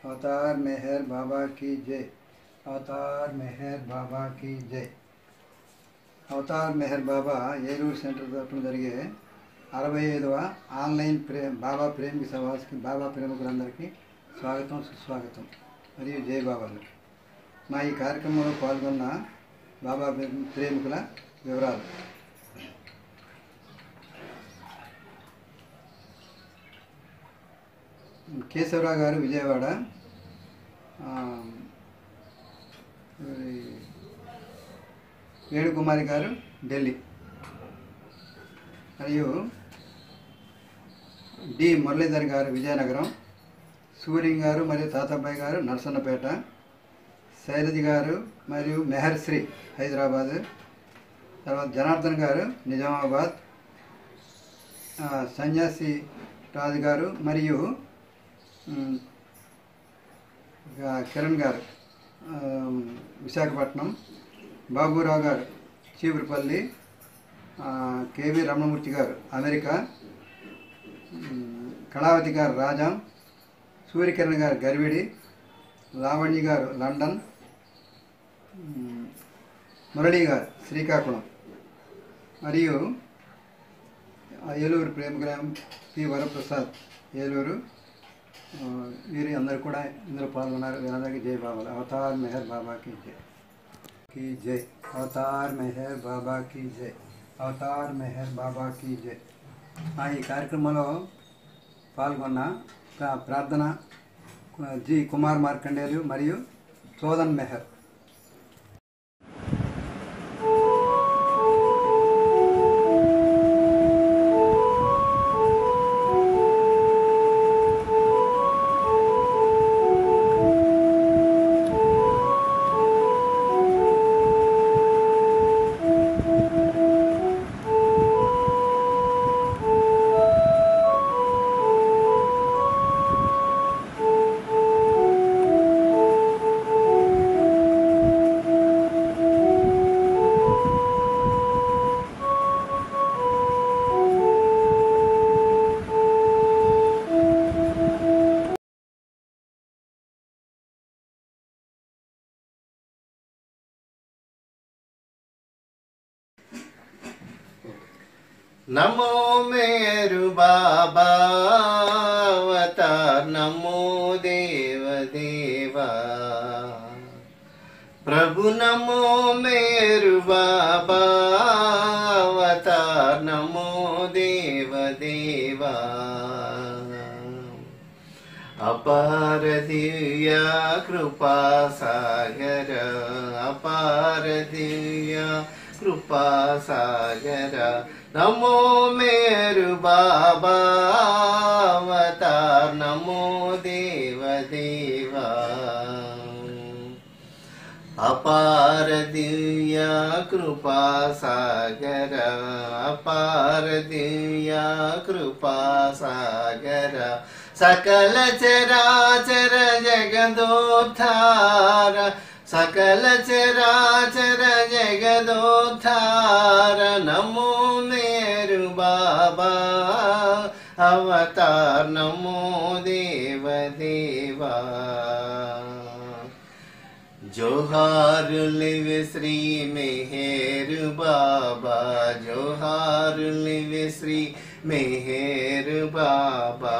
Avatar Meher Baba की జై అవతార్ మెహర్ బాబా की జై అవతార్ మెహర్ బాబా ఏలూరు సెంటర్ తరపున జరిగే అరవై ఐదవ ఆన్లైన్ ప్రే బాబా ప్రేమిక సభకి బాబా ప్రేమికులందరికీ స్వాగతం సుస్వాగతం మరియు జై బాబాలు మా ఈ కార్యక్రమంలో పాల్గొన్న బాబా ప్రే- ప్రేమికుల వివరాలు కేశవరావు గారు విజయవాడ ఆ, మరి వేణుకుమారి గారు ఢిల్లీ మరియు డి మురళీధర్ గారు విజయనగరం సూర్యం గారు మరియు తాతబ్బాయి గారు నరసన్నపేట శైలజ గారు మరియు మెహర్శ్రీ హైదరాబాద్ తర్వాత జనార్దన్ గారు నిజామాబాద్ ఆ, సన్యాసి రాజు గారు మరియు ఉమ్, ఇంకా కిరణ్ గారు ఆ, విశాఖపట్నం బాబురావు గారు చీపురుపల్లి ఆ, కేవి రమణమూర్తి గారు అమెరికా ఉమ్, కళావతి గారు రాజాం సూర్యకిరణ్ గారు గరివిడి లావణ్య గారు లండన్ ఉమ్, మురళి గారు శ్రీకాకుళం మరియు ఆ ఏలూరు ప్రేమగ్రామం పి వరప్రసాద్ ఏలూరు ఆ, వీరి అందరూ కూడా ఇందులో పాల్గొన్నారు వీరందరికీ జై బాబా అవతార్ మెహర్ బాబాకి జై की जय అవతార్ మెహర్ బాబాకి జై అవతార్ మెహర్ బాబాకి జై ఆ ఈ కార్యక్రమంలో పాల్గొన్న ప్రా- ప్రార్థన జి కుమార్ మార్కండేలు మరియు చోదన్ మెహర్ नमो मेरु बाबा अवतार नमो देव देवा प्रभु नमो मेरु बाबा अवतार नमो देव देवा अपार दिव्या कृपा सागर अपार दिव्या कृपा सागर नमो मेरु बाबा अवतार नमो देव देवा अपार दिव्या कृपा सागर अपार दिव्या कृपा सागर सकल चराचर जगदोद्धार सकल चराचर जगदोद्धार नमो मेरु बाबा अवतार नमो देव देवा జోహారులివి శ్రీ మెహేరు బాబా జోహారులివి శ్రీ మెహేరు బాబా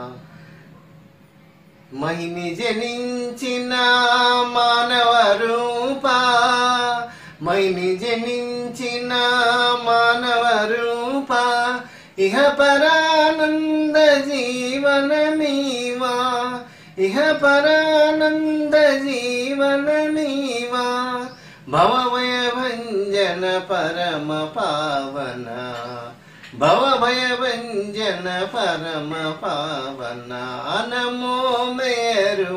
మహిని జనించిన మానవ రూప మైని జనించిన మానవ రూప ఇహ పరానంద జీవనమీవా ఇహ పరానంద జీవనమీవా భవమయ భంజన పరమ పావన భవభయ భంజన పరమ పావన నమో మేరు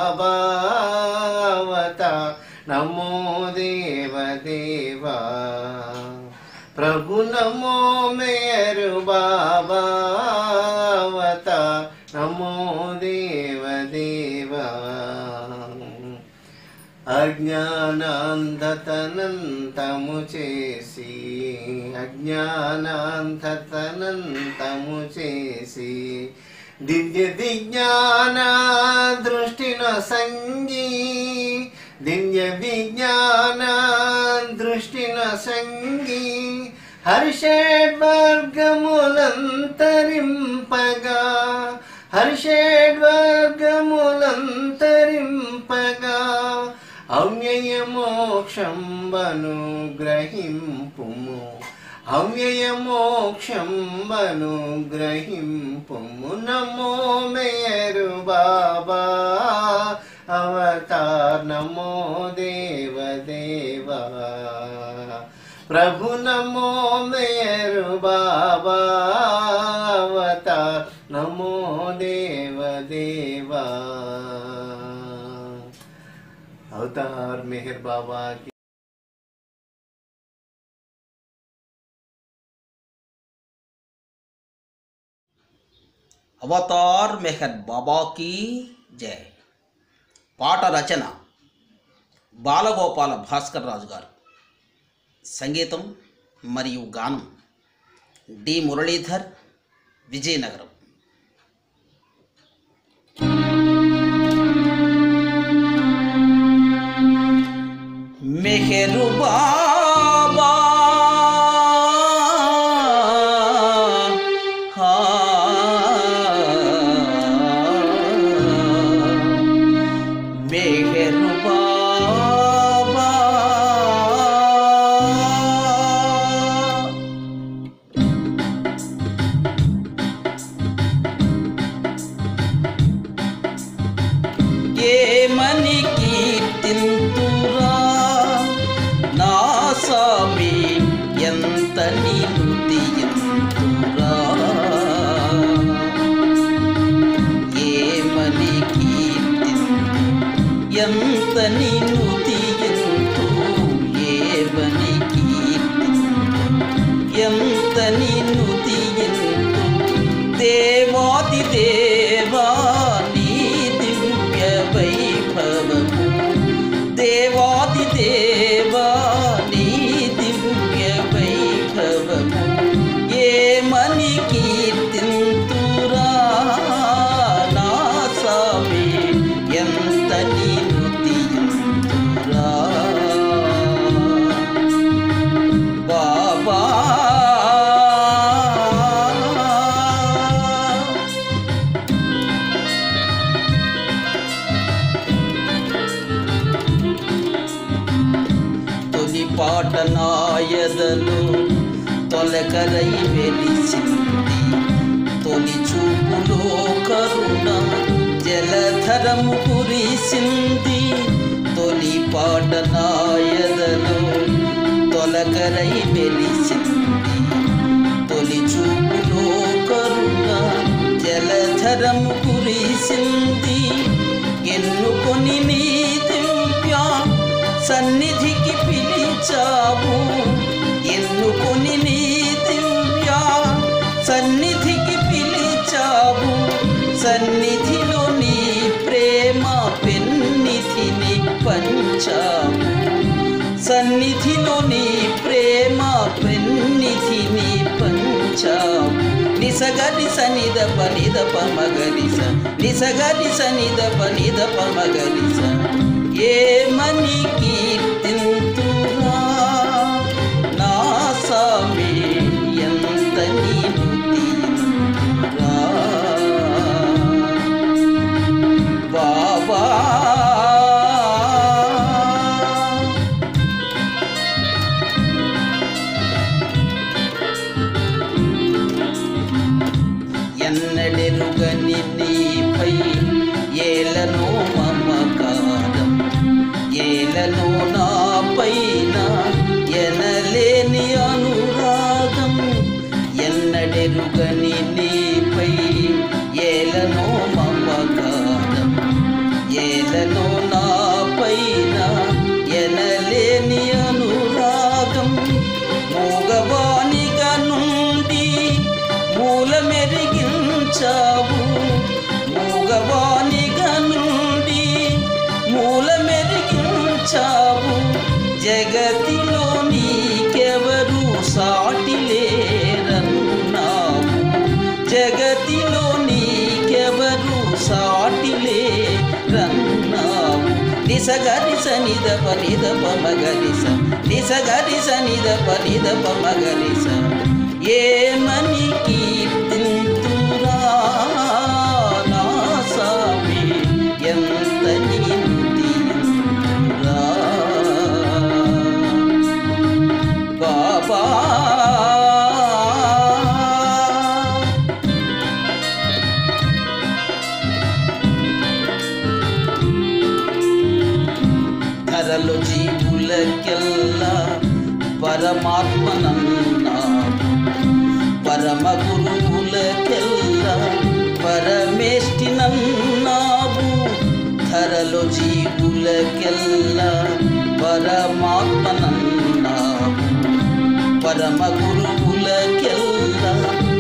బాబావత నమో దేవ దేవా ప్రభు నమో మేరు బాబావత నమో దేవ దేవా అజ్ఞానాంధతనంతము చేసి అజ్ఞానాంధతనంతము చేసి దివ్య విజ్ఞాన దృష్టి దృష్టిన సంగి దివ్య విజ్ఞాన దృష్టిన సంగి హర్షడ్వర్గములంతరింపగా హర్షడ్వర్గములంతరింపగా అవ్యయ మోక్షంబను గ్రహింపుము అవ్యయ మోక్షంబను గ్రహింపుము నమో మేరు బాబా అవతార్ నమో దేవ దేవా ప్రభు నమో మేరు బాబా అవతార్ నమో దేవ దేవా అవతార్ మెహర్ బాబా की అవతార్ మెహర్ బాబాకి జై పాట రచన బాలగోపాల భాస్కర్ రాజు గారు సంగీతం మరియు గానం డి మురళీధర్ విజయనగరం మెహరు బాబా హా. మెహరు బాబా ఏమని కీర్తింతురా నా స్వామి ఎంత నిలుతియంతురా ఏమని కీర్తింతు ఎంత నిలుతియంతు ఏమని కీర్తింతు ఎంత నిలుతియంతు దేవాది దేవా నీ దివ్య వైభవము దేవాది దేవా నీ దివ్య వైభవము ఏమని కీర్తింతురా నా స్వామి ఎంత నిలుతియంతురా బాబా తొలి పాట నాయదలు తొలకరై వెలిసింది తొలి చూపులో కరుణ జలధరము కురిసింది తొలి పాట నాయదలు తొలకరై వెలిసింది తొలి చూపులో కరుణ జలధరము కురిసింది ఎన్నుకొని నీ దివ్య సన్నిధికి పిలిచావు ఎన్నుకొని నీ దివ్య సన్నిధికి పిలిచావు సన్నిధిలో నీ ప్రేమ పెన్నిధిని పంచావు సన్నిధిలో నీ ప్రేమ పెన్నిధిని పంచావు నిసగరి సనిద పనిద పమగరిస నిసగరి సనిద పనిద పమగరిస ఏమని కీర్తింతురా నా సామి ఎంత నీను తీరురా బాబా ఎన్నడెరుగని నీపై ఏలను మమకారం ఏలను నా పైన ఎనలేని అనురాగం ఎన్నడెరుగని నీపై ఏలను మమకారం ఏలను నా పైన ఎనలేని అనురాగం మూగవాణిగా నుండి మూల మెరిగించావు మూగవాణిగా నుండి మూల మెరిగించావు జగ నిస గరిస నిద పనిద పమగరిస నిస గరిస నిద పనిద పమగరిస ఏమని కీర్తింతురా నా సామి ఎంత నీను తీయురా బాబా ధరలు జీవులకెల్లా పరమాత్మనన్నావు పరమ గురువులకెల్లా పరమేష్టినన్నావు ధరలు జీవులకెల్లా పరమాత్మనన్నావు పరమ గురువులకెల్లా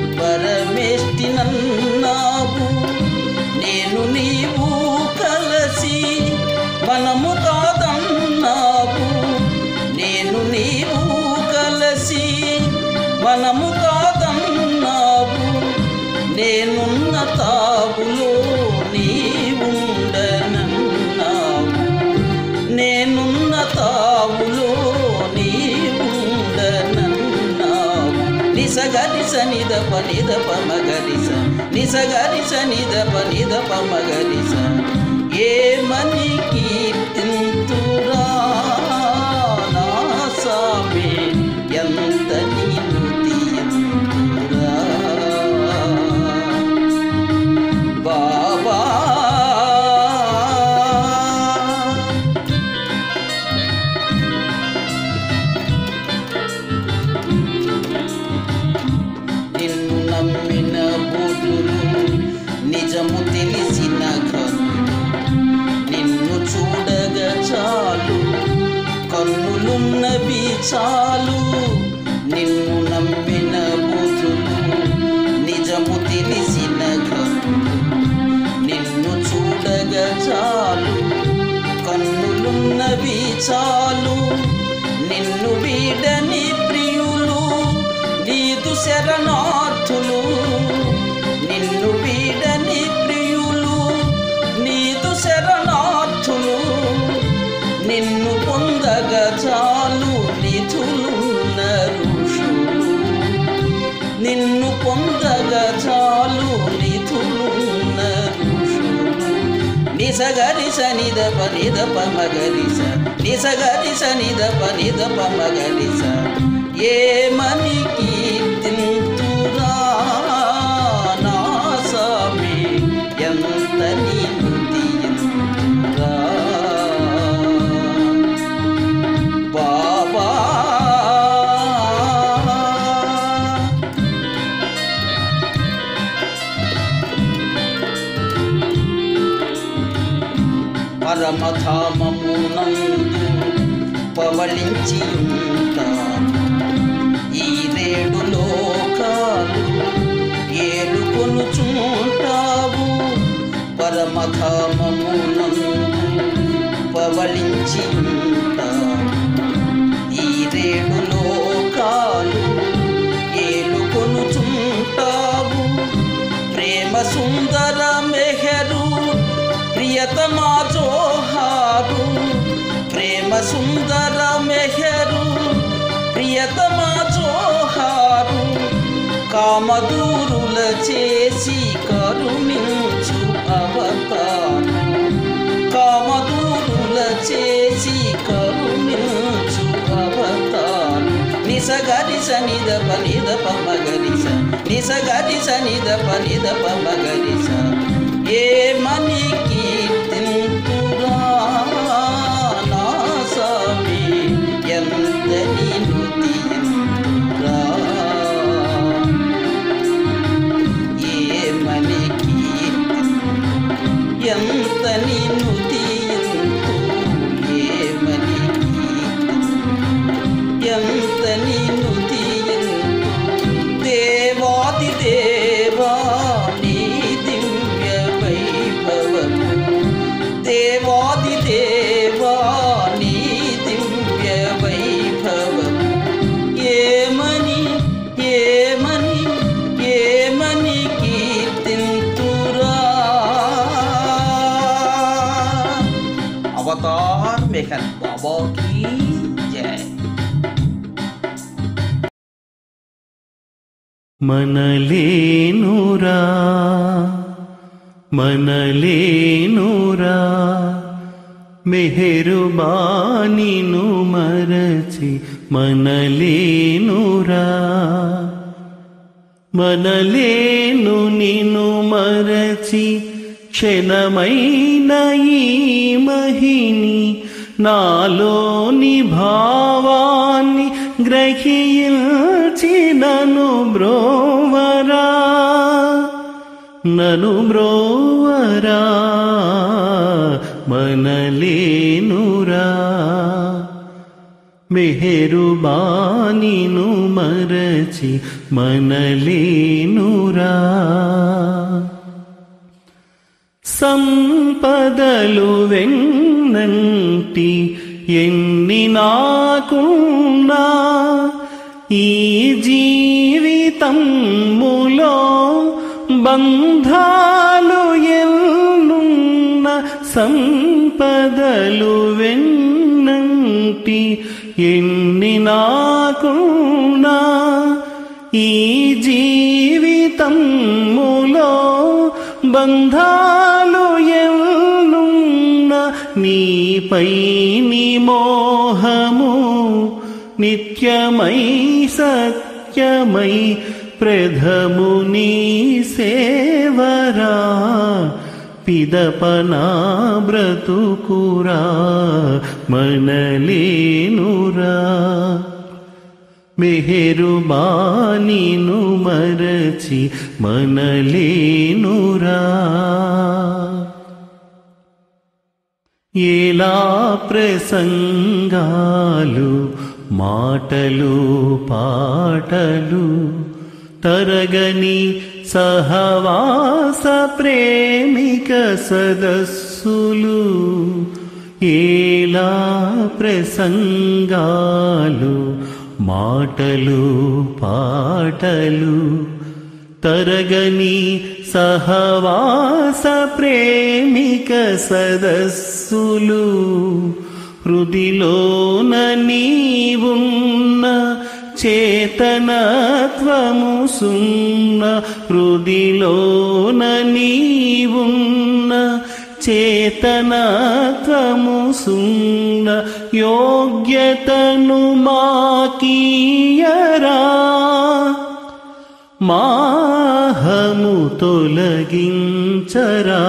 పరమేష్టినన్నావు నేను నీవు కలసి మనము కాదన్నావు నేను నీవు కలసి మనము కాదన్నావు నేనున్న తావులో నీవుండనన్నావు నేనున్న తావులో నీవుండనన్నావు నిసగరిస నిదప నిదప మగరిస నిసగరిస నిదప నిదప మగరిస ఏమని కీర్తింతురా నా సామి ఎంత నీను తీయంతురా బాబా నిన్ను నమ్మిన బుధులు నిజము తెలిసిన కన్నులు నిన్ను చూడగా చాలు కన్నులున్నవి చాలు నిన్ను నమ్మిన బుధులు నిజము తెలిసిన కన్నులు నిన్ను చూడగా చాలు కన్నులున్నవి చాలు నిన్ను వీడని ప్రియులు నీదు శరణార్థులు నిన్ను వీడని ప్రియులు నీదు శరణార్థులు నిన్ను పొందగా చాలు నిధులున్న ఋషులు నిన్ను పొందగా చాలు నిధులున్న ఋషులు నిసగరిస నిదప నిదప మగరిస నిసగరిస నిదప నిదప మగరిస ఏమని కీర్తింతురా నా సామి ఎంత నీను తీయంతురా బాబా పరమధామమునందు పవళించి ఉంటాము ఈ రేడు లోకాలు ఏలుకొనుచుంటావు పరమధామమునందు పవళించి ఉంటావు ఈ రేడు లోకాలు ఏలుకొనుచుంటావు ప్రేమ సుందర మెహరు ప్రియతమా జోహారు ప్రేమ సుందర మెహరు ప్రియతమా జోహారు కామదూరుల చేసి కరుణించు అవతారు కామదూరుల చేసి కరుణించు అవతారు నిసగరిస నిదప నిదప మగరిస నిసగరిస నిదప నిదప మగరిస ఏమని కీర్తింతురా నా సామి ఎంత నీను తీయంతురా ఏమని కీర్తి ఎంత నిన్ను తీయంతు ఏమని కీర్తి ఎంత నిన్ను తీయంతు దేవాది దేవా నీ దివ్య వైభవము దేవాది దేవా నీ దివ్య వైభవము ఏమని ఏమని ఏమని కీర్తింతురా అవతార్ మెహర్ బాబా కీ జై మనలేనురా మనలేనురా మెహరుబానిను మరచి మనలేనురా మనలేను నిను మరచి క్షణమైన ఈ మహిని నాలోని భావాన్ని గ్రహించి నను బ్రోవరా నను బ్రోవరా మనలేనురా మెహరుబానిను మరచి మనలేనురా సంపదలు వెన్నంటి ఎన్ని నాకున్నా ఈ జీవితములో బంధాలు ఎన్నున్న సంపదలు వెన్నంటి ఎన్ని నాకున్నా ఈ జీవితములో బంధాలు ఎన్నున్న నీపై నీ మోహము నిత్యమై సత్యమై ప్రథము నీ సేవరా పిదపనా బ్రతుకురా మనలేనురా మెహరుబానిను మరచి మనలేనురా ఎలా ప్రసంగాలు మాటలు పాటలు తరగని సహవాస ప్రేమిక సదస్సులు ఎలా ప్రసంగాలు మాటలు పాటలు తరగని సహవాస ప్రేమిక సదస్సులు హృదిలోన నీవున్న చేతనత్వము సున్న హృదిలోన నీవున్న చేతనత్వము సున్న యోగ్యతను మాకీయరా మాహము తొలగించరా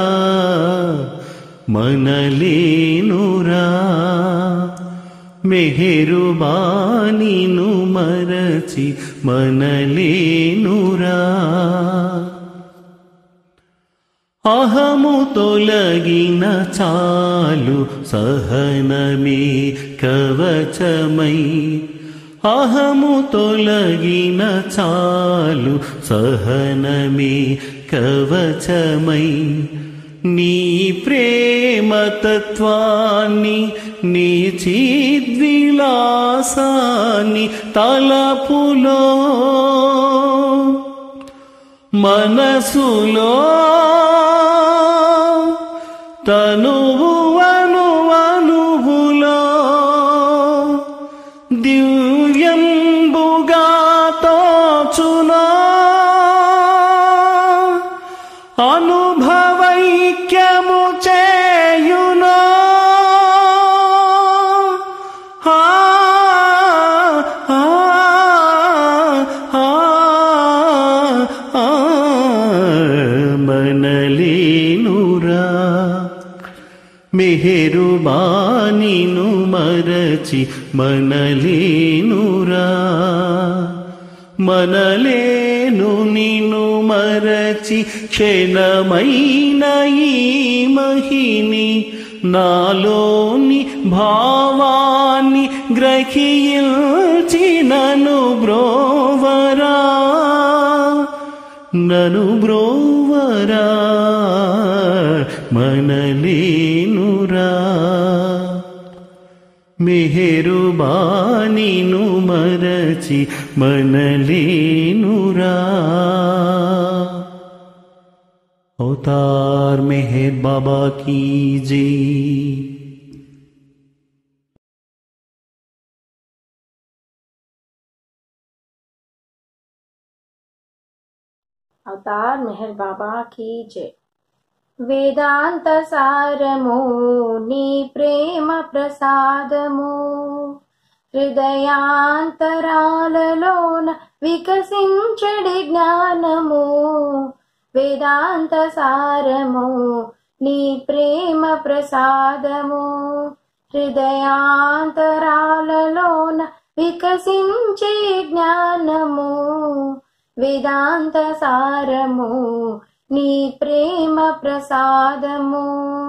మనలేనురా మెహరుబానిను మరచి మనలేనురా అహము తొలగిన చాలు సహనమే కవచమై అహము తొలగిన చాలు సహనమే కవచమై నీ ప్రేమతత్వాన్ని నీ చిద్విలాసాన్ని తలపులో మనసులో తనువు అనువనువులో దివ్యంబుగా తోచునా అనుభవైక్యము చేయునా ఆ, ఆ, ఆ, ఆ, మనలేనురా మెహరుబానిను మరచి మనలేనురా మనలేను నిను మరచి క్షణమైన ఈ మహిని నాలోని భావాన్ని గ్రహించి నను బ్రోవరా నను బ్రోవరా మనలేనురా మెహరుబానిను మరచి మనలేనురా అవతార్ మెహర్ బాబా కీ జై అవతార్ మెహర్ బాబా కీ జై వేదాంత సారము నీ ప్రేమ ప్రసాదము హృదయాంతరాలలోన వికసించడి జ్ఞానము వేదాంత సారము నీ ప్రేమ ప్రసాదము హృదయాంతరాలలోన వికసించే జ్ఞానము వేదాంత సారము నీ ప్రేమ ప్రసాదము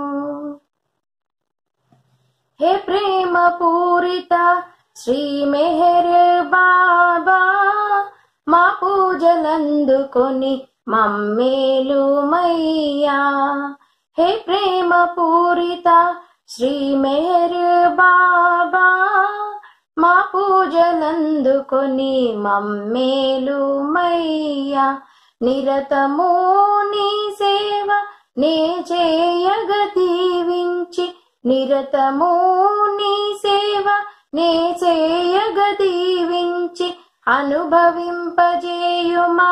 హే ప్రేమ పూరిత శ్రీ మెహర్ బాబా మా పూజలందుకొని మమ్మేలు మయ్యా హే ప్రేమ పూరిత శ్రీ మెహర్ బాబా మా పూజలందుకొని మమ్మేలు మయ్యా నిరతము నీ సేవ నే చేయగ దీవించి నిరతము నీ సేవ నే చేయగ దీవించి అనుభవింపజేయుమా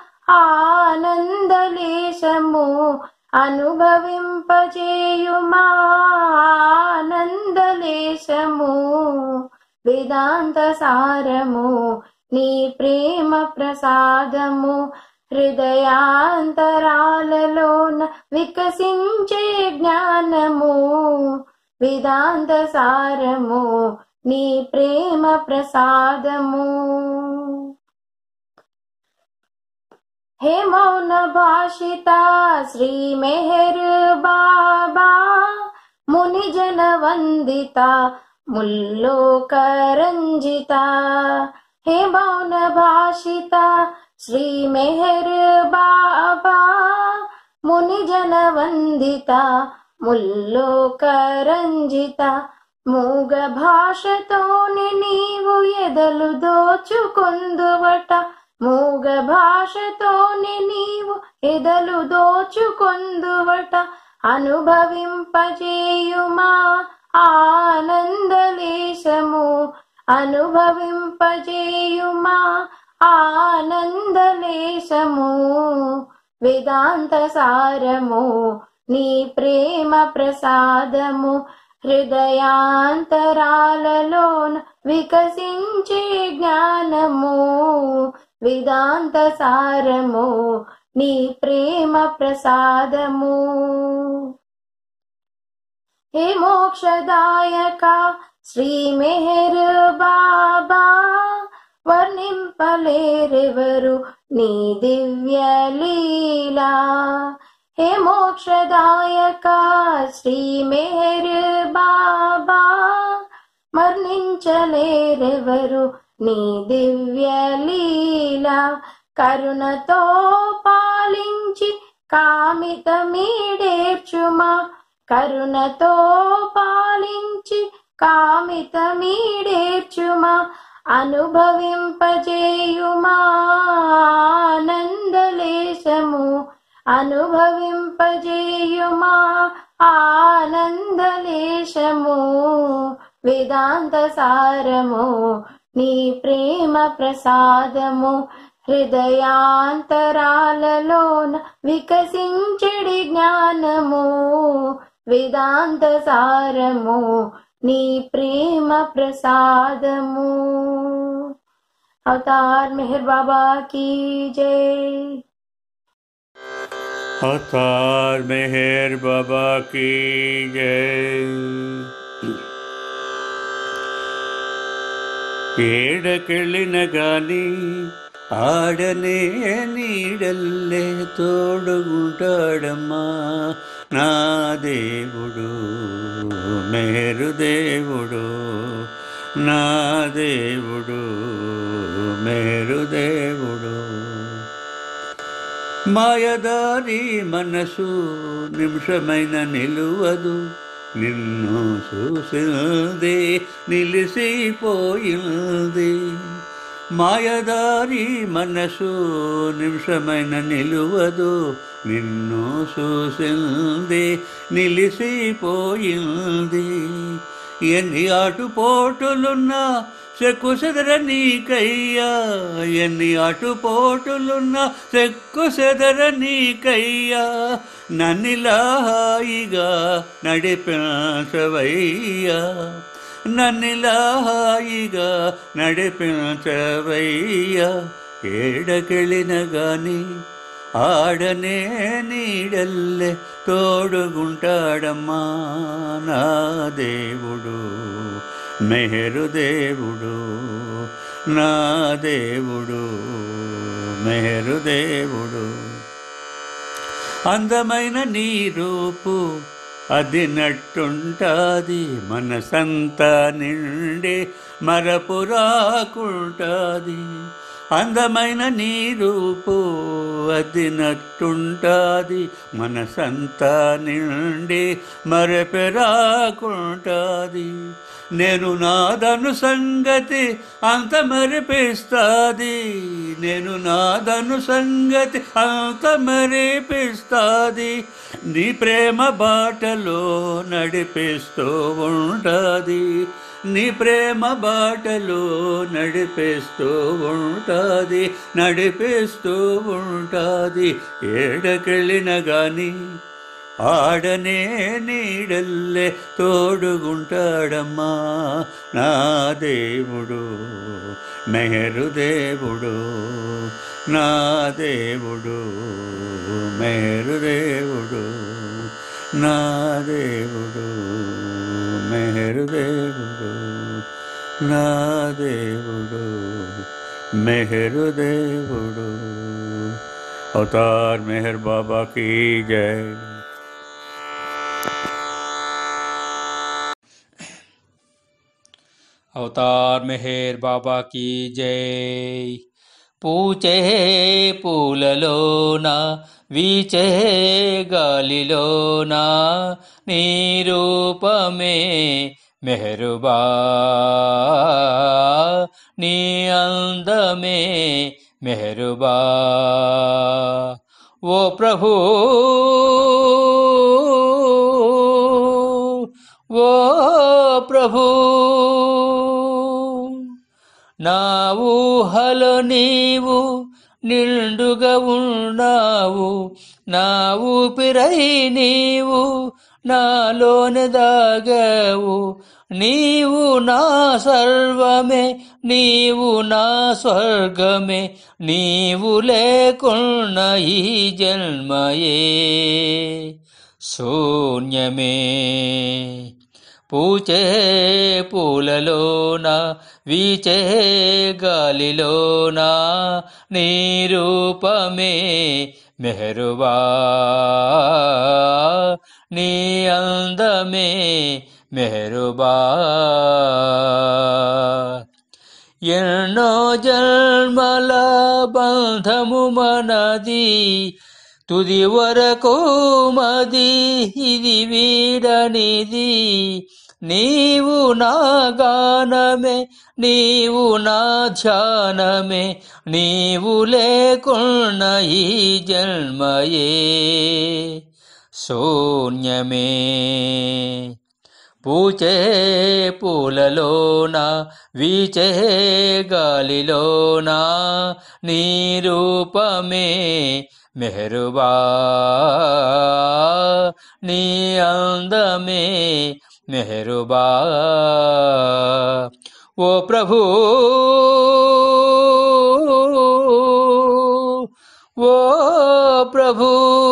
ఆనందలేశము అనుభవింపజేయుమా ఆనందలేశము వేదాంత సారము నీ ప్రేమ ప్రసాదము హృదయాంతరాలలోన వికసించే జ్ఞానము వేదాంత సారము నీ ప్రేమ ప్రసాదము హే మౌన భాషిత శ్రీ మెహర్ బాబా ముని జన వందిత ముల్లోకరంజిత హే మౌన భాషిత శ్రీ మెహర్ బాబా ముని జన వందిత ముల్లోకరంజిత మూగ భాషతోని నీవు ఎదలు దోచుకొందువట మూగ భాషతోని నీవు ఎదలు దోచుకొందువట అనుభవింపజేయుమా ఆనందలేశము అనుభవింపజేయుమా ఆనందలేశము వేదాంత సారము నీ ప్రేమ ప్రసాదము హృదయాంతరాలలోన వికసించే జ్ఞానము వేదాంత సారము నీ ప్రేమ ప్రసాదము హే మోక్షదాయక శ్రీ మెహర్ బాబా వర్ణింపలేరెవరు నీ దివ్య లీలా హే మోక్షదాయక శ్రీ మెహర్ బాబా మర్ణించలేరెవరు నీ దివ్య లీలా కరుణతో పాలించి కామితమీడేర్చుమా కరుణతో పాలించి కామితమీడేర్చుమా అనుభవింపజేయుమా ఆనందలేశము అనుభవింపజేయుమా ఆనందలేశము వేదాంత సారము నీ ప్రేమ ప్రసాదము హృదయాంతరాలలోన వికసించడి జ్ఞానము వేదాంత సారము నీ ప్రేమ ప్రసాదము అవతార్ మెహర్ బాబా కీ జై अवतार मेहर बाबा की जय ఏడకెళ్ళిన గాని ఆడనే నీడల్లే తోడుగుంటాడమ్మా నా దేవుడు మేరు దేవుడు నా దేవుడు మేరు దేవుడు మాయదారి మనసు నిమిషమైన నిలువదు నిన్ను చూసింది నిలిసిపోయింది మాయదారి మనసు నిమిషమైన నిలువదు నిన్ను చూసింది నిలిసిపోయింది ఎన్ని ఆటుపోటులున్నా చెక్కు సెదర నీకయ్యా ఎన్ని అటుపోటులున్నా చెక్కు సెదర నీకయ్యా నన్నిలా హాయిగా నడిపించవయ్యా నన్నిలా హాయిగా నడిపించవయ్యా ఏడకెళ్ళిన గాని ఆడనే నీడల్లే తోడుగుంటాడమ్మా నా దేవుడు మెహరు దేవుడు నా దేవుడు మెహరు దేవుడు అందమైన నీ రూపు అది నట్టుంటాది మనసంతా నిండి మరపురాకుంటాది అందమైన నీ రూపు అది నట్టుంటాది మనసంతా నిండి మరపెరాకుంటాది నేను నాదను సంగతి అంత మరిపిస్తాది నేను నాదను సంగతి అంత మరిపిస్తాది నీ ప్రేమ బాటలో నడిపిస్తూ ఉంటుంది నీ ప్రేమ బాటలో నడిపిస్తూ ఉంటుంది నడిపిస్తూ ఉంటుంది ఏడకెళ్ళిన గాని ఆడనే నీడల్లే తోడుగుంటాడమ్మా నా దేవుడు మెహరు దేవుడు నా దేవుడు మెహరు దేవుడు నా దేవుడు మెహరు దేవుడు నా దేవుడు మెహరు దేవుడు అవతార్ మెహర్ బాబా की जय अवतार मेहर बाबा की जय పూచే పూలలోన వీచే గాలిలోన నీ రూపమే మెహరుబా నీ అందమే మెహరుబా ఓ ప్రభు ఓ ప్రభు నా ఊహలో నీవు నిండుగా ఉన్నావు నా ఊపిరై నీవు నాలోనే దాగావు నీవు నా సర్వమే నీవు నా స్వర్గమే నీవు లేకున్న ఈ జన్మయే శూన్యమే పూచే పూలలోన వీచే గాలిలోన నీ రూపమే మెహరుబా నీ అందమే మెహరుబా ఎన్నో జన్మల బంధము మనది తుది వరకు మది ఇది వీడనిది నీవు నా గానమే నీవు నా ధ్యానమే నీవు లేకున్న ఈ జన్మయే శూన్యమే పూచే పూలలోన వీచే గాలిలోన నీ రూపమే మెహరుబా నీ అందమే మెహరుబా ఓ ప్రభు ఓ ప్రభు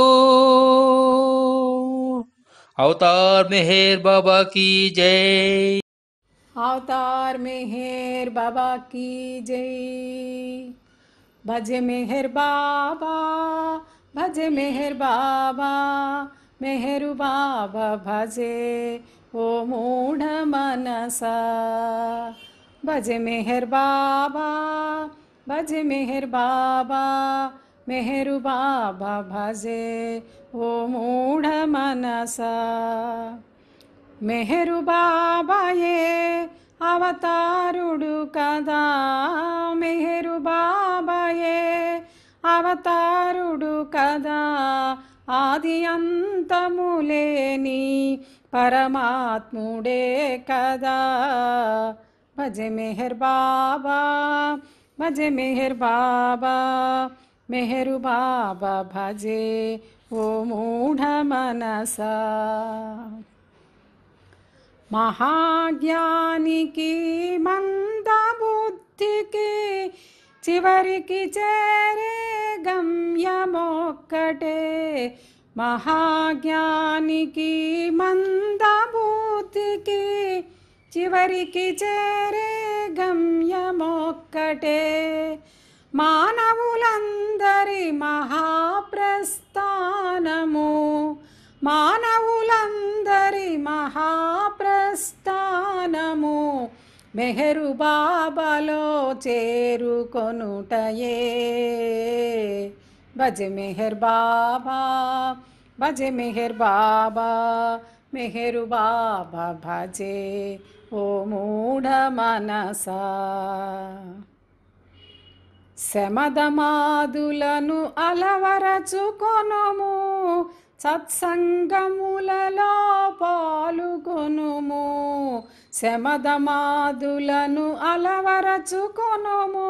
अवतार मेहर बाबा की जय अवतार मेहर बाबा की जय भजे मेहर बाबा भजे मेहर बाबा मेहरु बाबा भजे ओ मूढ मनसा भजे मेहर बाबा भजे मेहर बाबा मेहरु बाबा भजे ओ मूढ मनसा మెహరు బాబాయే అవతారుడు కదా మెహరు బాబాయే అవతారుడు కదా ఆది అంతములేని పరమాత్ముడే కదా భజ మెహర్ బాబా భజ మెహర్ బాబా మెహరు బాబా భజే ఓ మూఢ మనసా మహాజ్ఞానికి మందబుద్ధికి చివరికి చేరే గమ్యమొక్కటే మహాజ్ఞానికి మందబుద్ధికి చివరికి చేరే గమ్యమొక్కటే మానవులందరి మహాప్రస్థానము మానవులందరి మహాప్రస్థానము మెహరు బాబాలో చేరుకొనుటయే భజ మెహర్ బాబా భజ మెహర్ బాబా మెహరు బాబా భజే ఓ మూఢ మనసా శమదమాదులను అలవరచుకొనుము సత్సంగములలో పాలుకొనుము శమదమాదులను అలవరచుకొనుము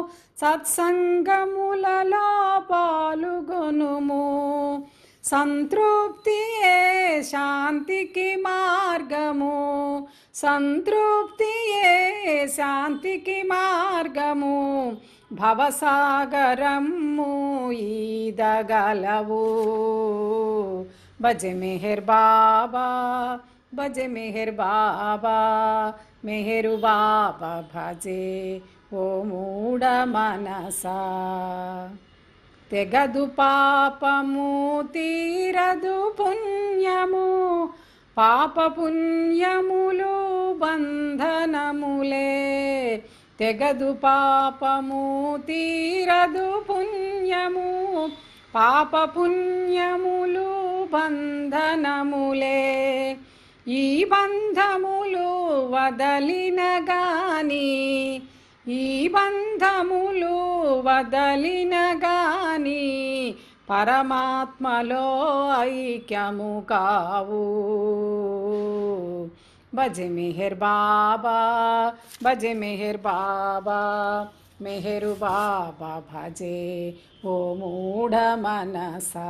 సత్సంగములలో పాలుగొనుము సంతృప్తియే శాంతికి మార్గము సంతృప్తియే శాంతికి మార్గము భవసాగరము ఈదగలవు భజ మెహర్ బాబా భజ మెహర్ బాబా మెహరు బాబా భజే ఓ మూఢ మనసా తెగదు పాపము తీరదు పుణ్యము పాప పుణ్యములు బంధనములే తెగదు పాపము తీరదు పుణ్యము పాప పుణ్యములు బంధనములే ఈ బంధములు వదలిన గాని ఈ బంధములు వదలిన గాని పరమాత్మలో ఐక్యము కావు భజ మెహర్ బాబా భజ మెహర్ బాబా మెహరు బాబా భజే ఓ మూఢ మనసా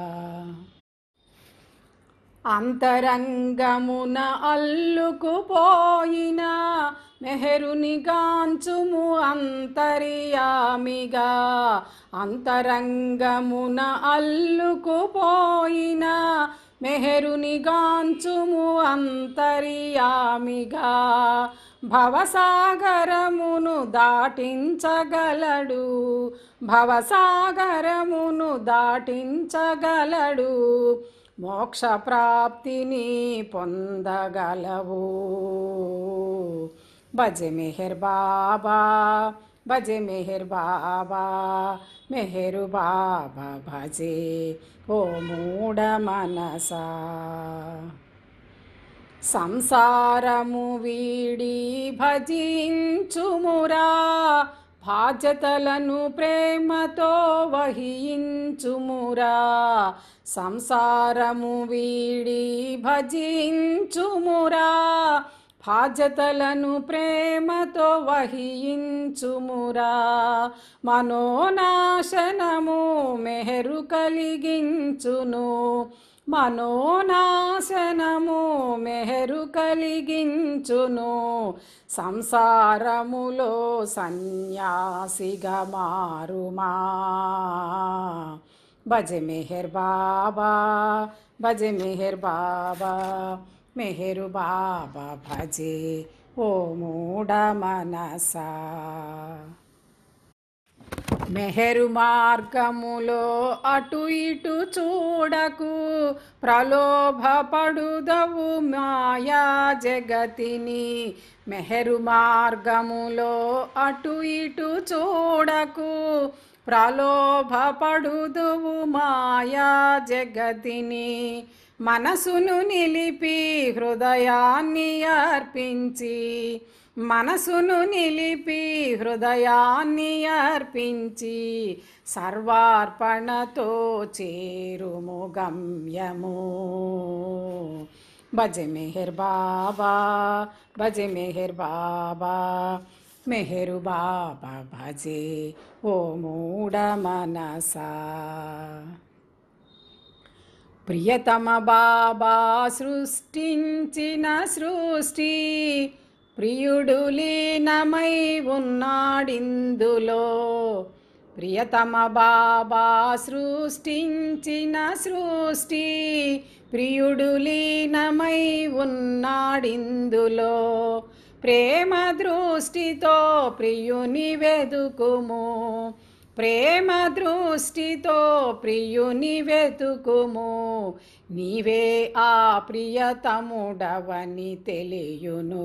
అంతరంగమున అల్లుకుపోయిన మెహరుని గాంచుము అంతర్యామిగా అంతరంగమున అల్లుకుపోయిన మెహరుని గాంచుము అంతర్యామిగా భవసాగరమును దాటించగలడు భవసాగరమును దాటించగలడు మోక్ష ప్రాప్తిని పొందగలవు భజ మెహర్ బాబా భజ మెహర్ బాబా మెహరు బాబా భజే ఓ మూఢ మనసా సంసారము వీడి భజించుమురా బాధ్యతలను ప్రేమతో వహించుమురా సంసారము వీడి భజించుమురా బాధ్యతలను ప్రేమతో వహించుమురా మనోనాశనము మెహరు కలిగించును మనోనాశనము మెహరు కలిగించును సంసారములో సన్యాసిగా మారుమా భజ మెహర్ బాబా భజ మెహర్ బాబా మెహరు బాబా భజే ఓ మూఢ మనసా మెహరు మార్గములో అటు ఇటు చూడకు ప్రలోభపడుదవు మాయా జగతిని మెహరు మార్గములో అటు ఇటు చూడకు ప్రలోభపడుదువు మాయా జగతిని మనసును నిలిపి హృదయాన్ని అర్పించి మనసును నిలిపి హృదయాన్ని అర్పించి సర్వార్పణతో చేరుము గమ్యము భజ మెహర్ బాబా భజ మెహర్ బాబా మెహరు బాబా భజే ఓ మూఢ మనసా ప్రియతమ బాబా సృష్టించిన సృష్టి ప్రియుడు లీనమై ఉన్నాడిందులో ప్రియతమ బాబా సృష్టించిన సృష్టి ప్రియుడు లీనమై ఉన్నాడిందులో ప్రేమ దృష్టితో ప్రియుని వెదుకుము ప్రేమ దృష్టితో ప్రియుని వెతుకుము నీవే ఆ ప్రియతముడవని తెలియును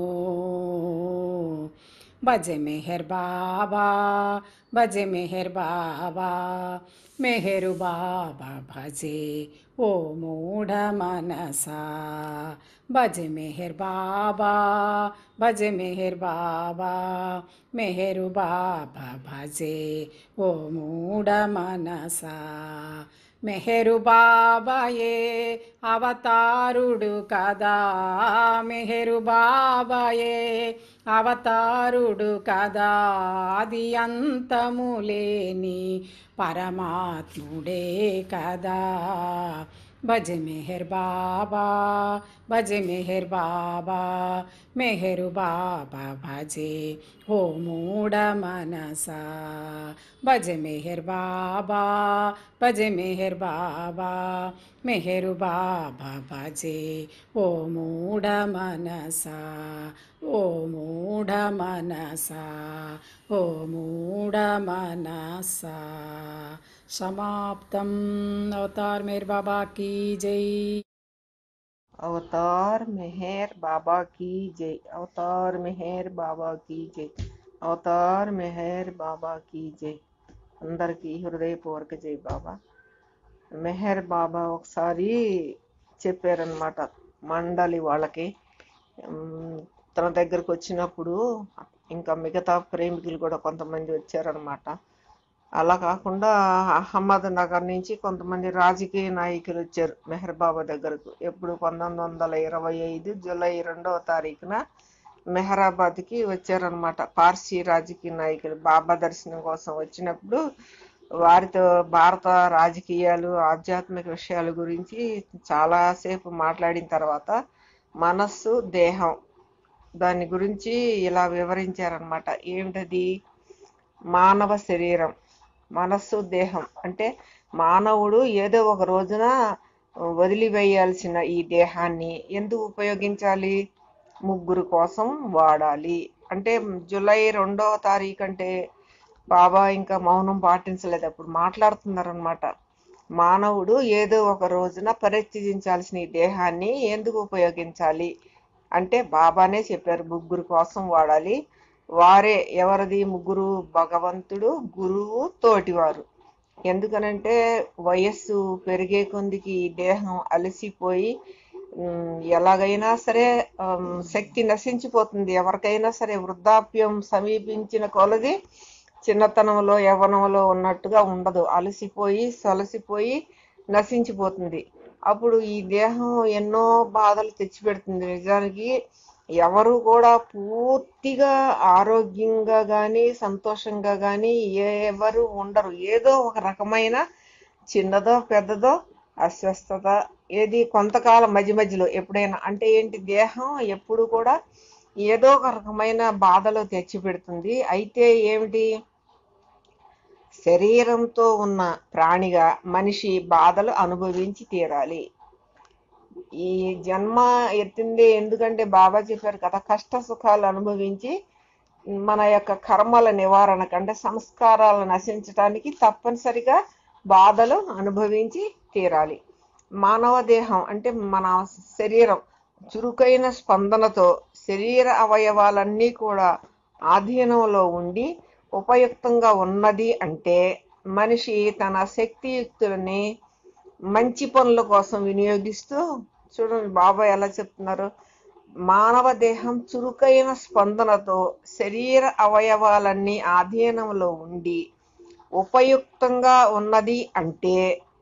భజ మెహర్ బాబా భజ మెహర్ బాబా మెహరు బాబా భజే ఓ మూఢ మనసా భజ మెహర్ బాబా భజ మెహర్ బాబా మెహరు బాబా భజే ఓ మూఢ మనసా మెహరు బాబాయే అవతారుడు కదా మెహరు బాబాయే అవతారుడు కదా అది అంతము లేని పరమాత్ముడే కదా భజ మెహర్ బాబా భజ మెహర్ బాబా మెహరు బాబా భజే ఓ మూఢ మనసా భజ మెహర్ బాబా భజ మెహర్ బాబా మెహరు బాబా భజే ఓ మూఢ మనసా ఓ మూఢ మనసా ఓ మూఢ మనసా సమాప్తం అవతార్ మేర్ బాబా కీ జై अवतार मेहर बाबा की जय अवतार मेहर बाबा की जय అవతార్ మెహర్ బాబా కీ జై అందరికీ హృదయపూర్వక జై బాబా మెహర్ బాబా ఒకసారి చెప్పారనమాట మండలి వాళ్ళకి ఉమ్, తన దగ్గరకు వచ్చినప్పుడు ఇంకా మిగతా ప్రేమికులు కూడా కొంతమంది వచ్చారనమాట అలా కాకుండా అహ్మద్ నగర్ నుంచి కొంతమంది రాజకీయ నాయకులు వచ్చారు మెహర్ బాబా దగ్గరకు ఎప్పుడు పంతొమ్మిది వందల ఇరవై ఐదు జూలై రెండవ తారీఖున మెహరాబాద్కి వచ్చారనమాట పార్సీ రాజకీయ నాయకులు బాబా దర్శనం కోసం వచ్చినప్పుడు వారితో భారత రాజకీయాలు ఆధ్యాత్మిక విషయాల గురించి చాలాసేపు మాట్లాడిన తర్వాత మనస్సు దేహం దాని గురించి ఇలా వివరించారనమాట ఏమిటది మానవ శరీరం మనస్సు దేహం అంటే మానవుడు ఏదో ఒక రోజున వదిలివేయాల్సిన ఈ దేహాన్ని ఎందుకు ఉపయోగించాలి ముగ్గురు కోసం వాడాలి అంటే జూలై రెండవ తారీఖు అంటే బాబా ఇంకా మౌనం పాటించలేదు అప్పుడు మాట్లాడుతున్నారనమాట మానవుడు ఏదో ఒక రోజున పరిత్యజించాల్సిన ఈ దేహాన్ని ఎందుకు ఉపయోగించాలి అంటే బాబానే చెప్పారు ముగ్గురు కోసం వాడాలి వారే ఎవరిది ముగ్గురు భగవంతుడు గురువు తోటివారు ఎందుకనంటే వయస్సు పెరిగే కొందికి ఈ దేహం అలసిపోయి ఉమ్, ఎలాగైనా సరే ఉమ్, శక్తి నశించిపోతుంది ఎవరికైనా సరే వృద్ధాప్యం సమీపించిన కొలది చిన్నతనంలో యవ్వనంలో ఉన్నట్టుగా ఉండదు అలసిపోయి సొలసిపోయి నశించిపోతుంది అప్పుడు ఈ దేహం ఎన్నో బాధలు తెచ్చిపెడుతుంది నిజానికి ఎవరు కూడా పూర్తిగా ఆరోగ్యంగా కానీ సంతోషంగా కానీ ఎవరు ఉండరు ఏదో ఒక రకమైన చిన్నదో పెద్దదో అస్వస్థత ఏది కొంతకాలం మధ్య మధ్యలో ఎప్పుడైనా అంటే ఏంటి దేహం ఎప్పుడు కూడా ఏదో ఒక రకమైన బాధలో తెచ్చిపెడుతుంది అయితే ఏమిటి శరీరంతో ఉన్న ప్రాణిగా మనిషి బాధలు అనుభవించి తీరాలి ఈ జన్మ ఎత్తిందే ఎందుకంటే బాబా చెప్పారు కదా కష్ట సుఖాలు అనుభవించి మన యొక్క కర్మల నివారణ కంటే సంస్కారాలు నశించడానికి తప్పనిసరిగా బాధలు అనుభవించి తీరాలి మానవ దేహం అంటే మన శరీరం చురుకైన స్పందనతో శరీర అవయవాలన్నీ కూడా ఆధీనంలో ఉండి ఉపయుక్తంగా ఉన్నది అంటే మనిషి తన శక్తియుక్తులని మంచి పనుల కోసం వినియోగిస్తూ చూడండి బాబా ఎలా చెప్తున్నారు మానవ దేహం చురుకైన స్పందనతో శరీర అవయవాలన్నీ ఆధీనంలో ఉండి ఉపయుక్తంగా ఉన్నది అంటే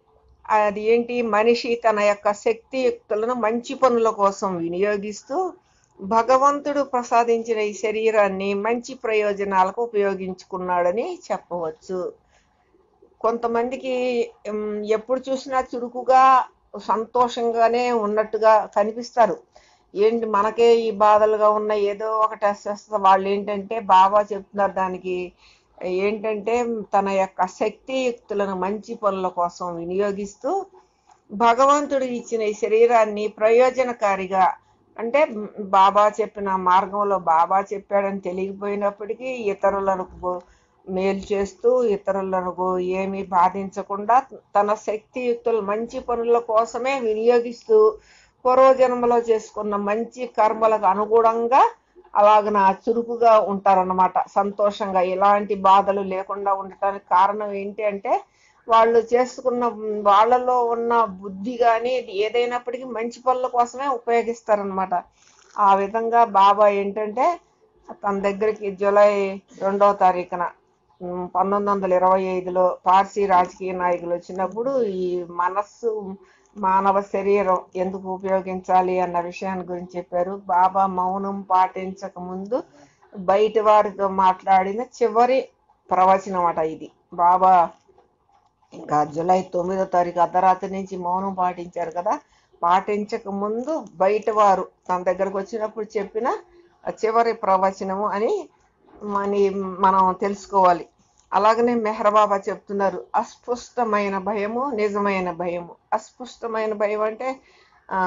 అది ఏంటి మనిషి తన యొక్క శక్తియుక్తులను మంచి పనుల కోసం వినియోగిస్తూ భగవంతుడు ప్రసాదించిన ఈ శరీరాన్ని మంచి ప్రయోజనాలకు ఉపయోగించుకున్నాడని చెప్పవచ్చు కొంతమందికి ఉమ్, ఎప్పుడు చూసినా చురుకుగా సంతోషంగానే ఉన్నట్టుగా కనిపిస్తారు ఏంటి మనకే ఈ బాధలుగా ఉన్న ఏదో ఒకటి అస్వస్థత వాళ్ళు ఏంటంటే బాబా చెప్తున్నారు దానికి ఏంటంటే తన యొక్క శక్తియుక్తులను మంచి పనుల కోసం వినియోగిస్తూ భగవంతుడు ఇచ్చిన ఈ శరీరాన్ని ప్రయోజనకారిగా అంటే మ్, బాబా చెప్పిన మార్గంలో బాబా చెప్పాడని తెలియకపోయినప్పటికీ ఇతరులకు మేలు చేస్తూ ఇతరులను ఏమీ బాధించకుండా తన శక్తియుక్తులు మంచి పనుల కోసమే వినియోగిస్తూ పూర్వజన్మలో చేసుకున్న మంచి కర్మలకు అనుగుణంగా అలాగన చురుకుగా ఉంటారన్నమాట సంతోషంగా ఎలాంటి బాధలు లేకుండా ఉండటానికి కారణం ఏంటి అంటే వాళ్ళు చేసుకున్న వాళ్ళలో ఉన్న బుద్ధి కానీ ఏదైనప్పటికీ మంచి పనుల కోసమే ఉపయోగిస్తారనమాట ఆ విధంగా బాబా ఏంటంటే తన దగ్గరికి జూలై రెండవ తారీఖున ఉమ్, పంతొమ్మిది వందల ఇరవై ఐదులో పార్సీ రాజకీయ నాయకులు వచ్చినప్పుడు ఈ మనస్సు మానవ శరీరం ఎందుకు ఉపయోగించాలి అన్న విషయాన్ని గురించి చెప్పారు బాబా మౌనం పాటించక ముందు బయట వారితో మాట్లాడిన చివరి ప్రవచనం అట ఇది బాబా ఇంకా జూలై తొమ్మిదో తారీఖు అర్ధరాత్రి నుంచి మౌనం పాటించారు కదా పాటించక ముందు బయట వారు తన దగ్గరకు వచ్చినప్పుడు చెప్పిన ఆ చివరి ప్రవచనము అని మని మనం తెలుసుకోవాలి అలాగనే మెహర్ బాబా చెప్తున్నారు అస్పష్టమైన భయము నిజమైన భయము అస్పష్టమైన భయం అంటే ఆ,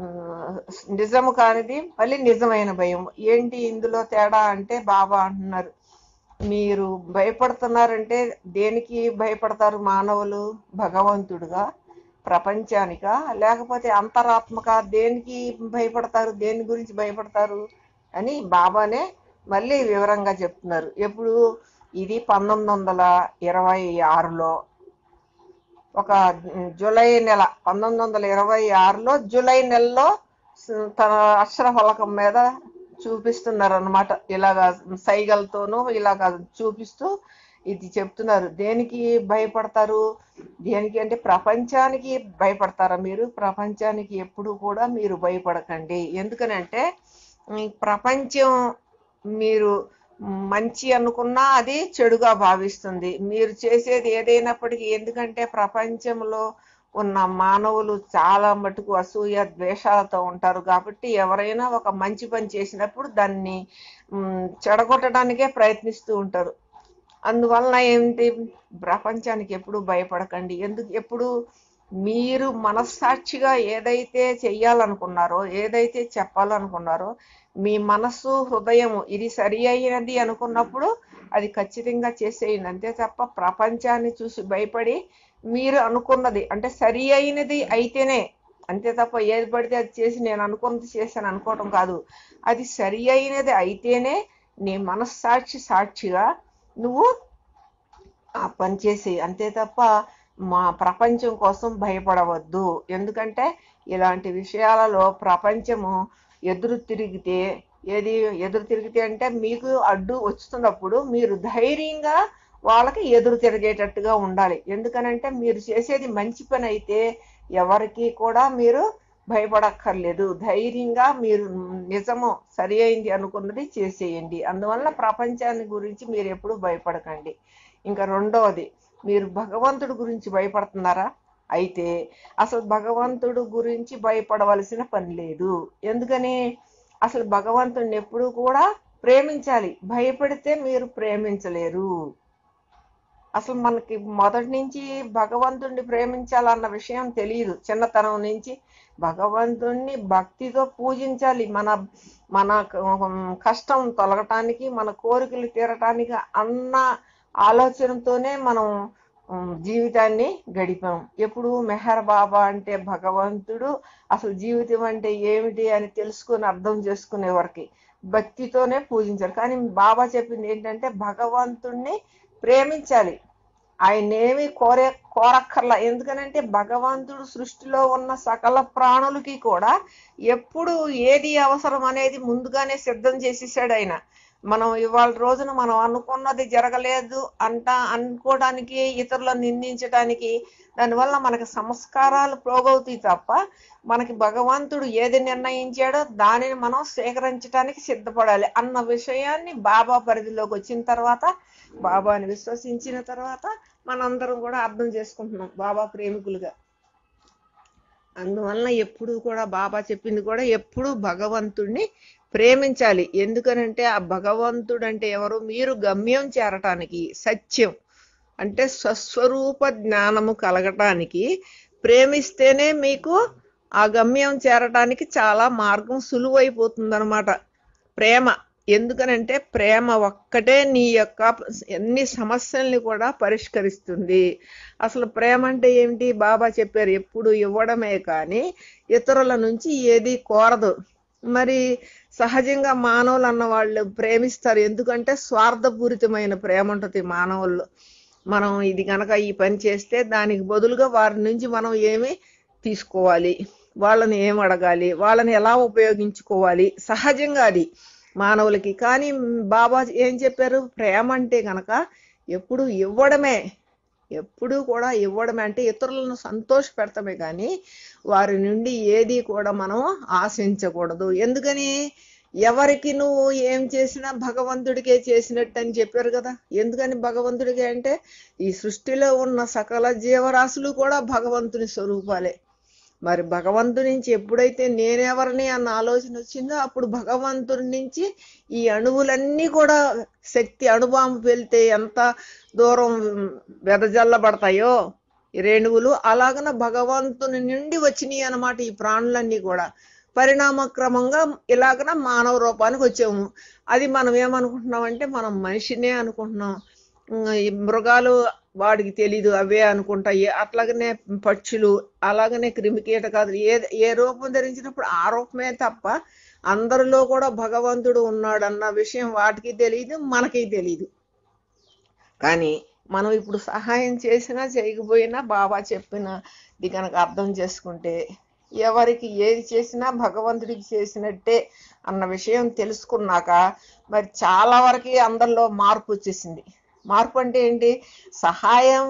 నిజము కానిది మళ్ళీ నిజమైన భయం ఏంటి ఇందులో తేడా అంటే బాబా అంటున్నారు మీరు భయపడుతున్నారంటే దేనికి భయపడతారు మానవులు భగవంతుడుగా ప్రపంచానికా లేకపోతే అంతరాత్మక దేనికి భయపడతారు దేని గురించి భయపడతారు అని బాబానే మళ్ళీ వివరంగా చెప్తున్నారు ఎప్పుడు ఇది పంతొమ్మిది వందల ఇరవై ఆరులో ఒక జూలై నెల పంతొమ్మిది వందల ఇరవై ఆరులో జూలై నెలలో స- తన అక్షర ఫలకం మీద చూపిస్తున్నారు అనమాట ఇలాగా సైగలతోనూ ఇలాగా చూపిస్తూ ఇది చెప్తున్నారు దేనికి భయపడతారు దేనికి అంటే ప్రపంచానికి భయపడతారా మీరు ప్రపంచానికి ఎప్పుడు కూడా మీరు భయపడకండి ఎందుకనంటే ఈ ప్రపంచం మీరు మంచి అనుకున్నా అది చెడుగా భావిస్తుంది మీరు చేసేది ఏదైనప్పటికీ ఎందుకంటే ప్రపంచంలో ఉన్న మానవులు చాలా మటుకు అసూయ ద్వేషాలతో ఉంటారు కాబట్టి ఎవరైనా ఒక మంచి పని చేసినప్పుడు దాన్ని మ్, చెడగొట్టడానికే ప్రయత్నిస్తూ ఉంటారు అందువలన ఏంటి ప్రపంచానికి ఎప్పుడు భయపడకండి ఎందుకు ఎప్పుడు మీరు మనస్సాక్షిగా ఏదైతే చెయ్యాలనుకున్నారో ఏదైతే చెప్పాలనుకున్నారో మీ మనస్సు హృదయం ఇది సరి అయినది అనుకున్నప్పుడు అది ఖచ్చితంగా చేసేయండి అంతే తప్ప ప్రపంచాన్ని చూసి భయపడి మీరు అనుకున్నది అంటే సరి అయినది అయితేనే అంతే తప్ప ఏది పడితే అది చేసి నేను అనుకున్నది చేశాను అనుకోవటం కాదు అది సరి అయినది అయితేనే నీ మనస్సాక్షి సాక్షిగా నువ్వు ఆ పని చేసి అంతే తప్ప మా ప్రపంచం కోసం భయపడవద్దు ఎందుకంటే ఇలాంటి విషయాలలో ప్రపంచము ఎదురు తిరిగితే ఏది ఎదురు తిరిగితే అంటే మీకు అడ్డు వస్తున్నప్పుడు మీరు ధైర్యంగా వాళ్ళకి ఎదురు తిరిగేటట్టుగా ఉండాలి ఎందుకనంటే మీరు చేసేది మంచి పని అయితే ఎవరికి కూడా మీరు భయపడక్కర్లేదు ధైర్యంగా మీరు నిజము సరి అయింది అనుకున్నది చేసేయండి అందువల్ల ప్రపంచాన్ని గురించి మీరు ఎప్పుడు భయపడకండి ఇంకా రెండవది మీరు భగవంతుడి గురించి భయపడుతున్నారా అయితే అసలు భగవంతుడు గురించి భయపడవలసిన పని లేదు ఎందుకని అసలు భగవంతుడిని ఎప్పుడు కూడా ప్రేమించాలి భయపడితే మీరు ప్రేమించలేరు అసలు మనకి మొదటి నుంచి భగవంతుణ్ణి ప్రేమించాలన్న విషయం తెలియదు చిన్నతనం నుంచి భగవంతుణ్ణి భక్తితో పూజించాలి మన మన క- కష్టం తొలగటానికి మన కోరికలు తీరటానికి అన్న ఆలోచనతోనే మనం ఉమ్, జీవితాన్ని గడిపాం ఎప్పుడు మెహర్ బాబా అంటే భగవంతుడు అసలు జీవితం అంటే ఏమిటి అని తెలుసుకొని అర్థం చేసుకునే వరకు భక్తితోనే పూజించారు కానీ బాబా చెప్పింది ఏంటంటే భగవంతుణ్ణి ప్రేమించాలి ఆయన ఏమి కోరే కోరక్కర్లా ఎందుకనంటే భగవంతుడు సృష్టిలో ఉన్న సకల ప్రాణులకి కూడా ఎప్పుడు ఏది అవసరం అనేది ముందుగానే సిద్ధం చేసేసాడు ఆయన మనం ఇవాళ రోజున మనం అనుకున్నది జరగలేదు అంట అనుకోవడానికి ఇతరులను నిందించడానికి దానివల్ల మనకి సంస్కారాలు పోగవుతాయి తప్ప మనకి భగవంతుడు ఏది నిర్ణయించాడో దానిని మనం స్వీకరించడానికి సిద్ధపడాలి అన్న విషయాన్ని బాబా పరిధిలోకి వచ్చిన తర్వాత బాబాని విశ్వసించిన తర్వాత మనందరం కూడా అర్థం చేసుకుంటున్నాం బాబా ప్రేమికులుగా అందువలన ఎప్పుడు కూడా బాబా చెప్పింది కూడా ఎప్పుడు భగవంతుడిని ప్రేమించాలి ఎందుకనంటే ఆ భగవంతుడు అంటే ఎవరు మీరు గమ్యం చేరటానికి సత్యం అంటే స్వస్వరూప జ్ఞానము కలగటానికి ప్రేమిస్తేనే మీకు ఆ గమ్యం చేరటానికి చాలా మార్గం సులువైపోతుంది ప్రేమ ఎందుకనంటే ప్రేమ ఒక్కటే నీ యొక్క అన్ని సమస్యల్ని కూడా పరిష్కరిస్తుంది అసలు ప్రేమ అంటే ఏమిటి బాబా చెప్పారు ఎప్పుడు ఇవ్వడమే కానీ ఇతరుల నుంచి ఏది కోరదు మరి సహజంగా మానవులు అన్న వాళ్ళు ప్రేమిస్తారు ఎందుకంటే స్వార్థపూరితమైన ప్రేమ ఉంటుంది మానవుల్లో మనం ఇది కనుక ఈ పని చేస్తే దానికి బదులుగా వారి నుంచి మనం ఏమి తీసుకోవాలి వాళ్ళని ఏం అడగాలి వాళ్ళని ఎలా ఉపయోగించుకోవాలి సహజంగా అది మానవులకి కానీ బాబా ఏం చెప్పారు ప్రేమ అంటే కనుక ఎప్పుడు ఇవ్వడమే ఎప్పుడు కూడా ఇవ్వడమే అంటే ఇతరులను సంతోష పెడతామే కానీ వారి నుండి ఏది కూడా మనం ఆశించకూడదు ఎందుకని ఎవరికి నువ్వు ఏం చేసినా భగవంతుడికే చేసినట్టు అని చెప్పారు కదా ఎందుకని భగవంతుడికే అంటే ఈ సృష్టిలో ఉన్న సకల జీవరాశులు కూడా భగవంతుని స్వరూపాలే మరి భగవంతుడి నుంచి ఎప్పుడైతే నేనెవరిని అన్న ఆలోచన వచ్చిందో అప్పుడు భగవంతుడి నుంచి ఈ అణువులన్నీ కూడా శక్తి అణుబాంబు వెళ్తే ఎంత దూరం వెదజల్లబడతాయో ఈ రేణువులు అలాగన భగవంతుని నుండి వచ్చినాయి అన్నమాట ఈ ప్రాణులన్నీ కూడా పరిణామ క్రమంగా ఇలాగన మానవ రూపానికి వచ్చాము అది మనం ఏమనుకుంటున్నాం అంటే మనం మనిషినే అనుకుంటున్నాం ఉమ్, ఈ మృగాలు వాడికి తెలీదు అవే అనుకుంటాయి అట్లాగనే పక్షులు అలాగనే క్రిమికీటకాదులు ఏ ఏ రూపం ధరించినప్పుడు ఆ రూపమే తప్ప అందరిలో కూడా భగవంతుడు ఉన్నాడన్న విషయం వాటికి తెలియదు మనకి తెలియదు కానీ మనం ఇప్పుడు సహాయం చేసినా చేయకపోయినా బాబా చెప్పినది కనుక అర్థం చేసుకుంటే ఎవరికి ఏది చేసినా భగవంతుడికి చేసినట్టే అన్న విషయం తెలుసుకున్నాక మరి చాలా వరకు అందరిలో మార్పు వచ్చేసింది మార్పు అంటే ఏంటి సహాయం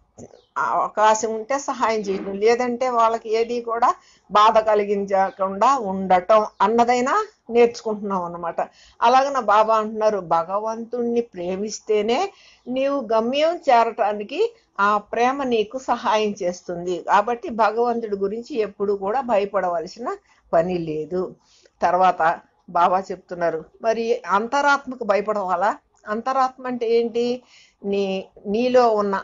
అవకాశం ఉంటే సహాయం చేయడం లేదంటే వాళ్ళకి ఏది కూడా బాధ కలిగించకుండా ఉండటం అన్నదైనా నేర్చుకుంటున్నాం అన్నమాట అలాగన బాబా అంటున్నారు భగవంతుణ్ణి ప్రేమిస్తేనే నీవు గమ్యం చేరటానికి ఆ ప్రేమ నీకు సహాయం చేస్తుంది కాబట్టి భగవంతుడి గురించి ఎప్పుడు కూడా భయపడవలసిన పని లేదు తర్వాత బాబా చెప్తున్నారు మరి అంతరాత్మకు భయపడవాలా అంతరాత్మ అంటే ఏంటి నీ నీలో ఉన్న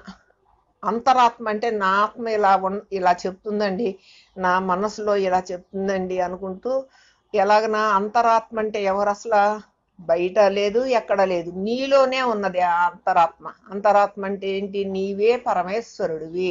అంతరాత్మ అంటే నా ఆత్మ ఇలా ఉన్ ఇలా చెప్తుందండి నా మనసులో ఇలా చెప్తుందండి అనుకుంటూ ఎలాగనా అంతరాత్మ అంటే ఎవరు అసలు బయట లేదు ఎక్కడ లేదు నీలోనే ఉన్నది ఆ అంతరాత్మ అంతరాత్మ అంటే ఏంటి నీవే పరమేశ్వరుడివి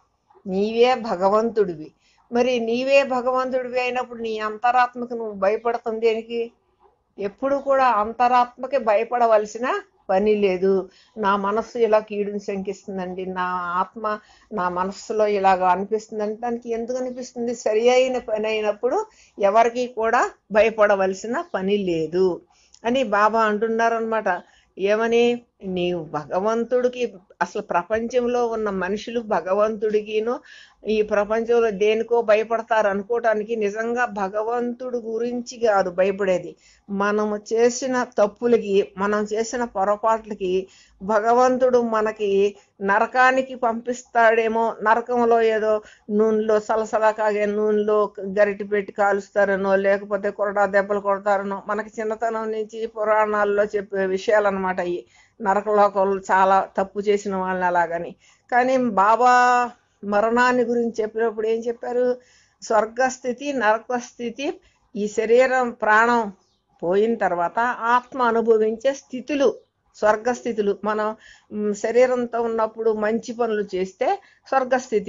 నీవే భగవంతుడివి మరి నీవే భగవంతుడివి అయినప్పుడు నీ అంతరాత్మకు నువ్వు భయపడుతుంది దేనికి ఎప్పుడు కూడా అంతరాత్మకి భయపడవలసిన పని లేదు నా మనస్సు ఇలా కీడుని శంకిస్తుందండి నా ఆత్మ నా మనస్సులో ఇలాగ అనిపిస్తుందంటే దానికి ఎందుకు అనిపిస్తుంది సరి అయిన పని అయినప్పుడు ఎవరికి కూడా భయపడవలసిన పని లేదు అని బాబా అంటున్నారనమాట ఏమని నీవు భగవంతుడికి అసలు ప్రపంచంలో ఉన్న మనుషులు భగవంతుడికిను ఈ ప్రపంచంలో దేనికో భయపడతారు అనుకోవటానికి నిజంగా భగవంతుడి గురించి కాదు భయపడేది మనము చేసిన తప్పులకి మనం చేసిన పొరపాట్లకి భగవంతుడు మనకి నరకానికి పంపిస్తాడేమో నరకంలో ఏదో నూనెలో సలసలా కాగే నూనెలో గరిటి పెట్టి కాలుస్తారనో లేకపోతే కొరడా దెబ్బలు కొడతారనో మనకి చిన్నతనం నుంచి పురాణాల్లో చెప్పే విషయాలు అనమాట అవి నరకలోకంలో చాలా తప్పు చేసిన వాళ్ళని అలాగని కానీ బాబా మరణాన్ని గురించి చెప్పినప్పుడు ఏం చెప్పారు స్వర్గస్థితి నరకస్థితి ఈ శరీరం ప్రాణం పోయిన తర్వాత ఆత్మ అనుభవించే స్థితులు స్వర్గస్థితులు మనం మ్, శరీరంతో ఉన్నప్పుడు మంచి పనులు చేస్తే స్వర్గస్థితి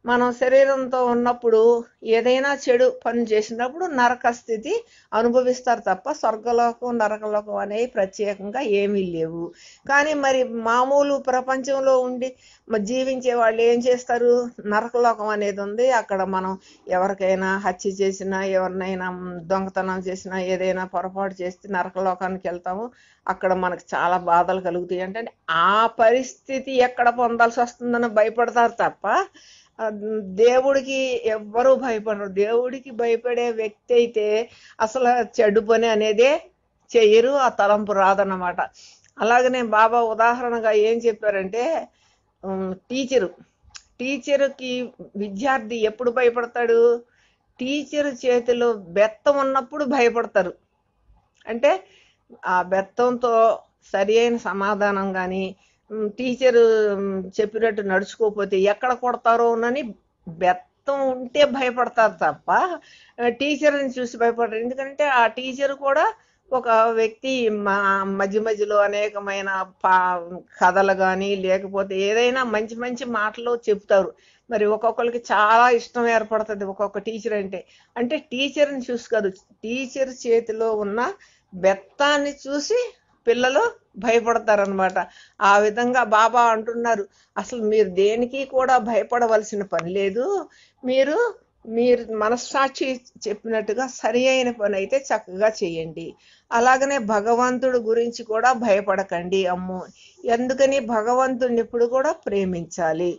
మనం శరీరంతో ఉన్నప్పుడు ఏదైనా చెడు పని చేసినప్పుడు నరక స్థితి అనుభవిస్తారు తప్ప స్వర్గలోకం నరకలోకం అనేవి ప్రత్యేకంగా ఏమీ లేవు కానీ మరి మామూలు ప్రపంచంలో ఉండి మ- జీవించే వాళ్ళు ఏం చేస్తారు నరకలోకం అనేది ఉంది అక్కడ మనం ఎవరికైనా హత్య చేసినా ఎవరినైనా దొంగతనం చేసినా ఏదైనా పొరపాటు చేస్తే నరకలోకానికి వెళ్తాము అక్కడ మనకు చాలా బాధలు కలుగుతాయి అంటే ఆ పరిస్థితి ఎక్కడ పొందాల్సి వస్తుందని భయపడతారు తప్ప ఆ, దేవుడికి ఎవ్వరూ భయపడరు దేవుడికి భయపడే వ్యక్తి అయితే అసలు చెడు పని అనేదే చెయ్యరు ఆ తలంపు రాదన్నమాట అలాగనే బాబా ఉదాహరణగా ఏం చెప్పారంటే ఉమ్, టీచరు టీచరుకి విద్యార్థి ఎప్పుడు భయపడతాడు టీచర్ చేతిలో బెత్తం ఉన్నప్పుడు భయపడతారు అంటే ఆ బెత్తంతో సరి అయిన సమాధానం కానీ టీచరు చెప్పినట్టు నడుచుకోకపోతే ఎక్కడ కొడతారోనని బెత్తం ఉంటే భయపడతారు తప్ప ఆ, టీచర్ని చూసి భయపడరు ఎందుకంటే ఆ టీచర్ కూడా ఒక వ్యక్తి మా మధ్య మధ్యలో అనేకమైన పా కథలు కానీ లేకపోతే ఏదైనా మంచి మంచి మాటలు చెప్తారు మరి ఒక్కొక్కరికి చాలా ఇష్టం ఏర్పడుతుంది ఒక్కొక్క టీచర్ అంటే అంటే టీచర్ని చూసి కాదు టీచర్ చేతిలో ఉన్న బెత్తాన్ని చూసి పిల్లలు భయపడతారనమాట ఆ విధంగా బాబా అంటున్నారు అసలు మీరు దేనికి కూడా భయపడవలసిన పని లేదు మీరు మీరు మనస్సాక్షి చెప్పినట్టుగా సరి అయిన పని అయితే చక్కగా చేయండి అలాగనే భగవంతుడు గురించి కూడా భయపడకండి అమ్మో ఎందుకని భగవంతుడిని ఇప్పుడు కూడా ప్రేమించాలి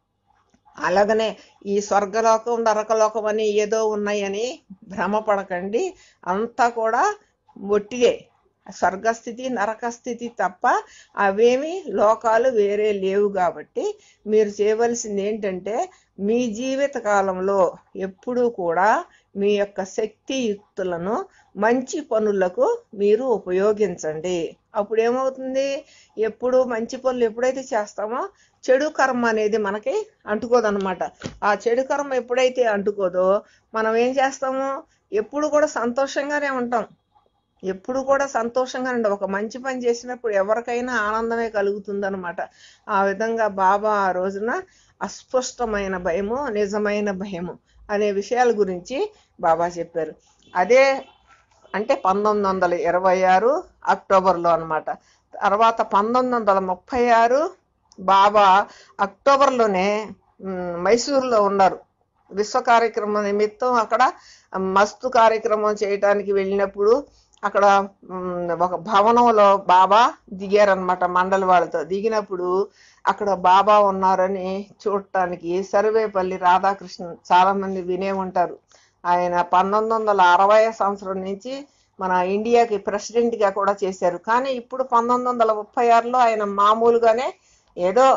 అలాగనే ఈ స్వర్గలోకం నరకలోకం అని ఏదో ఉన్నాయని భ్రమపడకండి అంతా కూడా ఒట్టిదే స్వర్గస్థితి నరకస్థితి తప్ప అవేమి లోకాలు వేరే లేవు కాబట్టి మీరు చేయవలసింది ఏంటంటే మీ జీవిత కాలంలో ఎప్పుడూ కూడా మీ యొక్క శక్తియుక్తులను మంచి పనులకు మీరు ఉపయోగించండి అప్పుడు ఏమవుతుంది ఎప్పుడు మంచి పనులు ఎప్పుడైతే చేస్తామో చెడు కర్మ అనేది మనకి అంటుకోదన్నమాట ఆ చెడు కర్మ ఎప్పుడైతే అంటుకోదో మనం ఏం చేస్తాము ఎప్పుడు కూడా సంతోషంగానే ఉంటాం ఎప్పుడు కూడా సంతోషంగా ఉండి ఒక మంచి పని చేసినప్పుడు ఎవరికైనా ఆనందమే కలుగుతుందన్నమాట ఆ విధంగా బాబా ఆ రోజున అస్పష్టమైన భయము నిజమైన భయము అనే విషయాల గురించి బాబా చెప్పారు అదే అంటే పంతొమ్మిది వందల ఇరవై ఆరు అక్టోబర్లో అనమాట తర్వాత పంతొమ్మిది వందల ముప్పై ఆరు బాబా అక్టోబర్లోనే మ్, మైసూరులో ఉన్నారు విశ్వ కార్యక్రమం నిమిత్తం అక్కడ మస్తు కార్యక్రమం చేయటానికి వెళ్ళినప్పుడు అక్కడ మ్, ఒక భవనంలో బాబా దిగారనమాట మండలి వాళ్ళతో దిగినప్పుడు అక్కడ బాబా ఉన్నారని చూడటానికి సర్వేపల్లి రాధాకృష్ణ చాలా మంది వినే ఉంటారు ఆయన పంతొమ్మిది వందల అరవై సంవత్సరం నుంచి మన ఇండియాకి ప్రెసిడెంట్ గా కూడా చేశారు కానీ ఇప్పుడు పంతొమ్మిది వందల ముప్పై ఆరులో ఆయన మామూలుగానే ఏదో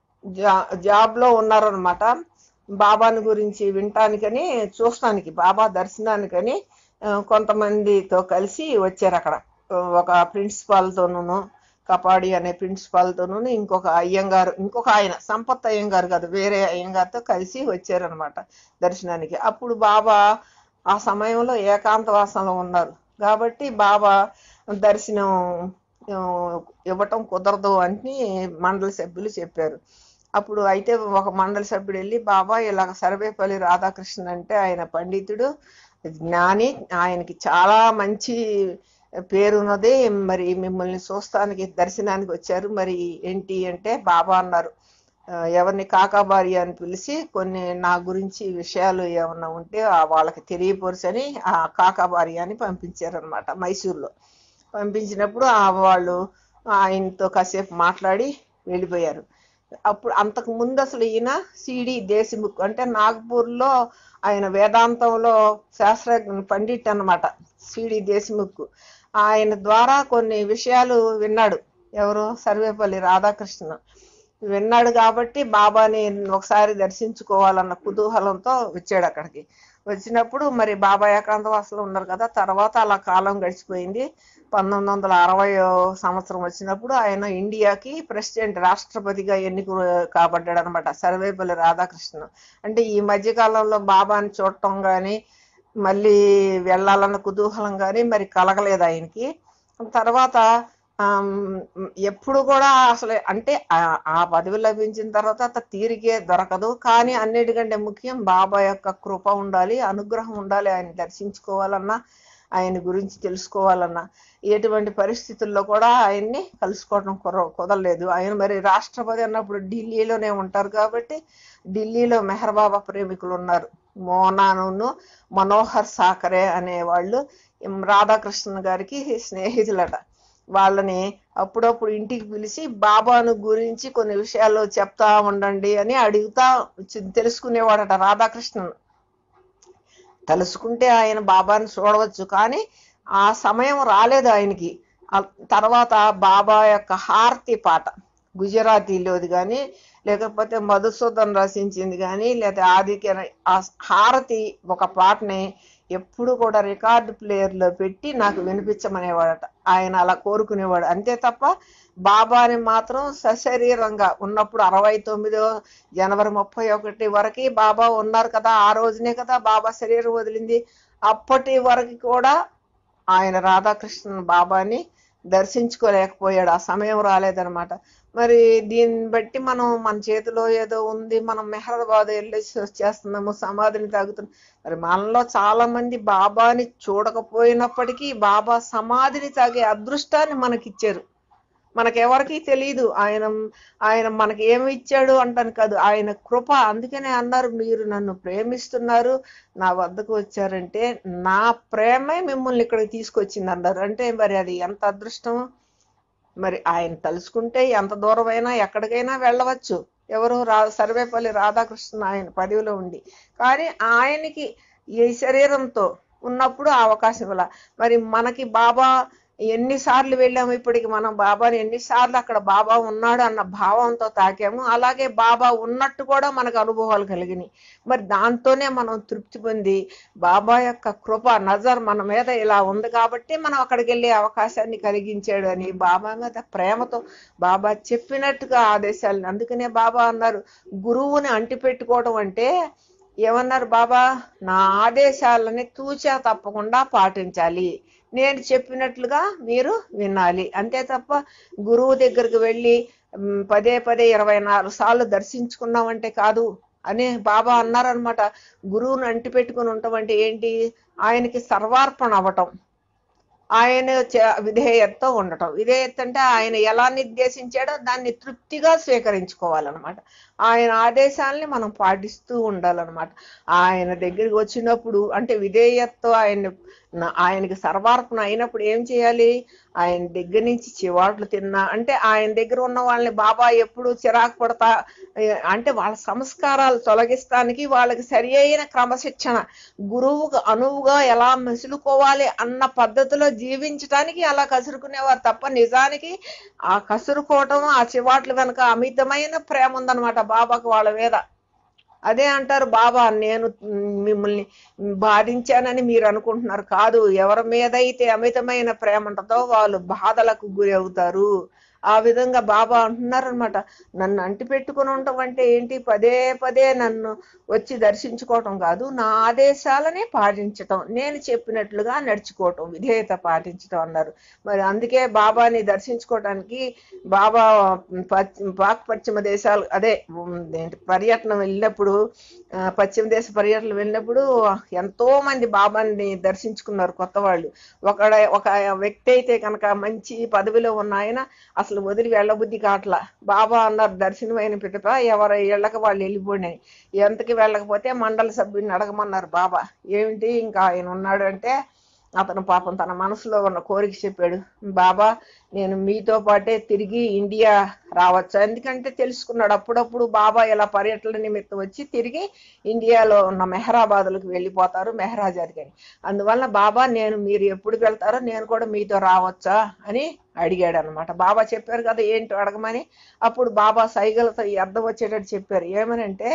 జా జాబ్ లో ఉన్నారనమాట బాబాని గురించి వినటానికని చూస్తానికి బాబా దర్శనానికని ఆ, కొంతమందితో కలిసి వచ్చారు అక్కడ ఒక ప్రిన్సిపాల్ తోనూ కపాడి అనే ప్రిన్సిపాల్ తోనూ ఇంకొక అయ్యంగారు ఇంకొక ఆయన సంపత్ అయ్యంగారు కాదు వేరే అయ్యంగారితో కలిసి వచ్చారనమాట దర్శనానికి అప్పుడు బాబా ఆ సమయంలో ఏకాంతవాసంలో ఉన్నారు కాబట్టి బాబా దర్శనం ఆ, ఇవ్వటం కుదరదు అని మండలి సభ్యులు చెప్పారు అప్పుడు అయితే ఒక మండలి సభ్యుడు వెళ్ళి బాబా ఇలాగ సర్వేపల్లి రాధాకృష్ణ అంటే ఆయన పండితుడు జ్ఞాని ఆయనకి చాలా మంచి పేరు ఉన్నది మరి మిమ్మల్ని చూస్తానికి దర్శనానికి వచ్చారు మరి ఏంటి అంటే బాబా అన్నారు ఆ, ఎవరిని కాకాబారి అని పిలిచి కొన్ని నా గురించి విషయాలు ఏమన్నా ఉంటే ఆ వాళ్ళకి తెలియపరచని ఆ కాకాబారి అని పంపించారనమాట మైసూర్లో పంపించినప్పుడు ఆ వాళ్ళు ఆయనతో కాసేపు మాట్లాడి వెళ్ళిపోయారు అప్పుడు అంతకు ముందు అసలు ఈయన సిడి దేశముఖ్ అంటే నాగ్పూర్లో ఆయన వేదాంతంలో శాస్త్ర పండిట్ అన్నమాట సిడి దేశముఖ్ ఆయన ద్వారా కొన్ని విషయాలు విన్నాడు ఎవరు సర్వేపల్లి రాధాకృష్ణ విన్నాడు కాబట్టి బాబాని ఒకసారి దర్శించుకోవాలన్న కుతూహలంతో వచ్చాడు అక్కడికి వచ్చినప్పుడు మరి బాబా ఏకాంతవాసంలో ఉన్నారు కదా తర్వాత అలా కాలం గడిచిపోయింది పంతొమ్మిది వందల అరవై సంవత్సరం వచ్చినప్పుడు ఆయన ఇండియాకి ప్రెసిడెంట్ రాష్ట్రపతిగా ఎన్నిక కాబడ్డాడు అనమాట సర్వేపల్లి రాధాకృష్ణ అంటే ఈ మధ్య కాలంలో బాబాని చూడటం కానీ మళ్ళీ వెళ్ళాలన్న కుతూహలం కానీ మరి కలగలేదు ఆయనకి తర్వాత ఆమ్, ఎప్పుడు కూడా అసలు అంటే ఆ- ఆ పదవి లభించిన తర్వాత అంత తీరికే దొరకదు కానీ అన్నిటికంటే ముఖ్యం బాబా యొక్క కృప ఉండాలి అనుగ్రహం ఉండాలి ఆయన దర్శించుకోవాలన్నా ఆయన గురించి తెలుసుకోవాలన్నా ఎటువంటి పరిస్థితుల్లో కూడా ఆయన్ని కలుసుకోవడం కుర కుదరలేదు ఆయన మరి రాష్ట్రపతి అన్నప్పుడు ఢిల్లీలోనే ఉంటారు కాబట్టి ఢిల్లీలో మెహర్ బాబా ప్రేమికులు ఉన్నారు మోనాను మనోహర్ సాకరే అనేవాళ్ళు ఎం రాధాకృష్ణ గారికి స్నేహితులట వాళ్ళని అప్పుడప్పుడు ఇంటికి పిలిచి బాబాను గురించి కొన్ని విషయాలు చెప్తా ఉండండి అని అడుగుతా చి- తెలుసుకునేవాడట రాధాకృష్ణన్ తలుసుకుంటే ఆయన బాబాని చూడవచ్చు కానీ ఆ సమయం రాలేదు ఆయనకి ఆ తర్వాత బాబా యొక్క హారతి పాట గుజరాతీలోది కానీ లేకపోతే మధుసూదన్ రచించింది కానీ లేదా ఆదిత్య ఆ హారతి ఒక పాటని ఎప్పుడు కూడా రికార్డు ప్లేయర్లో పెట్టి నాకు వినిపించమనేవాడట ఆయన అలా కోరుకునేవాడు అంతే తప్ప బాబాని మాత్రం సశరీరంగా ఉన్నప్పుడు అరవై తొమ్మిదో జనవరి ముప్పై ఒకటి వరకు బాబా ఉన్నారు కదా ఆ రోజునే కదా బాబా శరీరం వదిలింది అప్పటి వరకు కూడా ఆయన రాధాకృష్ణ బాబాని దర్శించుకోలేకపోయాడు ఆ సమయం రాలేదన్నమాట మరి దీన్ని బట్టి మనం మన చేతిలో ఏదో ఉంది మనం మెహరాబాద్ వెళ్ళేసి వచ్చేస్తున్నాము సమాధిని తాగుతున్నాం మరి మనలో చాలా మంది బాబాని చూడకపోయినప్పటికీ బాబా సమాధిని తాగే అదృష్టాన్ని మనకిచ్చారు మనకెవరికి తెలియదు ఆయన ఆయన మనకి ఏమి ఇచ్చాడు అంటాను కాదు ఆయన కృప అందుకనే అన్నారు మీరు నన్ను ప్రేమిస్తున్నారు నా వద్దకు వచ్చారంటే నా ప్రేమే మిమ్మల్ని ఇక్కడికి తీసుకొచ్చింది అన్నారు అంటే మరి అది ఎంత అదృష్టం మరి ఆయన తలుచుకుంటే ఎంత దూరమైనా ఎక్కడికైనా వెళ్ళవచ్చు ఎవరు రా సర్వేపల్లి రాధాకృష్ణ ఆయన పదవిలో ఉండి కానీ ఆయనకి ఈ శరీరంతో ఉన్నప్పుడు ఆ అవకాశం ఇలా మరి మనకి బాబా ఎన్నిసార్లు వెళ్ళాము ఇప్పటికి మనం బాబాని ఎన్నిసార్లు అక్కడ బాబా ఉన్నాడు అన్న భావంతో తాకాము అలాగే బాబా ఉన్నట్టు కూడా మనకు అనుభవాలు కలిగినాయి మరి దాంతోనే మనం తృప్తి పొంది బాబా యొక్క కృప నజర్ మన మీద ఇలా ఉంది కాబట్టి మనం అక్కడికి వెళ్ళే అవకాశాన్ని కలిగించాడు అని బాబా మీద ప్రేమతో బాబా చెప్పినట్టుగా ఆదేశాలు అందుకనే బాబా అన్నారు గురువుని అంటిపెట్టుకోవడం అంటే ఏమన్నారు బాబా నా ఆదేశాలని తూచా తప్పకుండా పాటించాలి నేను చెప్పినట్లుగా మీరు వినాలి అంతే తప్ప గురువు దగ్గరికి వెళ్ళి మ్, పదే పదే ఇరవై నాలుగు సార్లు దర్శించుకున్నామంటే కాదు అని బాబా అన్నారనమాట గురువుని అంటి పెట్టుకుని ఉండటం అంటే ఏంటి ఆయనకి సర్వార్పణ అవ్వటం ఆయన చ- విధేయతతో ఉండటం విధేయత అంటే ఆయన ఎలా నిర్దేశించాడో దాన్ని తృప్తిగా స్వీకరించుకోవాలన్నమాట ఆయన ఆదేశాలని మనం పాటిస్తూ ఉండాలన్నమాట ఆయన దగ్గరికి వచ్చినప్పుడు అంటే విధేయతతో ఆయన ఆయనకి సర్వార్పణ అయినప్పుడు ఏం చేయాలి ఆయన దగ్గర నుంచి చివాట్లు తిన్నా అంటే ఆయన దగ్గర ఉన్న వాళ్ళని బాబా ఎప్పుడు చిరాకు పడతా ఏ, అంటే వాళ్ళ సంస్కారాలు తొలగిస్తానికి వాళ్ళకి సరి అయిన క్రమశిక్షణ గురువుకు అనువుగా ఎలా మెసులుకోవాలి అన్న పద్ధతిలో జీవించటానికి అలా కసురుకునేవారు తప్ప నిజానికి ఆ కసురుకోవటం ఆ చివాట్ల వెనక అమితమైన ప్రేమ ఉందన్నమాట బాబాకు వాళ్ళ మీద అదే అంటారు బాబా నేను మిమ్మల్ని బాధించానని మీరు అనుకుంటున్నారు కాదు ఎవరి మీద అయితే అమితమైన ప్రేమ ఉంటుందో వాళ్ళు బాధలకు గురి అవుతారు ఆ విధంగా బాబా అంటున్నారనమాట నన్ను అంటి పెట్టుకుని ఉండటం అంటే ఏంటి పదే పదే నన్ను వచ్చి దర్శించుకోవటం కాదు నా ఆదేశాలని పాటించటం నేను చెప్పినట్లుగా నడుచుకోవటం విధేయత పాటించటం అన్నారు మరి అందుకే బాబాని దర్శించుకోవటానికి బాబా పశ్చిమ పాక్ పశ్చిమ దేశాలు అదే ఉమ్, ఏంటి పర్యటన వెళ్ళినప్పుడు ఆ, పశ్చిమ దేశ పర్యటన వెళ్ళినప్పుడు ఎంతో మంది బాబాని దర్శించుకున్నారు కొత్త వాళ్ళు ఒక ఒక వ్యక్తి అయితే కనుక మంచి పదవిలో ఉన్న ఆయన అసలు వదిలి వెళ్ళబుద్ధి కావట్లా బాబా అన్నారు దర్శనం అయిన పిటప ఎవరి ఇళ్ళకి వాళ్ళు వెళ్ళిపోండి అని ఎంతకి వెళ్ళకపోతే మండలి సభ్యుని అడగమన్నారు బాబా ఏమిటి ఇంకా ఆయన ఉన్నాడు అంటే అతను పాపం తన మనసులో ఉన్న కోరిక చెప్పాడు బాబా నేను మీతో పాటే తిరిగి ఇండియా రావచ్చు ఎందుకంటే తెలుసుకున్నాడు అప్పుడప్పుడు బాబా ఇలా పర్యటన నిమిత్తం వచ్చి తిరిగి ఇండియాలో ఉన్న మెహరాబాద్లకు వెళ్ళిపోతారు మెహరాజాదికి అని అందువల్ల బాబా నేను మీరు ఎప్పుడు వెళ్తారో నేను కూడా మీతో రావచ్చా అని అడిగాడు అనమాట బాబా చెప్పారు కదా ఏంటో అడగమని అప్పుడు బాబా సైగలతో ఈ అర్థం వచ్చేటట్టు చెప్పారు ఏమనంటే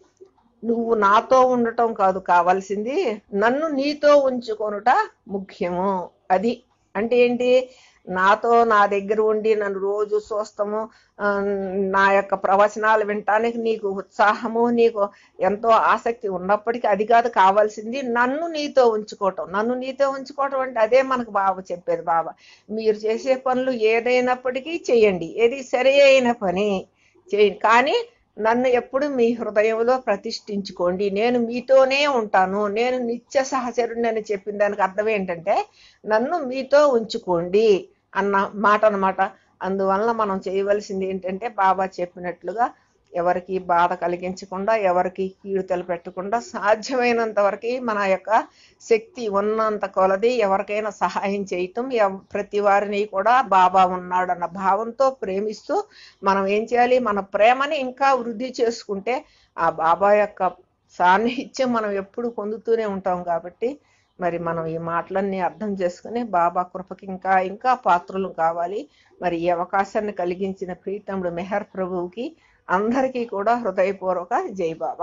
నువ్వు నాతో ఉండటం కాదు కావాల్సింది నన్ను నీతో ఉంచుకొనుట ముఖ్యము అది అంటే ఏంటి నాతో నా దగ్గర ఉండి నన్ను రోజు చూస్తాము ఆ, నా యొక్క ప్రవచనాలు వినటానికి నీకు ఉత్సాహము నీకు ఎంతో ఆసక్తి ఉన్నప్పటికీ అది కాదు కావాల్సింది నన్ను నీతో ఉంచుకోవటం నన్ను నీతో ఉంచుకోవటం అంటే అదే మనకు బాబా చెప్పేది బాబా మీరు చేసే పనులు ఏదైనప్పటికీ చేయండి ఏది సరి అయిన పని చేయండి కానీ నన్ను ఎప్పుడు మీ హృదయంలో ప్రతిష్ఠించుకోండి నేను మీతోనే ఉంటాను నేను నిత్య సహచరుడిని అని చెప్పిన దానికి అర్థం ఏంటంటే నన్ను మీతో ఉంచుకోండి అన్న మాట అన్నమాట అందువల్ల మనం చేయవలసింది ఏంటంటే బాబా చెప్పినట్లుగా ఎవరికి బాధ కలిగించకుండా ఎవరికి కీడు తలపెట్టకుండా సాధ్యమైనంత వరకు మన యొక్క శక్తి ఉన్నంత కొలది ఎవరికైనా సహాయం చేయటం ఎవ- ప్రతి వారిని కూడా బాబా ఉన్నాడన్న భావంతో ప్రేమిస్తూ మనం ఏం చేయాలి మన ప్రేమని ఇంకా వృద్ధి చేసుకుంటే ఆ బాబా యొక్క సాన్నిహిత్యం మనం ఎప్పుడు పొందుతూనే ఉంటాం కాబట్టి మరి మనం ఈ మాటలన్నీ అర్థం చేసుకుని బాబా కృపకి ఇంకా ఇంకా పాత్రలు కావాలి మరి ఈ అవకాశాన్ని కలిగించిన ప్రీతముడు మెహర్ ప్రభువుకి అందరికీ కూడా హృదయపూర్వక జై బాబా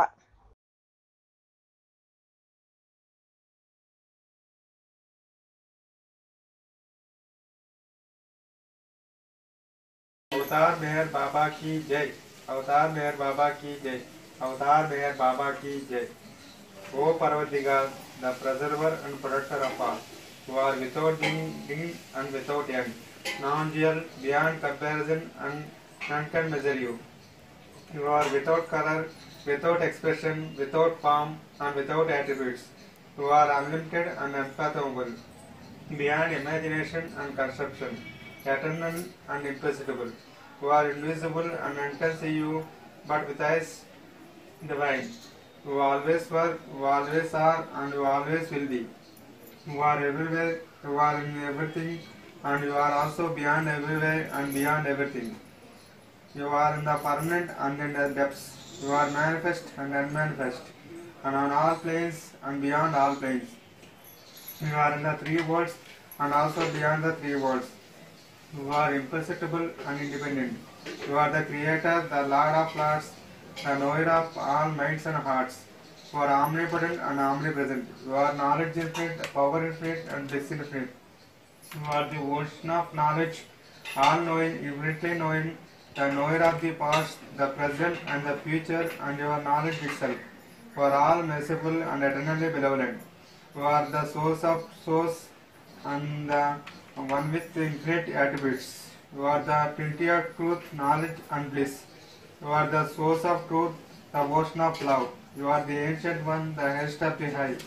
अवतार मेहर बाबा की जय अवतार मेहर बाबा की जय अवतार मेहर बाबा की जय O Parvatiga, the preserver and protector of all, who are without beginning and without end, non-dual, beyond comparison, and none can measure you. You are without color, without expression, without form, and without attributes. You are unlimited and unfathomable, beyond imagination and conception, eternal and imperceptible. You are invisible and none can see you, but with eyes divine. You always were, you always are, and you always will be. You are everywhere, you are in everything, and you are also beyond everywhere and beyond everything. You are in the permanent and in the depths. You are manifest and unmanifest, and on all planes and beyond all planes. You are in the three worlds and also beyond the three worlds. You are imperceptible and independent. You are the creator, the Lord of Lords, the knower of all minds and hearts. You are omnipotent and omnipresent. You are knowledge infinite, power infinite, and bliss infinite. You are the ocean of knowledge, all knowing, infinitely knowing, the knower of the past, the present, and the future, and your knowledge itself. You are all merciful and eternally benevolent. You are the source of source and the one with infinite attributes. You are the plenty of truth, knowledge, and bliss. You are the source of truth, the ocean of love. You are the ancient one, the highest of the high.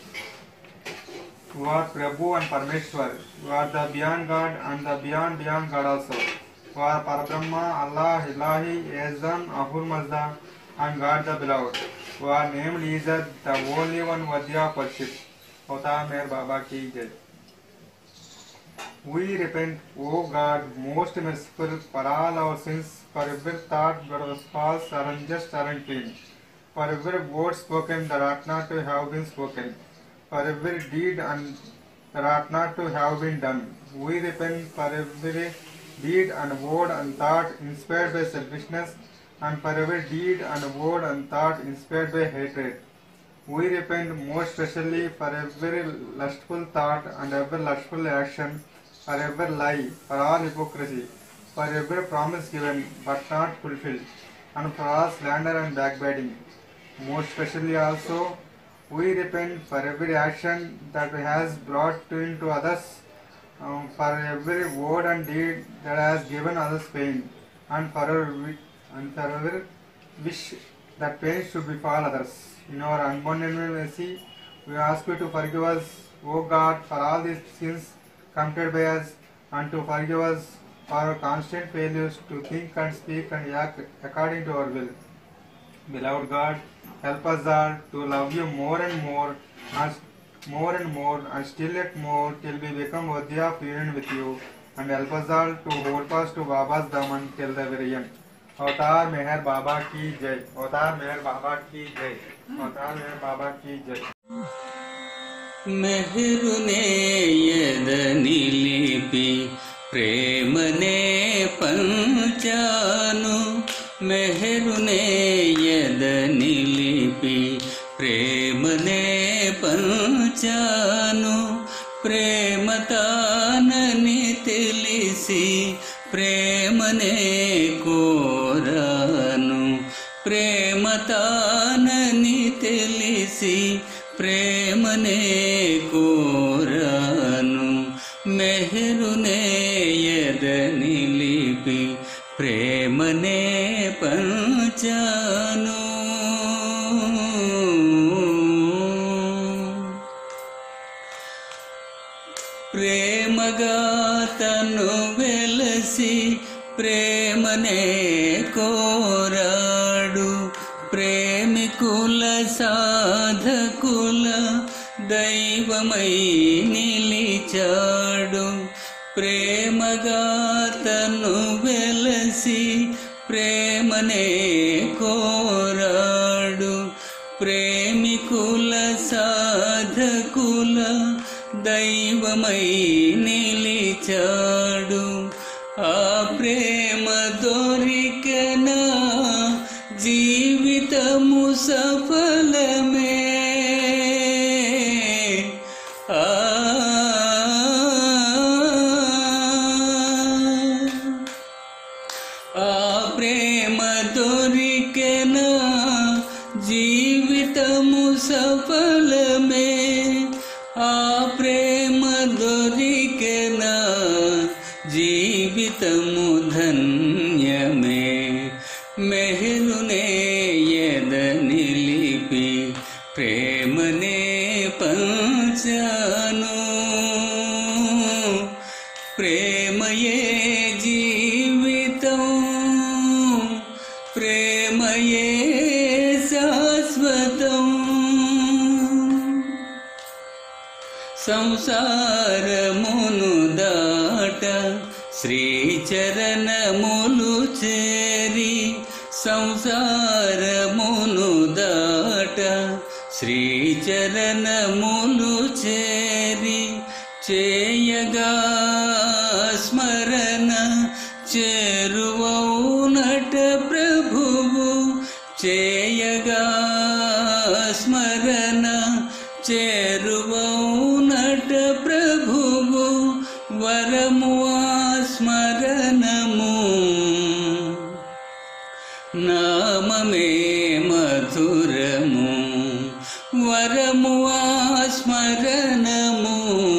You are Prabhu and Parmeshwar. You are the beyond God and the beyond beyond God also. You are Parabrahma, Allah, Ilahi, Ezan, Ahur Mazda, and God the Beloved. You are named Izzat, the only one worthy of worship. Avtar Meher Baba ki Jai. We repent, O God, most merciful, for all our sins, for every thought that was false or unjust or unclean, for every word spoken that ought not to have been spoken, for every deed and that ought not to have been done. We repent for every deed and word and thought inspired by selfishness, and for every deed and word and thought inspired by hatred. We repent most especially for every lustful thought and every lustful action, for every lie, for all hypocrisy, for every promise given but not fulfilled, and for all slander and backbiting. Most especially also, we repent for every action that has brought pain to others, um, for every word and deed that has given others pain, and for our wi- and for our wish that pain should befall others. In our unbounded mercy, we ask you to forgive us, O God, for all these sins committed by us, and to forgive us for our constant failures to think and speak and act according to our will. Beloved God, help us all to love you more and more, and more and more, and still yet more, till we become worthy of union with you, and help us all to hold fast to Baba's daman till the very end. अवतार मेहर बाबा की जय अवतार मेहर बाबा की जय अवतार मेहर बाबा की जय మెహరునే ఎదనిలిపి ప్రేమనే పంచాను మెహరునే ఎదనిలిపి ప్రేమనే పంచాను ప్రేమ తానని తెలి తెలిసి ప్రేమనే కోరాను ప్రేమ తానని తెలిసి ప్రేమనే కోరాను మెహరునే ఎద నిలిపి ప్రేమనే పంచాను ప్రేమగా తను వెలసి ప్రేమనే కోరాడు ప్రేమికుల సాధకుల దైవమై నిలిచాడు ప్రేమగా తను వెలసి ప్రేమనే కోరాడు ప్రేమికుల సాధకుల దైవమై నిలిచాడు ఆ ప్రేమ దొరికనా జీవితము సఫలమే ఆ ఆ ప్రేమ దొరికెనా జీవితము సఫలమే ఆ ప్రేమ దొరికెనా జీవితము ధన్యమే మెహరునే ఎద నిలిపి ప్రేమనే పంచాను ప్రేమయే జీవితం ప్రేమయే శాశ్వతం సంసారమును దాట శ్రీచరణములు చేరి సంసారమును దాట శ్రీచరణములు చేరి చేయగా స్మరణ చేరువౌనట ప్రభువు చేయగా స్మరణ చేరువౌనట ప్రభువు వరము ఆ స్మరణము నామమే మధురము వరము ఆ స్మరణము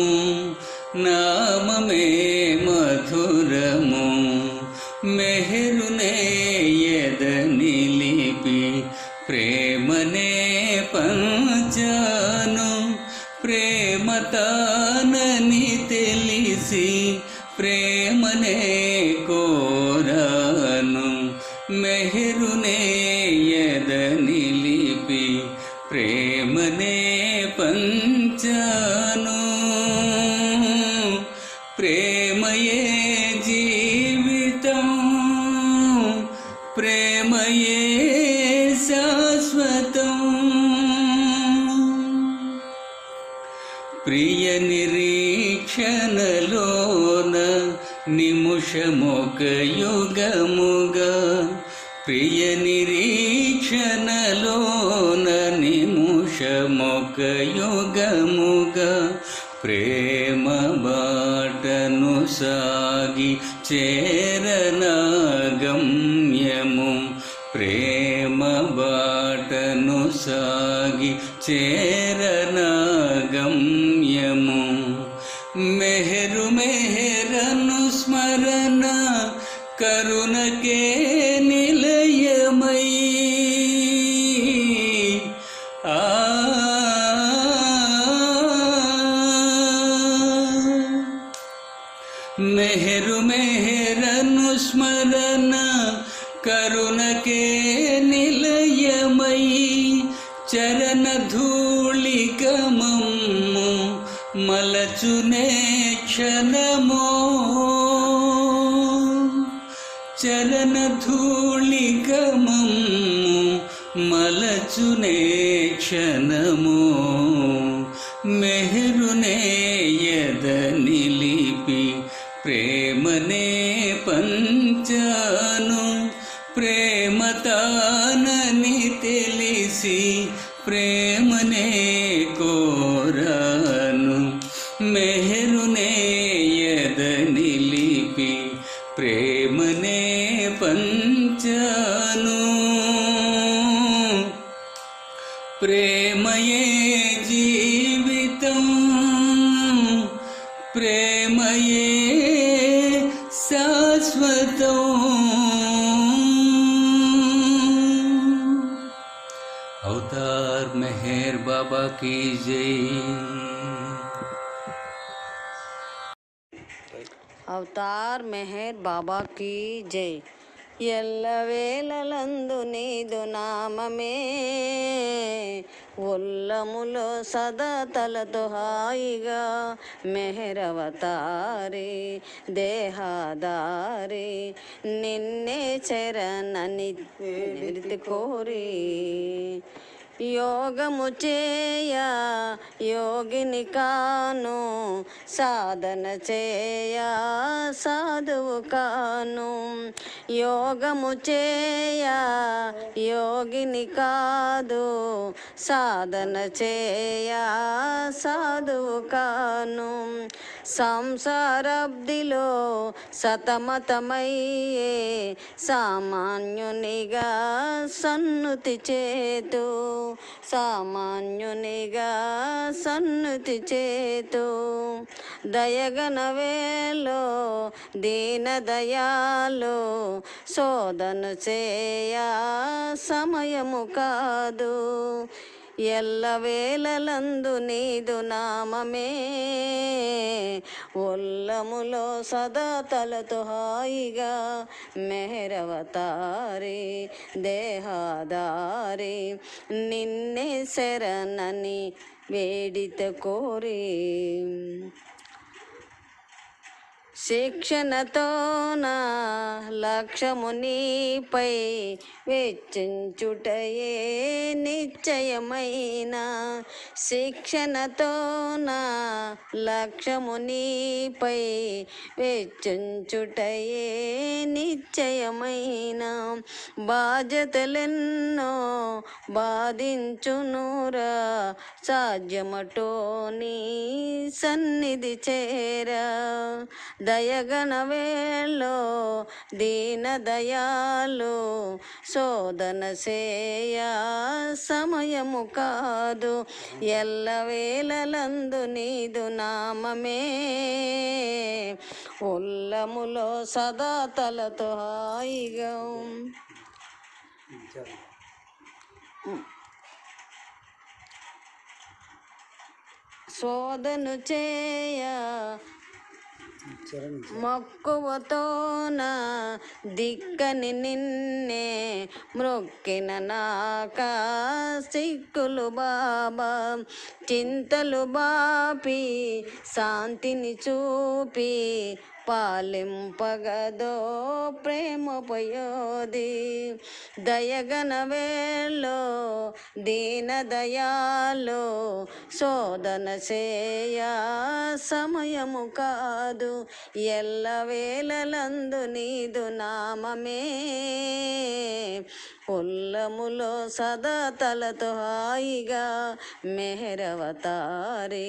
నామమే మధురము మెహరునే ఎద నిలిపి ప్రేమనే పంచాను ప్రేమ తానని తెలిసి ప్రేమనే కోరాను మెహరునే ఎద నిలిపి ప్రేమనే పంచాను ప్రేమయే జీవితం ప్రేమయే శాశ్వతం ప్రియ నిరీక్షణలోన నిముషమొక యుగముగా ప్రియ నిరీక్షణలోన నిముషమొక యుగముగా ప్రేమ బాటను సాగి చేరనాగమ్యము ప్రేమ బాటను సాగి చేరనాగమ్యము మెహరు మెహరను స్మరణ కరుణకే నిలయమై ఆ మెహరు మెహరను స్మరణ కరుణకే నిలయమై చరణ ధూళికమమ్ము మలచునే క్షణమో చరణ ధూళికమమ్ము మలచునే క్షణమో మెహరునే ఎద నిలిపి ప్రేమనే పంచాను ప్రేమ తానని తెలిసి ప్రేమనే కోరాను మెహరునే ఎద నిలిపి ప్రేమనే పంచను ప్రేమయే జీవితం ప్రేమయే శాశ్వతం అవతార్ మెహర్ బాబా की जय అవతార్ మెహర్ బాబా కీ జై ఎల్లవేళలందు నీదు నామమే ఉల్లములో సదా తలతో హాయిగా మెహరవతారి దేహాదారి నిన్నే చరణని నిరితి కోరి యోగము చేయ యోగిని కాను సాధన చేయ సాధువు కాను యోగము చేయ యోగిని కాదు సాధన చేయ సాధువు కాను సంసారబ్దిలో సతమతమయ్యే సామాన్యునిగా సన్నుతి చేతు సామాన్యునిగా సన్నుతి చేతు దయగన వేలో దీన దయాలు శోధను చేయ సమయము కాదు ఎల్లవేళలందు నీదు నామమే ఉల్లములో సదా తలతో హాయిగా మెహరవతారి దేహాదారి నిన్నే శరణని వేడిత కోరి శిక్షణతో నా లక్ష్యము నీపై వెచ్చించుటయే నిశ్చయమైన శిక్షణతో నా లక్ష్యము నీపై వెచ్చించుటయే నిశ్చయమైన బాధ్యతలెన్నో బాధించునురా సాధ్యమటో నీ సన్నిధి చేరా దయగన వేళో దీన దయాలు శోధన సేయ సమయము కాదు ఎల్లవేళలందు నీదు నామమే ఉల్లములో సదా తలతో హాయిగా శోధను చేయ మక్కువతోన దిక్కని నిన్నే మ్రొక్కిన నాక సిక్కులు బాబా చింతలు బాపి శాంతిని చూపి పాలింపగదో ప్రేమ పయోది దయగన వేలో దీన దయాలో శోధన చేయ సమయము కాదు ఎల్లవేళలందు నీదు నామమే ఉల్లములో సదా తలతో హాయిగా మెహరవతారి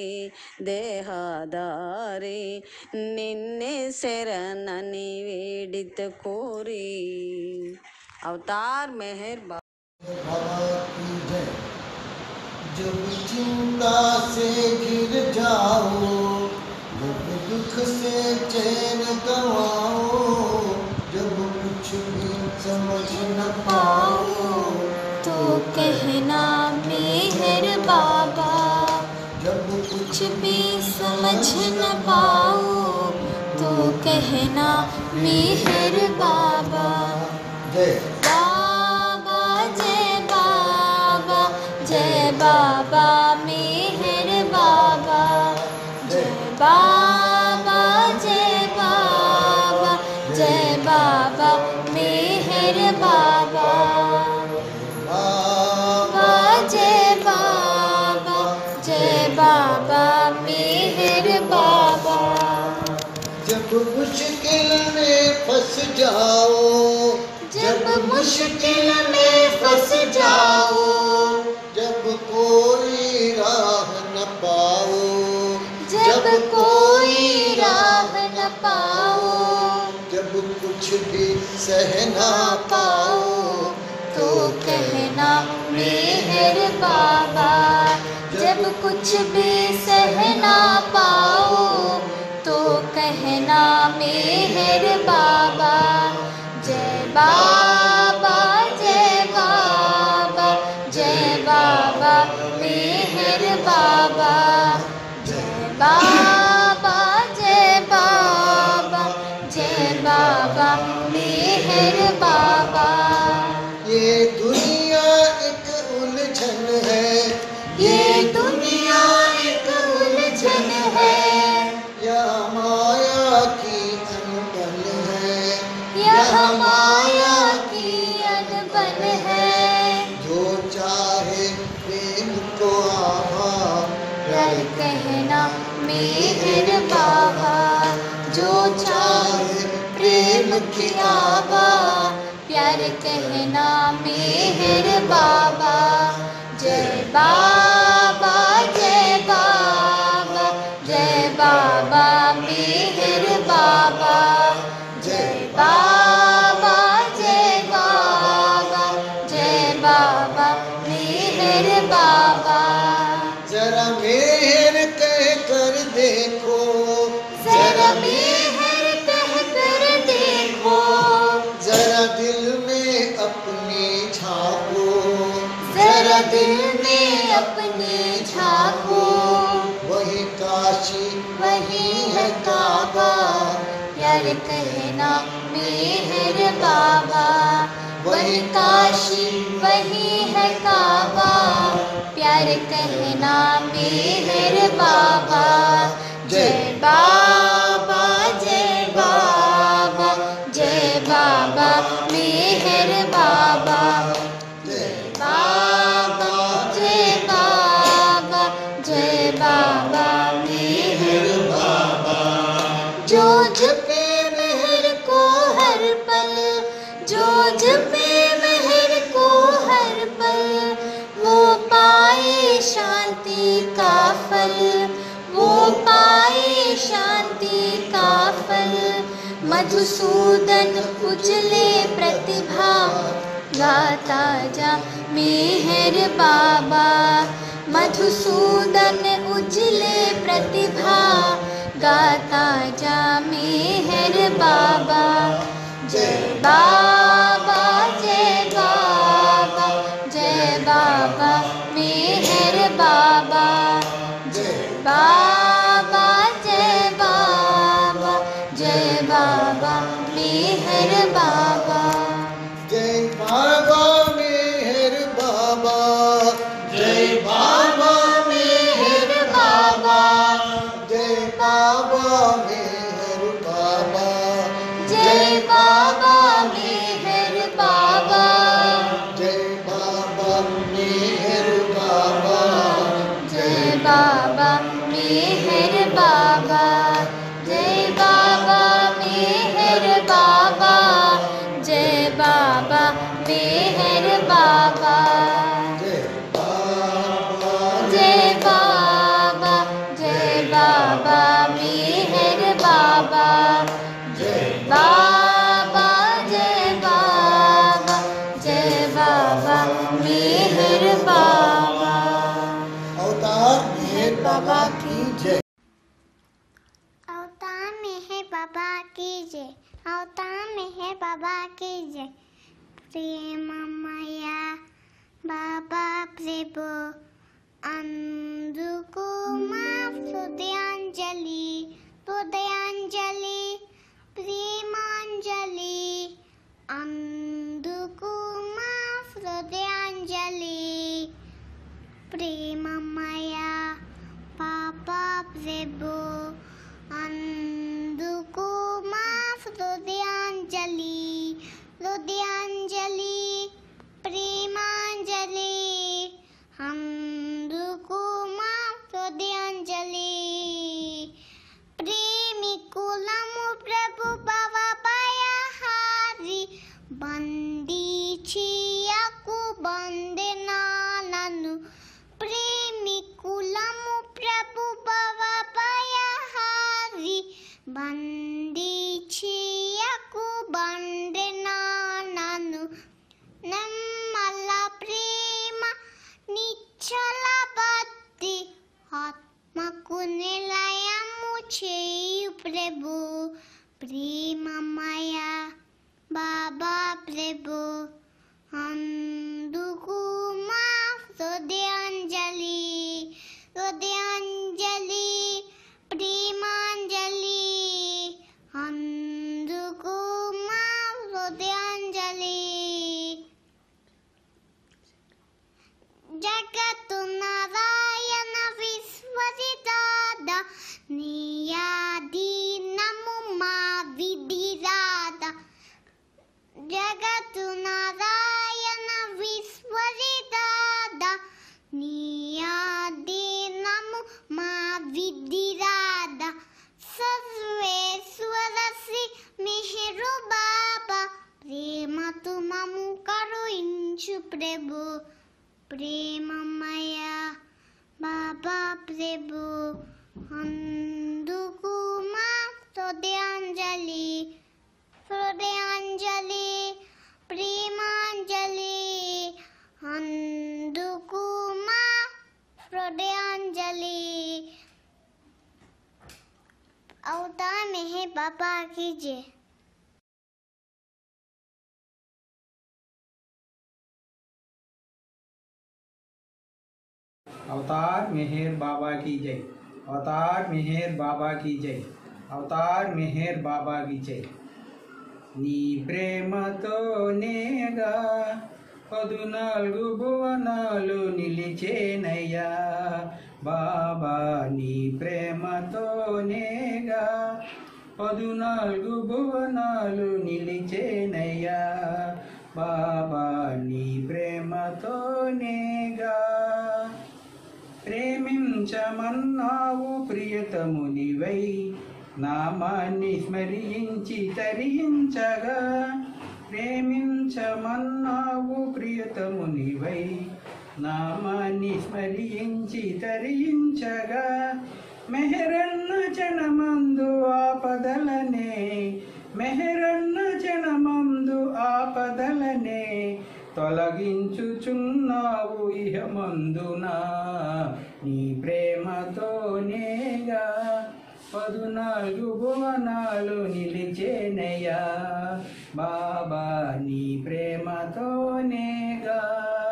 దేహాదారి నిన్నే శరణని వేడిత కోరి అవతార్ మెహర్ బా बाबा की जय जब चिंता से घिर जाओ जब दुख से चैन गवाओ जब कुछ भी समझ न पाओ तो कहना मेहर बाबा जब कुछ भी समझ न पाओ तो कहना मेहर बाबा जय बाबा जय बाबा जय बाबा मेहर बाबा जय बाबा जय बाबा जय बाबा मेहर बाबा बाबा जय बाबा जय बाबा मेहर बाबा जब मुश्किल में फंस जाओ जब मुश्किल में फंस जाओ जब कोई राह न पाओ जब कोई राह न पाओ जब जब कुछ भी सह ना पाओ तो कहना मेहर बाबा जब कुछ भी सह ना पाओ तो कहना मेहर बाबा जय बाबा जय बाबा जय बाबा मेहर बाबा जय बाबा जय बाबा जय बाबा मेहर बाबा ये दुनिया एक उलझन है ये दुनिया एक उलझन है यह माया की अनबन है यह माया की अनबन है जो चाहे प्रेम को आभा प्यार कहना मेहर बाबा जो चाहे प्रेम की आबा प्यार कहना मेहर बाबा जय बाबा जय बाबा जय बाबा मेहर बाबा जय बाबा जय बाबा जय बाबा मेहर बाबा जरा मेहर कह कर देखो जरा मेहर कह कर देखो जरा दिल में अपनी झांको जरा दिल में अपने झांको वही काशी वही है काबा प्यार कहना मेहर बाबा वही काशी वही है काबा प्यार कहना मेहर बाबा जय बाबा जय बाबा जय बाबा मेहर बाबा जय बाबा जय बाबा जय बाबा मेहर बाबा जो जपे मेहर को हर पल जो जपे मेहर को हर पल वो पाए शांति का फल वो पाए शांति का फल मधुसूदन उजले प्रतिभा गाता जा मेहर बाबा मधुसूदन उजले प्रतिभा गाता जा मेहर बाबा जय बाबा जय बाबा जय बाबा मेहर बाबा जय बाबा जय बाबा जय बाबा मेहर बाबा जय बाबा मेहर बाबा जय बाबा मेहर बाबा जय बाबा मेहर बाबा जय बाबा मेहर बाबा जय बाबा मेहर बाबा जय बाबा मेहर बाबा जय बाबा मेहर बाबा जय बाबा मेहर बाबा जय बाबा जय बाबा मेहर बाबा जय बाबा जय बाबा जय बाबा मेहर बाबा अवतार मेहर बाबा की जय अवतार मेहर बाबा की जय अवतार मेहर बाबा की जय ప్రేమమయ బాబా ప్రభు అందుకు మా హృదయాంజలి హృదయాంజలి ప్రేమాంజలి అందుకు మా హృదయాంజలి ప్రేమమయ పాపా ప్రభు అందుకు మా హృదయాంజలి హృదయాంజలి ప్రేమాంజలి అందుకు మా హృదయాంజలి ప్రేమికులము ప్రభు భవ భయహారి బందీచియకు బందనాలను ప్రేమికులము ప్రభు భవ భయహారి బందీచియకు శ్రీమతు నారాయణ విశ్వజిదాద నీయాదీనము మా విధిరాద సర్వేశ్వర శ్రీ మిహిరు బాబా ప్రేమతు మము కరుణించు ప్రభు ప్రేమమయ బాబా ప్రభు అందుకు మా హృదయాంజలి హృదయాంజలి ప్రేమాంజలి అందుకు మా హృదయాంజలి అవతా మెహే బాబా की जय अवतार मेहर बाबा की जय अवतार मेहर बाबा की जय अवतार मेहर बाबा की जय నీ ప్రేమతోనేగా పదునాలుగు భువనాలు నిలిచేనయ్యా బాబా నీ ప్రేమతోనేగా పదునాలుగు భువనాలు నిలిచేనయ్యా బాబా నీ ప్రేమతోనేగా ప్రేమించమన్నావు ప్రియతమునివై నామాన్ని స్మరించి తరించగా ప్రేమించమన్నావు ప్రియతమునివై నామాన్ని స్మరించి తరించగా మెహరన్న చణమందు ఆపదలనే మెహరన్న చణమందు ఆపదలనే తొలగించుచున్నావు ఇహమందునా నీ ప్రేమతోనేగా పదునాలుగు భువనాలు నిలిచేనయ్యా బాబా నీ ప్రేమతోనేగా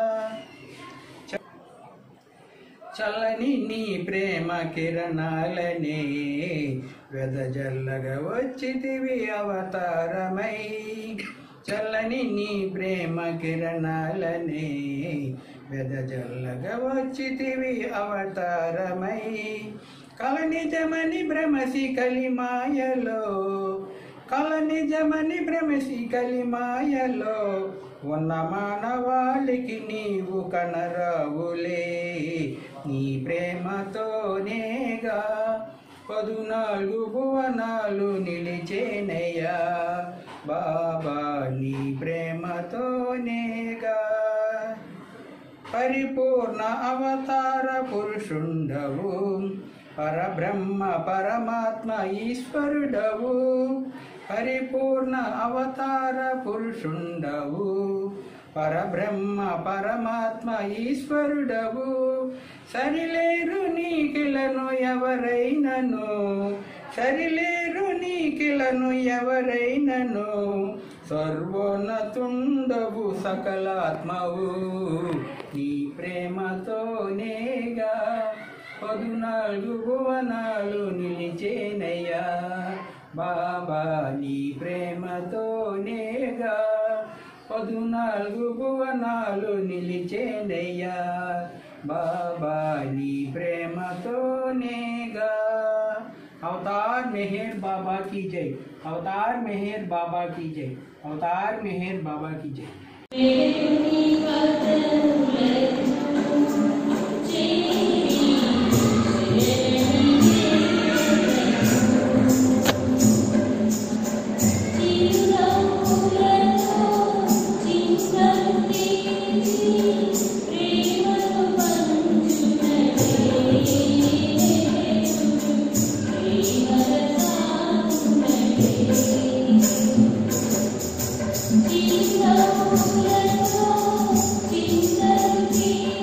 చల్లని నీ ప్రేమ కిరణాలనే వెదజల్లగా వచ్చితివి అవతారమై చల్లని నీ ప్రేమ కిరణాలనే వెదజల్లగా వచ్చితివి అవతారమై కల నిజమని భ్రమసి కలిమాయలో కల నిజమని భ్రమసి కలిమాయలో ఉన్న మానవాళికి నీవు కనరావులే నీ ప్రేమతోనేగా పదునాలుగు భువనాలు నిలిచేనయ్యా బాబా నీ ప్రేమతోనేగా పరిపూర్ణ అవతార పురుషుండవు పరబ్రహ్మ పరమాత్మ ఈశ్వరుడవు పరిపూర్ణ అవతార పురుషుండవు పరబ్రహ్మ పరమాత్మ ఈశ్వరుడవు సరిలేరు నీకిలను ఎవరైనను సరిలేరు నీకిలను ఎవరైనను సర్వోన్నతుండవు సకలాత్మవు నీ ప్రేమతోనేగా పదునాలుగు భువనాలు నిలిచేనయ్యా బాబా నీ ప్రేమతోనేగా పదునాలుగు భువనాలు నిలిచేనయ్యా బాబా నీ ప్రేమతోనేగా अवतार मेहर बाबा की जय अवतार मेहर बाबा की जय अवतार मेहर बाबा की जय Thank you.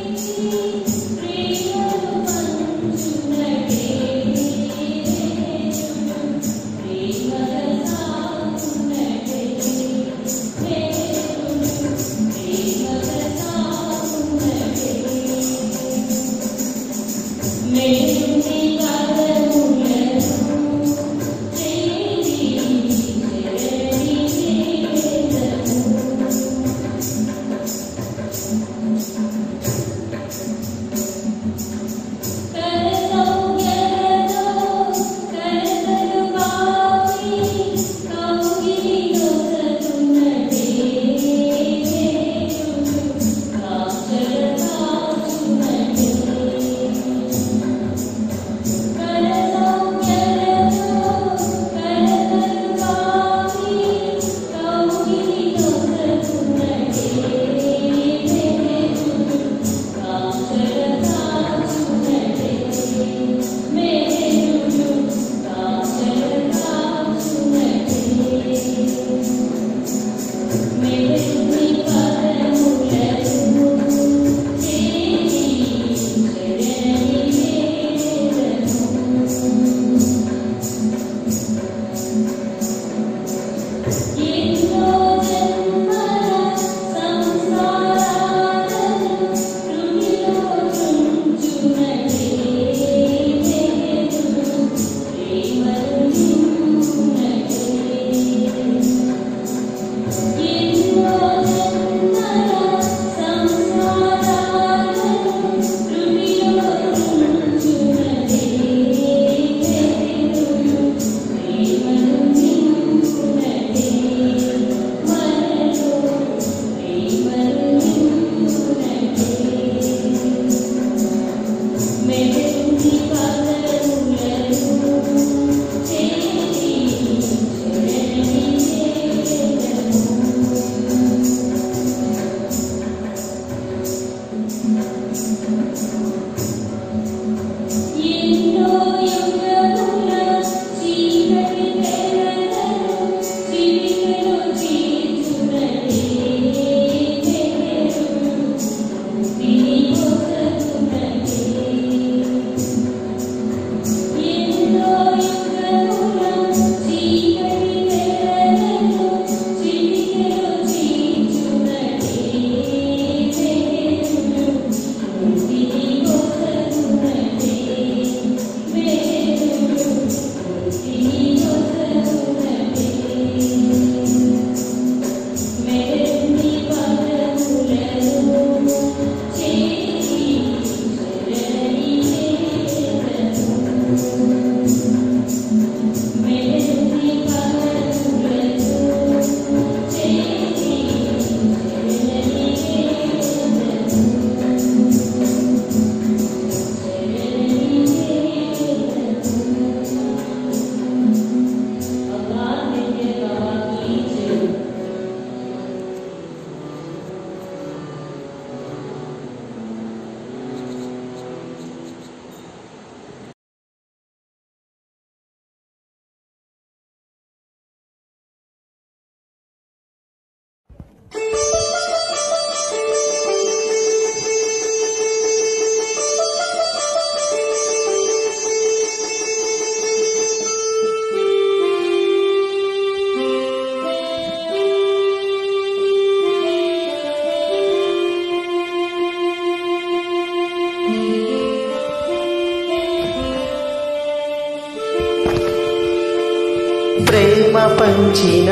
ప్రేమ పంచిన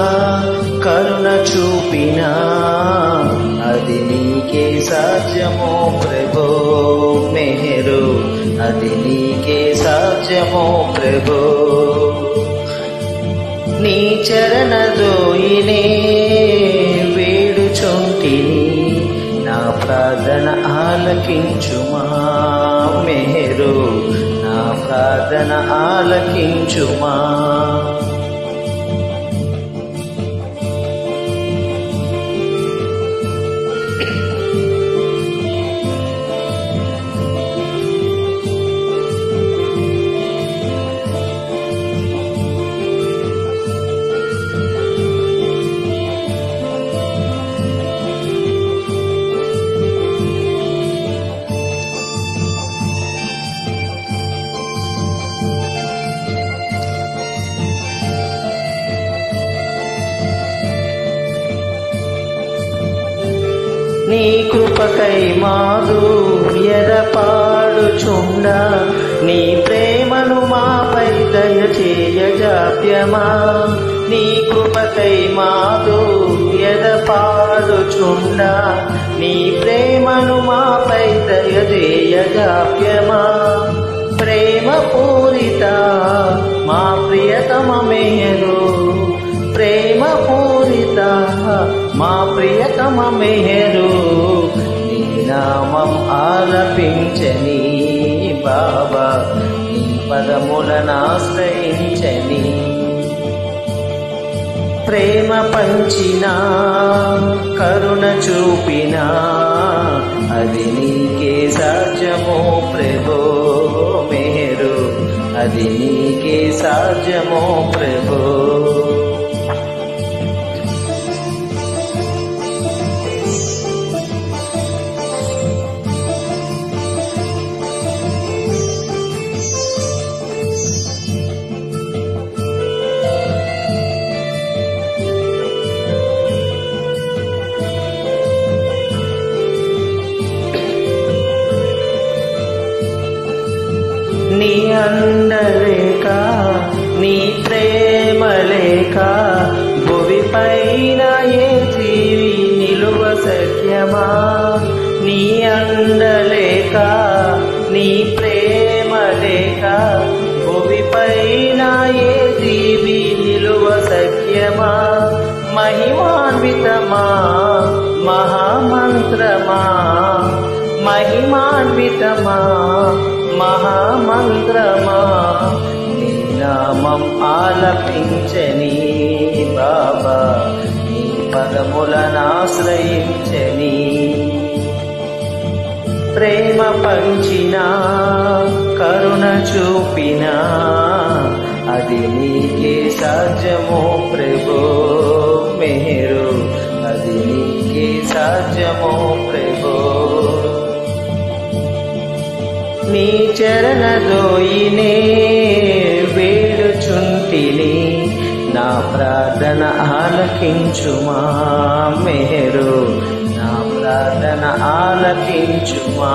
కరుణ చూపిన అది నీకే సాధ్యమో ప్రభో మెహరు అది నీకే సాధ్యమో ప్రభో నీ చరణ దోయినే వేడుచుంటిని నా ప్రార్థన ఆలకించుమా మెహరు నా ప్రార్థన ఆలకించుమా నీ కృపకై మాదు ఎదపాడుచుండ నీ ప్రేమను మాపై దయచేయజాప్యమా నీ కృపకై మాదు ఎదపాడుచుండ నీ ప్రేమను మాపై దయచేయజాప్యమా ప్రేమ పూరిత మా ప్రియతమ మేరు ప్రేమ పూరిత మా ప్రియతమ మెహరు నీ నామం ఆలపించని బాబా నీ పదములనాశ్రయించని ప్రేమ పంచిన కరుణ చూపిన అది నీకే సాధ్యమో ప్రభో మేరు అది నీకే సాధ్యమో ప్రభో పైన ఏ జీవి నిలువ సఖ్యమా నీ అందలేక నీ ప్రేమ లేక భూమి పైన ఏ జీవి నిలువ సఖ్యమా మహిమాన్వితమా మహామంత్రమా మహిమాన్వితమా మహామంత్రమా నీ నామం ఆలపించని బాబా నీ పదములనాశ్రయించని ప్రేమ పంచిన కరుణ చూపిన అది నీకే సాధ్యమో ప్రభు మేరు అది నీకే సాధ్యమో ప్రభు నీ చరణ దోయినే వేడుచుంటిని నా ప్రార్థన ఆలకించుమా మేరు నా ప్రార్థన ఆలకించుమా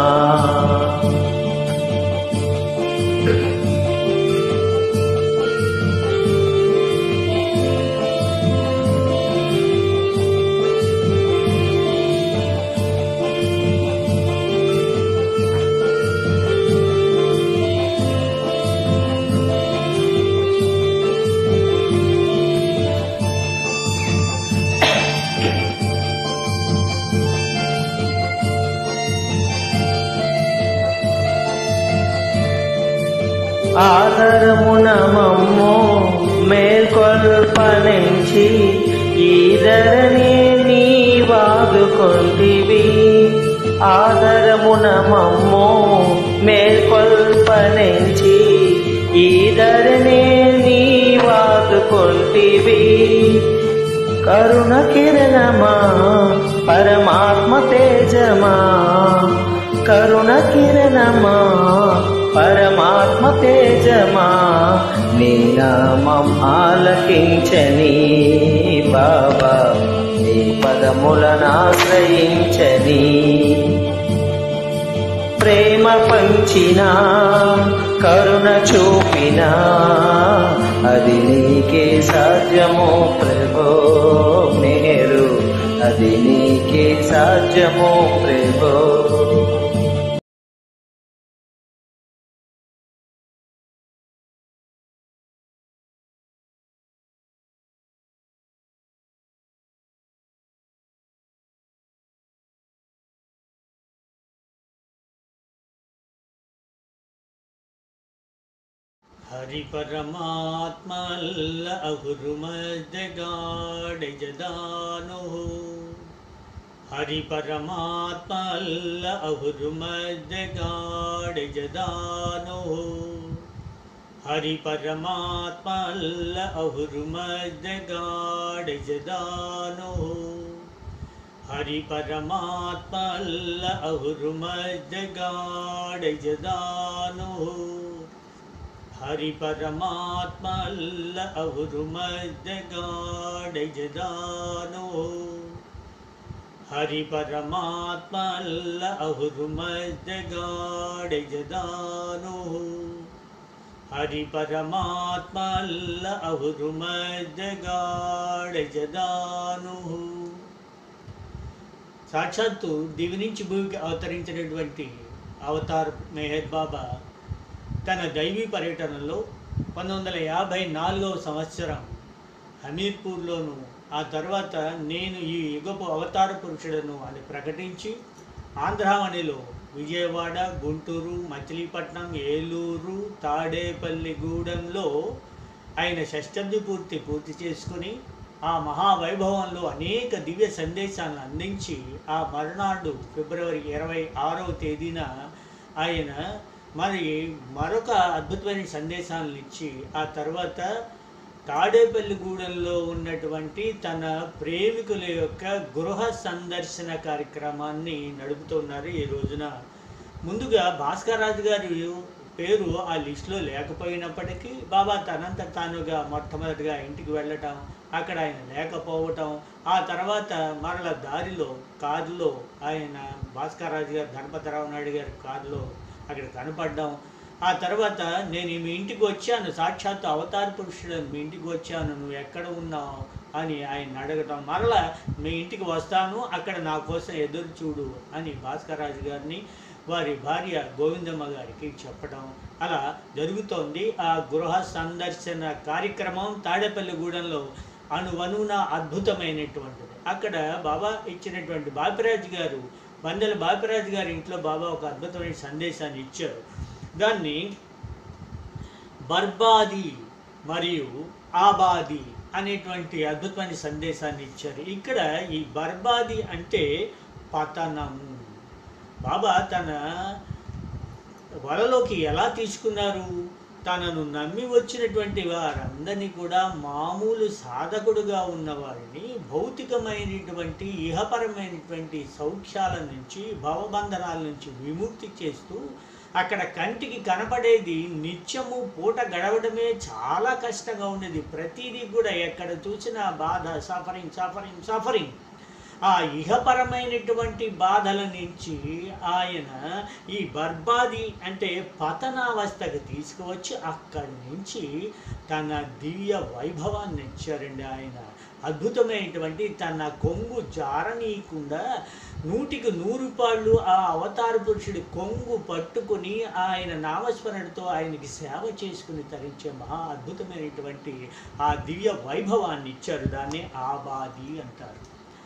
ఆదరమున మమ్ము మేల్కొల్పనించి ఈదరని నీ వాదుకొంటివి ఆదరమున మమ్ము మేల్కొల్పనించి ఈదరని నీ వాదుకొంటివి కరుణ కిరణమా పరమాత్మ తేజమా కరుణ కిరణమా పరమాత్మ తేజమా నీ నామం ఆలకించని బాబా నీ పదములనాశ్రయించని ప్రేమ పంచిన కరుణ చూపిన అది నీకే సాధ్యమో ప్రభో మేరు అది నీకే సాధ్యమో ప్రభో ಹರಿ ಪರಮಾತ್ಮಲ್ಲ ಅಹುರು ಮಧ್ಯಗಾಡೆ ಜದಾನು ಹರಿ ಪರಮಾತ್ಮಲ್ಲ ಅಹುರು ಮಧ್ಯಗಾಡೆ ಜದಾನು ಹರಿ ಪರಮಾತ್ಮಲ್ಲ ಅಹುರು ಮಧ್ಯಗಾಡೆ ಜದಾನು ಹರಿ ಪರಮಾತ್ಮಲ್ಲ ಅಹುರು ಮಧ್ಯಗಾಡೆ ಜದಾನು ಹರಿ ಪರಮಾತ್ಮಲ್ಲ ಅವರು ಮಧ್ಯಗಾಡೆ ಜದಾನು ಹರಿ ಪರಮಾತ್ಮಲ್ಲ ಅವರು ಮಧ್ಯಗಾಡೆ ಜದಾನು ಹರಿ ಪರಮಾತ್ಮಲ್ಲ ಅವರು ಮಧ್ಯಗಾಡೆ జదాను సాక్షాత్తు దివి నుంచి భూమికి అవతరించినటువంటి అవతార్ మెహర్ బాబా తన దైవీ పర్యటనలో పంతొమ్మిది వందల యాభై నాలుగవ సంవత్సరం హమీర్పూర్లోను ఆ తర్వాత నేను ఈ యుగపు అవతార పురుషుడను అని ప్రకటించి ఆంధ్రావణిలో విజయవాడ గుంటూరు మచిలీపట్నం ఏలూరు తాడేపల్లిగూడెంలో ఆయన షష్టబ్ది పూర్తి పూర్తి చేసుకుని ఆ మహావైభవంలో అనేక దివ్య సందేశాలను అందించి ఆ మరునాడు ఫిబ్రవరి ఇరవై ఆరవ తేదీన ఆయన మరి మరొక అద్భుతమైన సందేశాలను ఇచ్చి ఆ తర్వాత తాడేపల్లిగూడెంలో ఉన్నటువంటి తన ప్రేమికుల యొక్క గృహ సందర్శన కార్యక్రమాన్ని నడుపుతున్నారు ఈ రోజున ముందుగా భాస్కర్ రాజు గారి పేరు ఆ లిస్టులో లేకపోయినప్పటికీ బాబా తనంత తానుగా మొట్టమొదటిగా ఇంటికి వెళ్ళటం అక్కడ ఆయన లేకపోవటం ఆ తర్వాత మరల దారిలో కారులో ఆయన భాస్కర్ రాజు గారు గణపతిరావు నాయుడు గారి కారులో అక్కడ కనపడడం ఆ తర్వాత నేను మీ ఇంటికి వచ్చాను సాక్షాత్ అవతార పురుషుడు మీ ఇంటికి వచ్చాను నువ్వు ఎక్కడ ఉన్నావు అని ఆయన అడగటం మరలా మీ ఇంటికి వస్తాను అక్కడ నా కోసం ఎదురు చూడు అని భాస్కరరాజు గారిని వారి భార్య గోవిందమ్మ గారికి చెప్పడం అలా జరుగుతోంది ఆ గృహ సందర్శన కార్యక్రమం తాడేపల్లిగూడెంలో అణువణువున అద్భుతమైనటువంటిది అక్కడ బాబా ఇచ్చినటువంటి బాపిరాజు గారు వందల బాపిరాజు గారి ఇంట్లో బాబా ఒక అద్భుతమైన సందేశాన్ని ఇచ్చారు దాన్ని బర్బాది మరియు ఆబాది అనేటువంటి అద్భుతమైన సందేశాన్ని ఇచ్చారు ఇక్కడ ఈ బర్బాది అంటే పతనము బాబా తన వలలోకి ఎలా తీసుకున్నారు తనను నమ్మి వచ్చినటువంటి వారందరినీ కూడా మామూలు సాధకుడుగా ఉన్న వారిని భౌతికమైనటువంటి ఇహపరమైనటువంటి సౌఖ్యాల నుంచి భవబంధనాల నుంచి విముక్తి చేస్తూ అక్కడ కంటికి కనపడేది నిత్యము పూట గడవడమే చాలా కష్టంగా ఉండేది ప్రతిదీ కూడా ఎక్కడ చూసినా బాధ సఫరింగ్ సఫరింగ్ సఫరింగ్ ఆ ఇహపరమైనటువంటి బాధల నుంచి ఆయన ఈ బర్బాది అంటే పతనావస్థకు తీసుకువచ్చి అక్కడి నుంచి తన దివ్య వైభవాన్ని ఇచ్చారండి ఆయన అద్భుతమైనటువంటి తన కొంగు జారనీయకుండా నూటికి నూరు పాళ్ళు ఆ అవతార పురుషుడి కొంగు పట్టుకుని ఆయన నామస్మరణతో ఆయనకి సేవ చేసుకుని తరించే మహా అద్భుతమైనటువంటి ఆ దివ్య వైభవాన్ని ఇచ్చారు దాన్ని ఆబాది అంటారు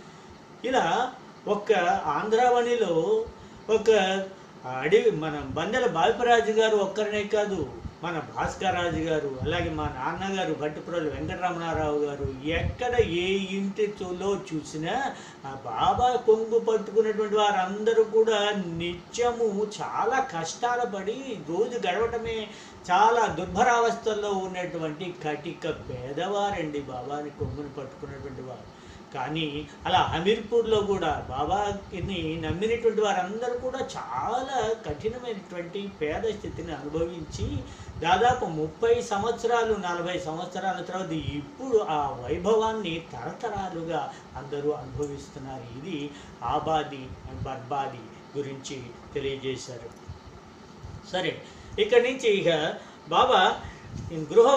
ఇలా ఒక్క ఆంధ్రావణిలో ఒక అడవి మన బందెల బాపిరాజు గారు ఒక్కరినే కాదు మన భాస్కరరాజు గారు అలాగే మా నాన్నగారు భట్టిపురలు వెంకటరమణారావు గారు ఎక్కడ ఏ ఇంటిలో చూసినా ఆ బాబా కొంగు పట్టుకున్నటువంటి వారందరూ కూడా నిత్యము చాలా కష్టాలు పడి రోజు గడవటమే చాలా దుర్భరావస్థల్లో ఉన్నటువంటి కటిక పేదవారండి బాబాని కొంగుని పట్టుకున్నటువంటి వారు కానీ అలా హమీర్పూర్లో కూడా బాబాని నమ్మినటువంటి వారందరూ కూడా చాలా కఠినమైనటువంటి పేద స్థితిని అనుభవించి దాదాపు ముప్పై సంవత్సరాలు నలభై సంవత్సరాల తర్వాత ఇప్పుడు ఆ వైభవాన్ని తరతరాలుగా అందరూ అనుభవిస్తున్నారు ఇది ఆబాది బర్బాది గురించి తెలియజేశారు సరే ఇక్కడి నుంచి ఇక బాబా గృహ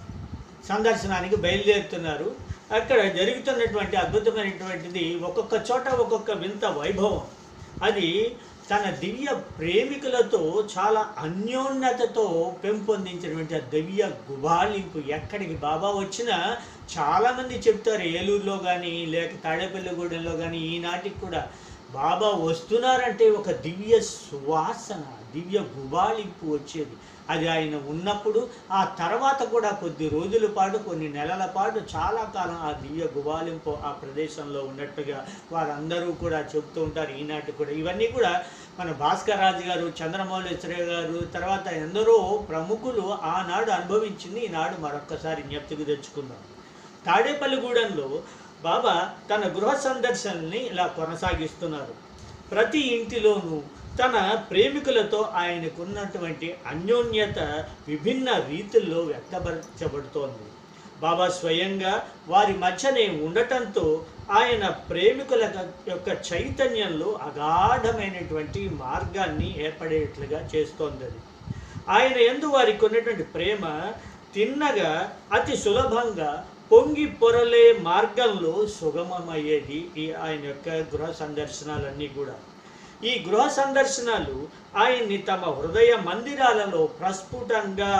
సందర్శనానికి బయలుదేరుతున్నారు అక్కడ జరుగుతున్నటువంటి అద్భుతమైనటువంటిది ఒక్కొక్క చోట ఒక్కొక్క వింత వైభవం అది తన దివ్య ప్రేమికులతో చాలా అన్యోన్యతతో పెంపొందించినటువంటి ఆ దివ్య గుబాళింపు ఎక్కడికి బాబా వచ్చినా చాలామంది చెప్తారు ఏలూరులో కానీ లేక తాడేపల్లిగూడెంలో కానీ ఈనాటికి కూడా బాబా వస్తున్నారంటే ఒక దివ్య సువాసన దివ్య గుబాళింపు వచ్చేది అది ఆయన ఉన్నప్పుడు ఆ తర్వాత కూడా కొద్ది రోజుల పాటు కొన్ని నెలల పాటు చాలా కాలం ఆ దివ్య గుబాలింపు ఆ ప్రదేశంలో ఉన్నట్టుగా వారందరూ కూడా చెప్తూ ఉంటారు ఈనాటి కూడా ఇవన్నీ కూడా మన భాస్కర్ రాజు గారు చంద్రమౌళేశ్వర గారు తర్వాత ఎందరో ప్రముఖులు ఆనాడు అనుభవించింది ఈనాడు మరొక్కసారి జ్ఞప్తికి తెచ్చుకుందాం తాడేపల్లిగూడెంలో బాబా తన గృహ సందర్శనని ఇలా కొనసాగిస్తున్నారు ప్రతి ఇంటిలోనూ తన ప్రేమికులతో ఆయనకున్నటువంటి అన్యోన్యత విభిన్న రీతుల్లో వ్యక్తపరచబడుతోంది బాబా స్వయంగా వారి మధ్యనే ఉండటంతో ఆయన ప్రేమికుల యొక్క చైతన్యంలో అగాఢమైనటువంటి మార్గాన్ని ఏర్పడేట్లుగా చేస్తోంది అది ఆయన ఎందు వారికి ఉన్నటువంటి ప్రేమ తిన్నగా అతి సులభంగా పొంగి పొరలే మార్గంలో సుగమమయ్యేది ఈ ఆయన యొక్క గృహ సందర్శనాలన్నీ కూడా ఈ గృహ సందర్శనాలు ఆయన్ని తమ హృదయ మందిరాలలో ప్రస్ఫుటంగా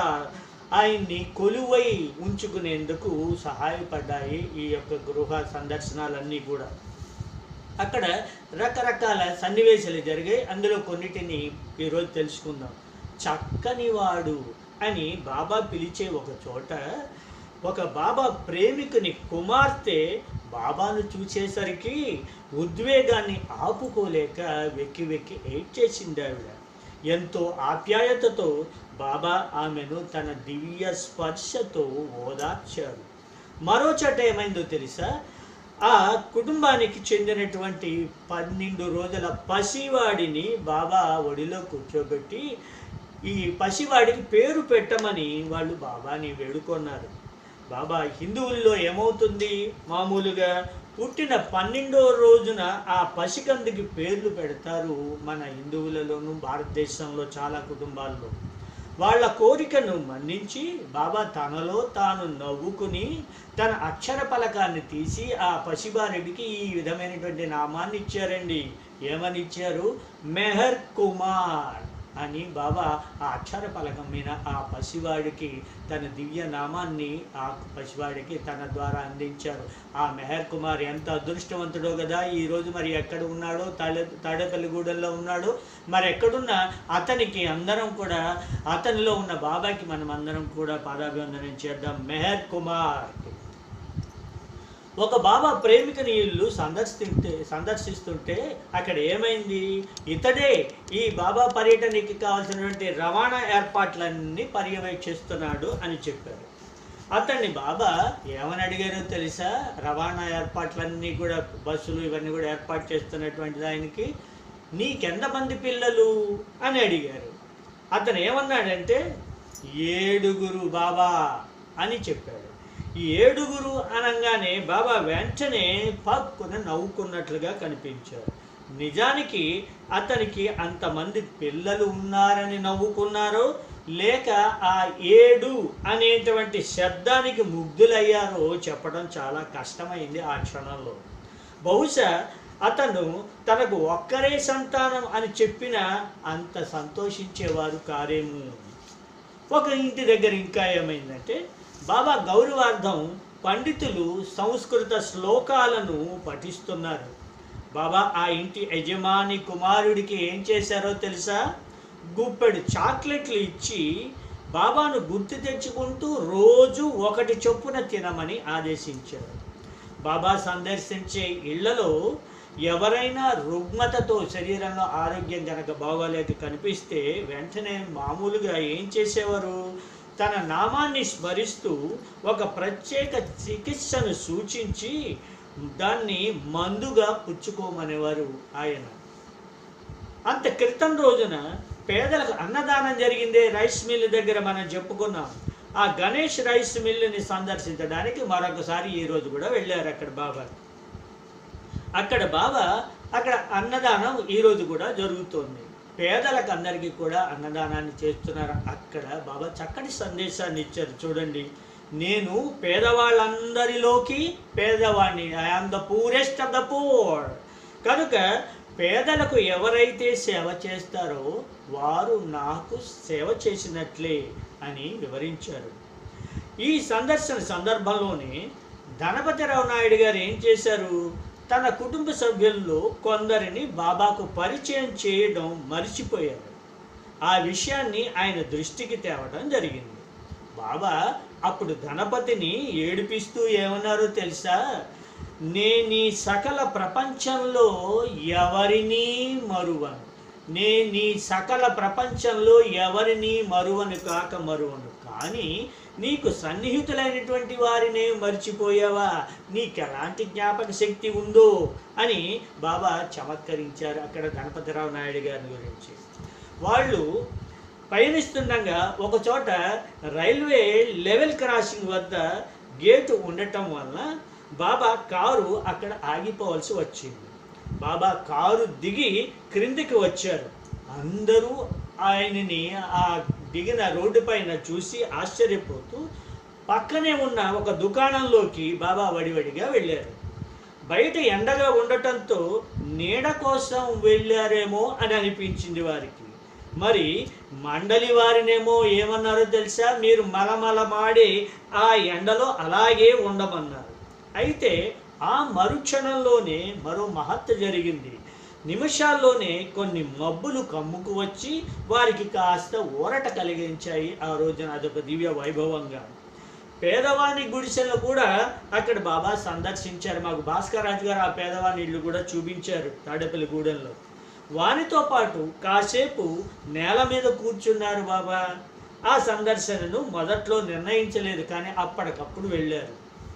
ఆయన్ని కొలువై ఉంచుకునేందుకు సహాయపడ్డాయి ఈ యొక్క గృహ సందర్శనాలన్నీ కూడా అక్కడ రకరకాల సన్నివేశాలు జరిగాయి అందులో కొన్నిటిని ఈరోజు తెలుసుకుందాం చక్కని వాడు అని బాబా పిలిచే ఒక చోట ఒక బాబా ప్రేమికుని కుమార్తె బాబాను చూసేసరికి ఉద్వేగాన్ని ఆపుకోలేక వెక్కి వెక్కి ఏడ్చేసింది ఆవిడ ఎంతో ఆప్యాయతతో బాబా ఆమెను తన దివ్య స్పర్శతో ఓదార్చారు మరో చోట ఏమైందో తెలుసా ఆ కుటుంబానికి చెందినటువంటి పన్నెండు రోజుల పసివాడిని బాబా ఒడిలో కూర్చోబెట్టి ఈ పసివాడికి పేరు పెట్టమని వాళ్ళు బాబాని వేడుకొన్నారు బాబా హిందువుల్లో ఏమవుతుంది మామూలుగా పుట్టిన పన్నెండో రోజున ఆ పసికందుకి పేర్లు పెడతారు మన హిందువులలోనూ భారతదేశంలో చాలా కుటుంబాల్లో వాళ్ళ కోరికను మన్నించి బాబా తనలో తాను నవ్వుకుని తన అక్షర పలకాన్ని తీసి ఆ పసిబారెడ్డికి ఈ విధమైనటువంటి నామాన్ని ఇచ్చారండి ఏమని ఇచ్చారు మెహర్ కుమార్ అని బాబా ఆ అక్షర పలకం మీద ఆ పసివాడికి తన దివ్య నామాన్ని ఆ పసివాడికి తన ద్వారా అందించారు ఆ మెహర్ కుమార్ ఎంత అదృష్టవంతుడో కదా ఈరోజు మరి ఎక్కడ ఉన్నాడో తాడే తాడేపల్లిగూడెంలో ఉన్నాడో మరి ఎక్కడున్నా అతనికి అందరం కూడా అతనిలో ఉన్న బాబాకి మనం అందరం కూడా పాదాభివందనం చేద్దాం మెహర్ కుమార్ ఒక బాబా ప్రేమికని ఇల్లు సందర్శిస్తుంటే సందర్శిస్తుంటే అక్కడ ఏమైంది ఇతడే ఈ బాబా పర్యటనకి కావాల్సినటువంటి రవాణా ఏర్పాట్లన్నీ పర్యవేక్షిస్తున్నాడు అని చెప్పారు అతన్ని బాబా ఏమని అడిగారో తెలుసా రవాణా ఏర్పాట్లన్నీ కూడా బస్సులు ఇవన్నీ కూడా ఏర్పాటు చేస్తున్నటువంటిది ఆయనకి నీకెంతమంది పిల్లలు అని అడిగారు అతను ఏమన్నాడంటే ఏడుగురు బాబా అని చెప్పాడు ఈ ఏడుగురు అనగానే బాబా వెంటనే పక్కున నవ్వుకున్నట్లుగా కనిపించారు నిజానికి అతనికి అంతమంది పిల్లలు ఉన్నారని నవ్వుకున్నారో లేక ఆ ఏడు అనేటువంటి శబ్దానికి ముగ్ధులయ్యారో చెప్పడం చాలా కష్టమైంది ఆ క్షణంలో బహుశా అతను తనకు ఒక్కరే సంతానం అని చెప్పినా అంత సంతోషించేవారు కారేమో ఒక ఇంటి దగ్గర ఇంకా ఏమైందంటే బాబా గౌరవార్థం పండితులు సంస్కృత శ్లోకాలను పఠిస్తున్నారు బాబా ఆ ఇంటి యజమాని కుమారుడికి ఏం చేశారో తెలుసా గుప్పెడు చాక్లెట్లు ఇచ్చి బాబాను గుర్తు తెచ్చుకుంటూ రోజు ఒకటి చొప్పున తినమని ఆదేశించారు బాబా సందర్శించే ఇళ్లలో ఎవరైనా రుగ్మతతో శరీరంలో ఆరోగ్యం కనుక బాగోలేక కనిపిస్తే వెంటనే మామూలుగా ఏం చేసేవారు తన నామాన్ని స్మరిస్తూ ఒక ప్రత్యేక చికిత్సను సూచించి దాన్ని మందుగా పుచ్చుకోమనేవారు ఆయన అంత క్రితం రోజున పేదలకు అన్నదానం జరిగిందే రైస్ మిల్ దగ్గర మనం చెప్పుకున్నాం ఆ గణేష్ రైస్ మిల్లుని సందర్శించడానికి మరొకసారి ఈ రోజు కూడా వెళ్ళారు అక్కడ బాబా అక్కడ బాబా అక్కడ అన్నదానం ఈరోజు కూడా జరుగుతోంది పేదలకు అందరికీ కూడా అన్నదానాన్ని చేస్తున్నారు అక్కడ బాబా చక్కటి సందేశాన్ని ఇచ్చారు చూడండి నేను పేదవాళ్ళందరిలోకి పేదవాడిని I am the poorest of the poor కనుక పేదలకు ఎవరైతే సేవ చేస్తారో వారు నాకు సేవ చేసినట్లే అని వివరించారు ఈ సందర్శన సందర్భంలోనే ధనపతిరావు నాయుడు గారు ఏం చేశారు తన కుటుంబ సభ్యుల్లో కొందరిని బాబాకు పరిచయం చేయడం మర్చిపోయారు ఆ విషయాన్ని ఆయన దృష్టికి తేవడం జరిగింది బాబా అప్పుడు ధనపతిని ఏడిపిస్తూ ఏమన్నారో తెలుసా నేను ఈ సకల ప్రపంచంలో ఎవరినీ మరువను నేను ఈ సకల ప్రపంచంలో ఎవరిని మరువను కాక మరువను కానీ నీకు సన్నిహితులైనటువంటి వారినే మర్చిపోయావా నీకు ఎలాంటి జ్ఞాపక శక్తి ఉందో అని బాబా చమత్కరించారు అక్కడ గణపతిరావు నాయుడు గారి గురించి వాళ్ళు పయనిస్తుండగా ఒక చోట రైల్వే లెవెల్ క్రాసింగ్ వద్ద గేటు ఉండటం వల్ల బాబా కారు అక్కడ ఆగిపోవాల్సి వచ్చింది బాబా కారు దిగి క్రిందికి వచ్చారు అందరూ ఆయనని ఆ దిగిన రోడ్డు పైన చూసి ఆశ్చర్యపోతూ పక్కనే ఉన్న ఒక దుకాణంలోకి బాబా వడివడిగా వెళ్ళారు బయట ఎండగా ఉండటంతో నీడ కోసం వెళ్ళారేమో అని అనిపించింది వారికి మరి మండలి వారినేమో ఏమన్నారో తెలుసా మీరు మలమలమాడి ఆ ఎండలో అలాగే ఉండమన్నారు అయితే ఆ మరుక్షణంలోనే మరో మహత్త జరిగింది నిమిషాల్లోనే కొన్ని మబ్బులు కమ్ముకు వచ్చి వారికి కాస్త ఊరట కలిగించాయి ఆ రోజున అదొక దివ్య వైభవంగా పేదవాని గుడిసెలు కూడా అక్కడ బాబా సందర్శించారు మాకు భాస్కర్ రాజు గారు ఆ పేదవాని ఇల్లు కూడా చూపించారు తాడేపల్లి గూడెంలో వానితో పాటు కాసేపు నేల మీద కూర్చున్నారు బాబా ఆ సందర్శనను మొదట్లో నిర్ణయించలేదు కానీ అప్పటికప్పుడు వెళ్ళారు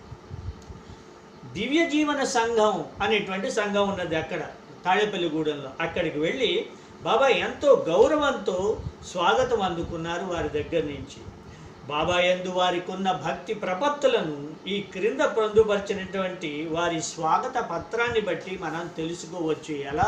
దివ్య జీవన సంఘం అనేటువంటి సంఘం ఉన్నది అక్కడ తాడేపల్లిగూడెంలో అక్కడికి వెళ్ళి బాబా ఎంతో గౌరవంతో స్వాగతం అందుకున్నారు వారి దగ్గర నుంచి బాబా యందు వారికి ఉన్న భక్తి ప్రపత్తులను ఈ క్రింద పొందుపరిచినటువంటి వారి స్వాగత పత్రాన్ని బట్టి మనం తెలుసుకోవచ్చు ఎలా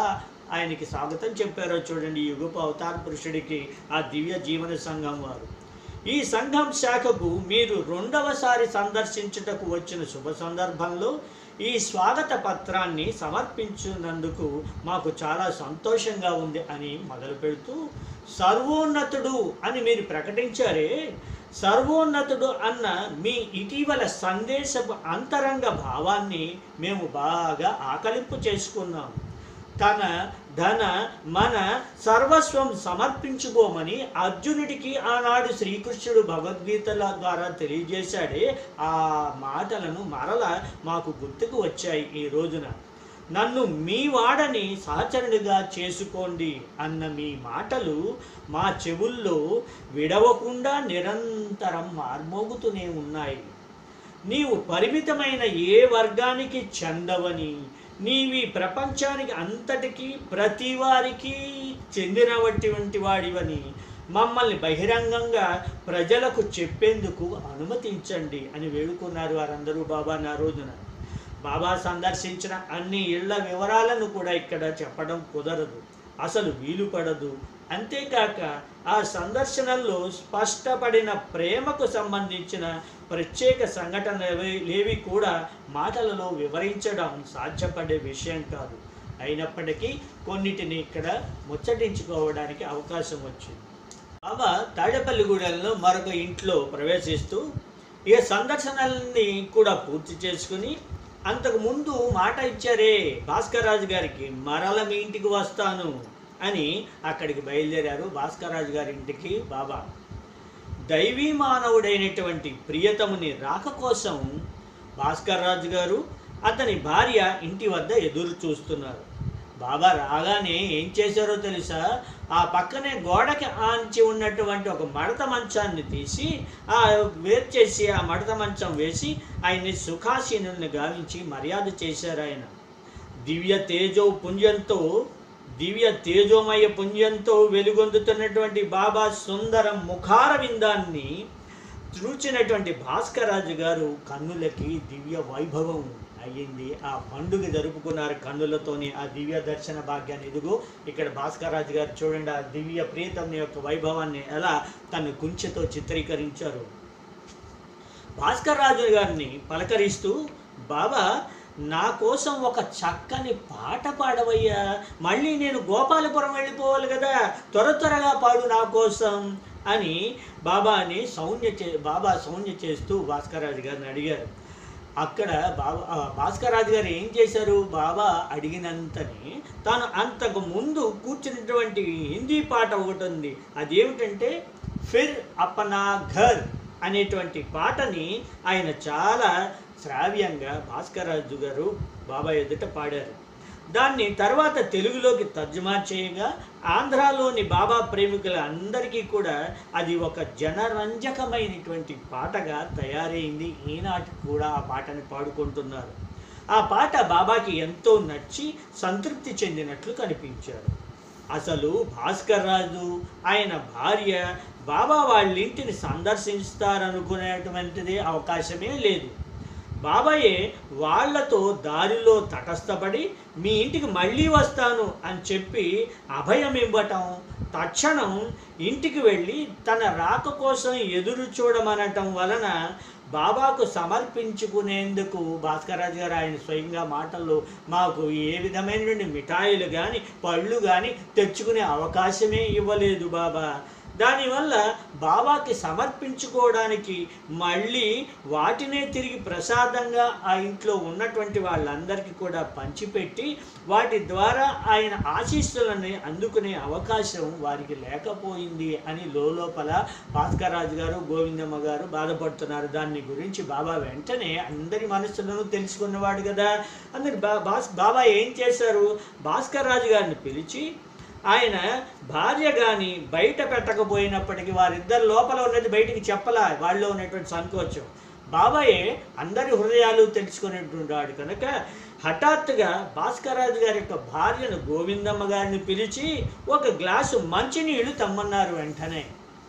ఆయనకి స్వాగతం చెప్పారో చూడండి ఈ యుగపు అవతార పురుషుడికి ఆ దివ్య జీవన సంఘం వారు ఈ సంఘం శాఖకు మీరు రెండవసారి సందర్శించుటకు వచ్చిన శుభ సందర్భంలో ఈ స్వాగత పత్రాన్ని సమర్పించినందుకు మాకు చాలా సంతోషంగా ఉంది అని మొదలు పెడుతూ సర్వోన్నతుడు అని మీరు ప్రకటించారే సర్వోన్నతుడు అన్న మీ ఇటీవల సందేశపు అంతరంగ భావాన్ని మేము బాగా ఆకలింపు చేసుకున్నాం తన ధన మన సర్వస్వం సమర్పించుకోమని అర్జునుడికి ఆనాడు శ్రీకృష్ణుడు భగవద్గీతల ద్వారా తెలియజేశాడే ఆ మాటలను మరల మాకు గుర్తుకు వచ్చాయి ఈ రోజున నన్ను మీ వాడని సహచరుడిగా చేసుకోండి అన్న మీ మాటలు మా చెవుల్లో విడవకుండా నిరంతరం మార్మోగుతూనే ఉన్నాయి నీవు పరిమితమైన ఏ వర్గానికి చెందవని నీవి ప్రపంచానికి అంతటికీ ప్రతి వారికి చెందినటువంటి వాడివని మమ్మల్ని బహిరంగంగా ప్రజలకు చెప్పేందుకు అనుమతించండి అని వేడుకున్నారు వారందరూ బాబా నా రోజున బాబా సందర్శించిన అన్ని ఇళ్ల వివరాలను కూడా ఇక్కడ చెప్పడం కుదరదు అసలు వీలు పడదు అంతేకాక ఆ సందర్శనల్లో స్పష్టపడిన ప్రేమకు సంబంధించిన ప్రత్యేక సంఘటనలు లేవి కూడా మాటలలో వివరించడం సాధ్యపడే విషయం కాదు అయినప్పటికీ కొన్నిటిని ఇక్కడ ముచ్చటించుకోవడానికి అవకాశం వచ్చింది బాబా తాడేపల్లిగూడెంలో మరొక ఇంట్లో ప్రవేశిస్తూ ఈ సందర్శనల్ని కూడా పూర్తి చేసుకుని అంతకు ముందు మాట ఇచ్చారే భాస్కర్ రాజు గారికి మరల మీ ఇంటికి వస్తాను అని అక్కడికి బయలుదేరారు భాస్కర్ రాజు గారి ఇంటికి బాబా దైవీ మానవుడైనటువంటి ప్రియతముని రాక కోసం భాస్కర్ రాజు గారు అతని భార్య ఇంటి వద్ద ఎదురు చూస్తున్నారు బాబా రాగానే ఏం చేశారో తెలుసా ఆ పక్కనే గోడకి ఆంచి ఉన్నటువంటి ఒక మడత మంచాన్ని తీసి ఆ వేరు చేసి ఆ మడత మంచం వేసి ఆయన్ని సుఖాసీనుల్ని గావించి మర్యాద చేశారు ఆయన దివ్య తేజో పుంజంతో దివ్య తేజోమయ పుంజంతో వెలుగొందుతున్నటువంటి బాబా సుందర ముఖార విందాన్ని చూచినటువంటి భాస్కరాజు గారు కన్నులకి దివ్య వైభవం అయ్యింది ఆ పండుగ జరుపుకున్నారు కన్నులతోని ఆ దివ్య దర్శన భాగ్యాన్ని ఇదిగో ఇక్కడ భాస్కరాజు గారు చూడండి ఆ దివ్య ప్రీతం యొక్క వైభవాన్ని ఎలా తన కుంచెతో చిత్రీకరించారు భాస్కర్ రాజు గారిని పలకరిస్తూ బాబా నా కోసం ఒక చక్కని పాట పాడవయ్యా మళ్ళీ నేను గోపాలపురం వెళ్ళిపోవాలి కదా త్వర త్వరగా పాడు నా కోసం అని బాబాని సౌన్య చే బాబా సౌన్య చేస్తూ భాస్కర్రాజు గారిని అడిగారు అక్కడ బాబా ఆ, భాస్కర్రాజు గారు ఏం చేశారు బాబా అడిగినంతని తాను అంతకు ముందు కూర్చున్నటువంటి హిందీ పాట ఒకటి ఉంది అదేమిటంటే ఫిర్ అపనా ఘర్ అనేటువంటి పాటని ఆయన చాలా శ్రావ్యంగా భాస్కర్రాజు గారు బాబా ఎదుట పాడారు దాన్ని తర్వాత తెలుగులోకి తర్జుమా చేయగా ఆంధ్రాలోని బాబా ప్రేమికుల అందరికీ కూడా అది ఒక జనరంజకమైనటువంటి పాటగా తయారైంది ఈనాటికి కూడా ఆ పాటని పాడుకుంటున్నారు ఆ పాట బాబాకి ఎంతో నచ్చి సంతృప్తి చెందినట్లు కనిపించారు అసలు భాస్కర్ రాజు ఆయన భార్య బాబా వాళ్ళ ఇంటిని సందర్శిస్తారనుకునేటువంటిది అవకాశమే లేదు బాబాయే వాళ్లతో దారిలో తటస్థపడి మీ ఇంటికి మళ్ళీ వస్తాను అని చెప్పి అభయం ఇవ్వటం తక్షణం ఇంటికి వెళ్ళి తన రాక కోసం ఎదురు చూడమనటం వలన బాబాకు సమర్పించుకునేందుకు భాస్కరాజు గారు ఆయన స్వయంగా మాటల్లో మాకు ఏ విధమైనటువంటి మిఠాయిలు కానీ పళ్ళు కానీ తెచ్చుకునే అవకాశమే ఇవ్వలేదు బాబా దానివల్ల బాబాకి సమర్పించుకోవడానికి మళ్ళీ వాటినే తిరిగి ప్రసాదంగా ఆ ఇంట్లో ఉన్నటువంటి వాళ్ళందరికీ కూడా పంచిపెట్టి వాటి ద్వారా ఆయన ఆశీస్సులని అందుకునే అవకాశం వారికి లేకపోయింది అని లోపల భాస్కర్రాజు గారు గోవిందమ్మ గారు బాధపడుతున్నారు దాన్ని గురించి బాబా వెంటనే అందరి మనసులను తెలుసుకున్నవాడు కదా అందరి బా బాస్ బాబా ఏం చేశారు భాస్కర్ రాజు గారిని పిలిచి ఆయన భార్య కానీ బయట పెట్టకపోయినప్పటికీ వారిద్దరు లోపల ఉన్నది బయటికి చెప్పలా వాళ్ళలో ఉన్నటువంటి సంకోచం బాబాయే అందరి హృదయాలు తెలుసుకునేటువంటి వాడు కనుక హఠాత్తుగా భాస్కరాజు గారి యొక్క భార్యను గోవిందమ్మ గారిని పిలిచి ఒక గ్లాసు మంచినీళ్లు తమ్మన్నారు వెంటనే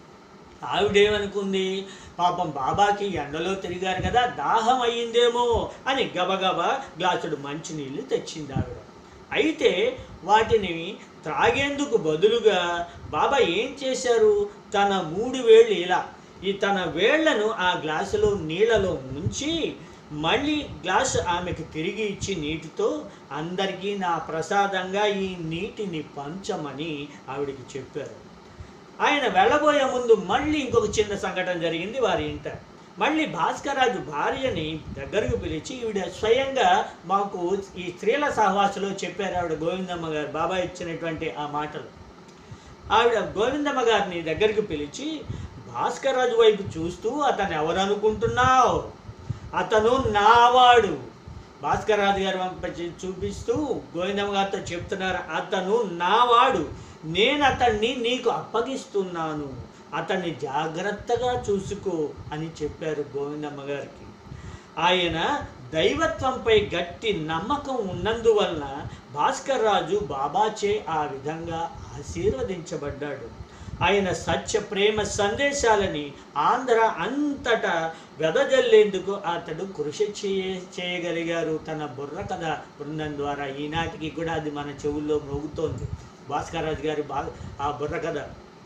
ఆవిడేమనుకుంది పాపం బాబాకి ఎండలో తిరిగారు కదా దాహం అయ్యిందేమో అని గబగబా గ్లాసుడు మంచినీళ్ళు తెచ్చింది ఆవిడ అయితే వాటిని త్రాగేందుకు బదులుగా బాబా ఏం చేశారు తన మూడు వేళ్ళు ఇలా ఈ తన వేళ్లను ఆ గ్లాసులో నీళ్ళలో ముంచి మళ్ళీ గ్లాసు ఆమెకు తిరిగి ఇచ్చి నీటితో అందరికీ నా ప్రసాదంగా ఈ నీటిని పంచమని ఆవిడికి చెప్పారు ఆయన వెళ్ళబోయే ముందు మళ్ళీ ఇంకొక చిన్న సంఘటన జరిగింది వారి ఇంట మళ్ళీ భాస్కరాజు భార్యని దగ్గరకు పిలిచి ఈవిడ స్వయంగా మాకు ఈ స్త్రీల సహవాసలో చెప్పారు ఆవిడ గోవిందమ్మ గారు బాబా ఇచ్చినటువంటి ఆ మాటలు ఆవిడ గోవిందమ్మ గారిని దగ్గరికి పిలిచి భాస్కరాజు వైపు చూస్తూ అతను ఎవరు అనుకుంటున్నావు అతను నావాడు భాస్కర్ రాజు గారు పంపించి చూపిస్తూ గోవిందమ్మ గారితో చెప్తున్నారు అతను నావాడు నేను అతన్ని నీకు అప్పగిస్తున్నాను అతన్ని జాగ్రత్తగా చూసుకో అని చెప్పారు గోవిందమ్మ గారికి ఆయన దైవత్వంపై గట్టి నమ్మకం ఉన్నందువలన భాస్కర్ రాజు బాబాచే ఆ విధంగా ఆశీర్వదించబడ్డాడు ఆయన సత్య ప్రేమ సందేశాలని ఆంధ్ర అంతటా వెదజల్లేందుకు అతడు కృషి చేయ చేయగలిగారు తన బుర్ర కథ బృందం ద్వారా ఈనాటికి కూడా అది మన చెవుల్లో మోగుతోంది భాస్కర్రాజు గారి బా ఆ బుర్ర కథ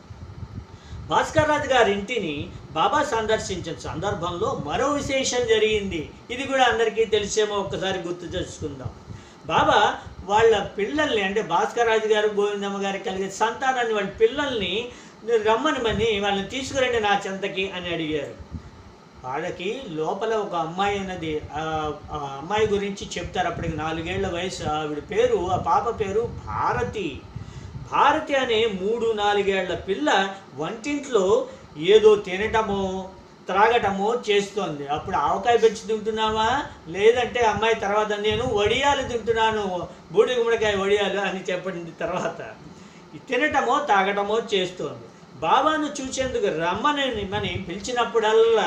భాస్కర్రాజు గారి ఇంటిని బాబా సందర్శించిన సందర్భంలో మరో విశేషం జరిగింది ఇది కూడా అందరికీ తెలిసేమో ఒక్కసారి గుర్తు చేసుకుందాం బాబా వాళ్ళ పిల్లల్ని అంటే భాస్కర్రాజు గారు గోవిందమ్మ గారు కలిగే సంతానాన్ని వాళ్ళ పిల్లల్ని రమ్మని మని వాళ్ళని తీసుకురండి నా చెంతకి అని అడిగారు వాళ్ళకి లోపల ఒక అమ్మాయి అన్నది ఆ ఆ అమ్మాయి గురించి చెప్తారు అప్పటికి నాలుగేళ్ల వయసు ఆవిడ పేరు ఆ పాప పేరు భారతి భారతి అనే మూడు నాలుగేళ్ల పిల్ల వంటింట్లో ఏదో తినటమో త్రాగటమో చేస్తోంది అప్పుడు ఆవకాయ పెంచి తింటున్నావా లేదంటే అమ్మాయి తర్వాత నేను వడియాలు తింటున్నాను బూడి గుమ్మడికాయ వడియాలు అని చెప్పండి తర్వాత తినటమో తాగటమో చేస్తోంది బాబాను చూసేందుకు రమ్మని మని పిలిచినప్పుడల్లా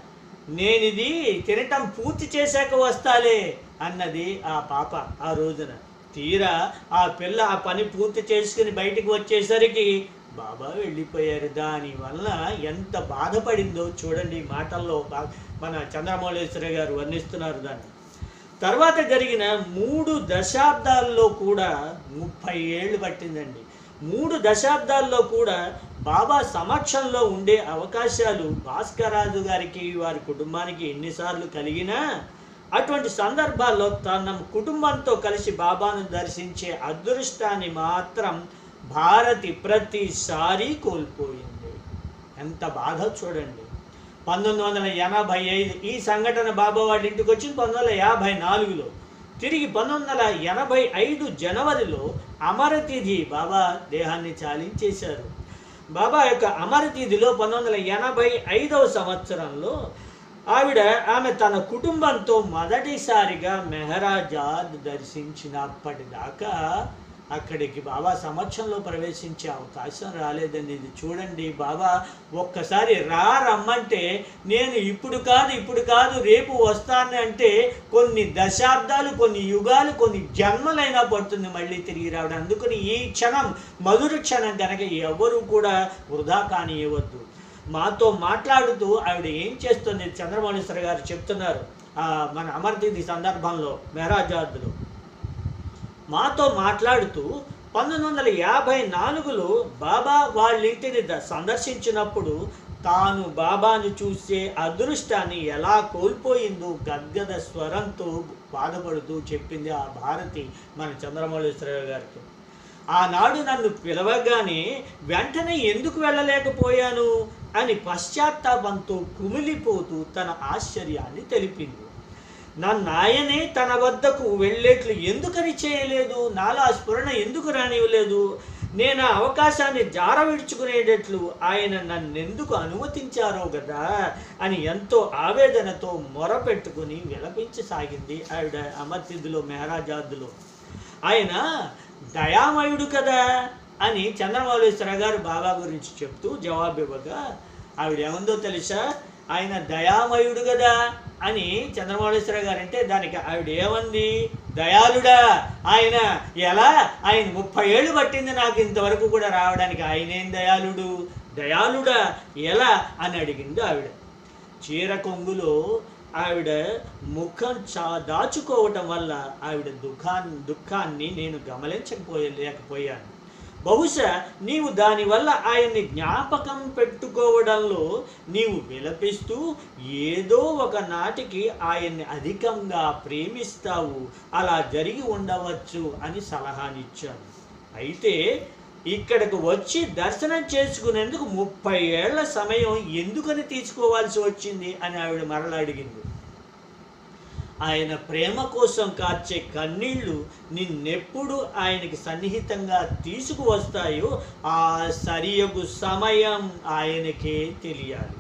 నేనిది తినటం పూర్తి చేశాక వస్తాలే అన్నది ఆ పాప ఆ రోజున తీరా ఆ పిల్ల ఆ పని పూర్తి చేసుకుని బయటికి వచ్చేసరికి బాబా వెళ్ళిపోయారు దానివల్ల ఎంత బాధపడిందో చూడండి ఈ మాటల్లో బా- మన చంద్రమౌళేశ్వర గారు వర్ణిస్తున్నారు దాన్ని తర్వాత జరిగిన మూడు దశాబ్దాల్లో కూడా ముప్పై ఏళ్ళు పట్టిందండి మూడు దశాబ్దాల్లో కూడా బాబా సమక్షంలో ఉండే అవకాశాలు భాస్కరాజు గారికి వారి కుటుంబానికి ఎన్నిసార్లు కలిగినా అటువంటి సందర్భాల్లో తన కుటుంబంతో కలిసి బాబాను దర్శించే అదృష్టాన్ని మాత్రం భారతి ప్రతిసారి కోల్పోయింది ఎంత బాధ చూడండి పంతొమ్మిది వందల ఎనభై ఐదు ఈ సంఘటన బాబా వాళ్ళ ఇంటికి వచ్చింది పంతొమ్మిది వందల యాభై నాలుగులో తిరిగి పంతొమ్మిది వందల ఎనభై ఐదు జనవరిలో అమరతిథి బాబా దేహాన్ని చాలించేశారు బాబా యొక్క అమరతిథిలో పంతొమ్మిది వందల ఎనభై ఐదవ సంవత్సరంలో ఆవిడ ఆమె తన కుటుంబంతో మొదటిసారిగా మెహరాజాద్ దర్శించినప్పటిదాకా అక్కడికి బాబా సమక్షంలో ప్రవేశించే అవకాశం రాలేదండి ఇది చూడండి బాబా ఒక్కసారి రా రమ్మంటే నేను ఇప్పుడు కాదు ఇప్పుడు కాదు రేపు వస్తాను అంటే కొన్ని దశాబ్దాలు కొన్ని యుగాలు కొన్ని జన్మలైనా పడుతుంది మళ్ళీ తిరిగి రావడం అందుకని ఈ క్షణం మధుర క్షణం కనుక ఎవరు కూడా వృధా కానివ్వద్దు మాతో మాట్లాడుతూ ఆవిడ ఏం చేస్తుంది చంద్రమౌళేశ్వర గారు చెప్తున్నారు ఆ, మన అమర్తిథి సందర్భంలో మెహరాజాద్లో మాతో మాట్లాడుతూ పంతొమ్మిది వందల యాభై నాలుగులో బాబా వాళ్ళ ఇంటిని ద- సందర్శించినప్పుడు తాను బాబాను చూసే అదృష్టాన్ని ఎలా కోల్పోయిందో గద్గద స్వరంతో బాధపడుతూ చెప్పింది ఆ భారతి మన చంద్రమౌళేశ్వరరావు గారితో ఆనాడు నన్ను పిలవగానే వెంటనే ఎందుకు వెళ్ళలేకపోయాను అని పశ్చాత్తాపంతో కుమిలిపోతూ తన ఆశ్చర్యాన్ని తెలిపింది నన్ను ఆయనే తన వద్దకు వెళ్ళేట్లు ఎందుకని చేయలేదు నాలో ఆ స్ఫురణ ఎందుకు రానివ్వలేదు నేను ఆ అవకాశాన్ని జార విడుచుకునేటట్లు ఆయన నన్నెందుకు అనుమతించారో కదా అని ఎంతో ఆవేదనతో మొరపెట్టుకుని విలపించసాగింది ఆవిడ అమర్తిథిలో మెహరాజాద్దులో ఆయన దయామయుడు కదా అని చంద్రమౌళేశ్వర గారు బాబా గురించి చెప్తూ జవాబు ఇవ్వగా ఆవిడ ఏముందో తెలుసా ఆయన దయామయుడు కదా అని చంద్రమౌళేశ్వర గారు అంటే దానికి ఆవిడ ఏమంది దయాళుడా ఆయన ఎలా ఆయన ముప్పై ఏళ్ళు పట్టింది నాకు ఇంతవరకు కూడా రావడానికి ఆయనేం దయాళుడు దయాళుడా ఎలా అని అడిగింది ఆవిడ చీర కొంగులో ఆవిడ ముఖం చా దాచుకోవటం వల్ల ఆవిడ దుఃఖాన్ని దుఃఖాన్ని నేను గమనించకపోయలేకపోయాను బహుశా నీవు దానివల్ల ఆయన్ని జ్ఞాపకం పెట్టుకోవడంలో నీవు విలపిస్తూ ఏదో ఒక నాటికి ఆయన్ని అధికంగా ప్రేమిస్తావు అలా జరిగి ఉండవచ్చు అని సలహానిచ్చాను అయితే ఇక్కడికి వచ్చి దర్శనం చేసుకునేందుకు ముప్పై ఏళ్ల సమయం ఎందుకని తీసుకోవాల్సి వచ్చింది అని ఆవిడ మరల అడిగింది ఆయన ప్రేమ కోసం కార్చే కన్నీళ్లు నిన్నెప్పుడు ఆయనకి సన్నిహితంగా తీసుకువస్తాయో ఆ సరియగు సమయం ఆయనకే తెలియాలి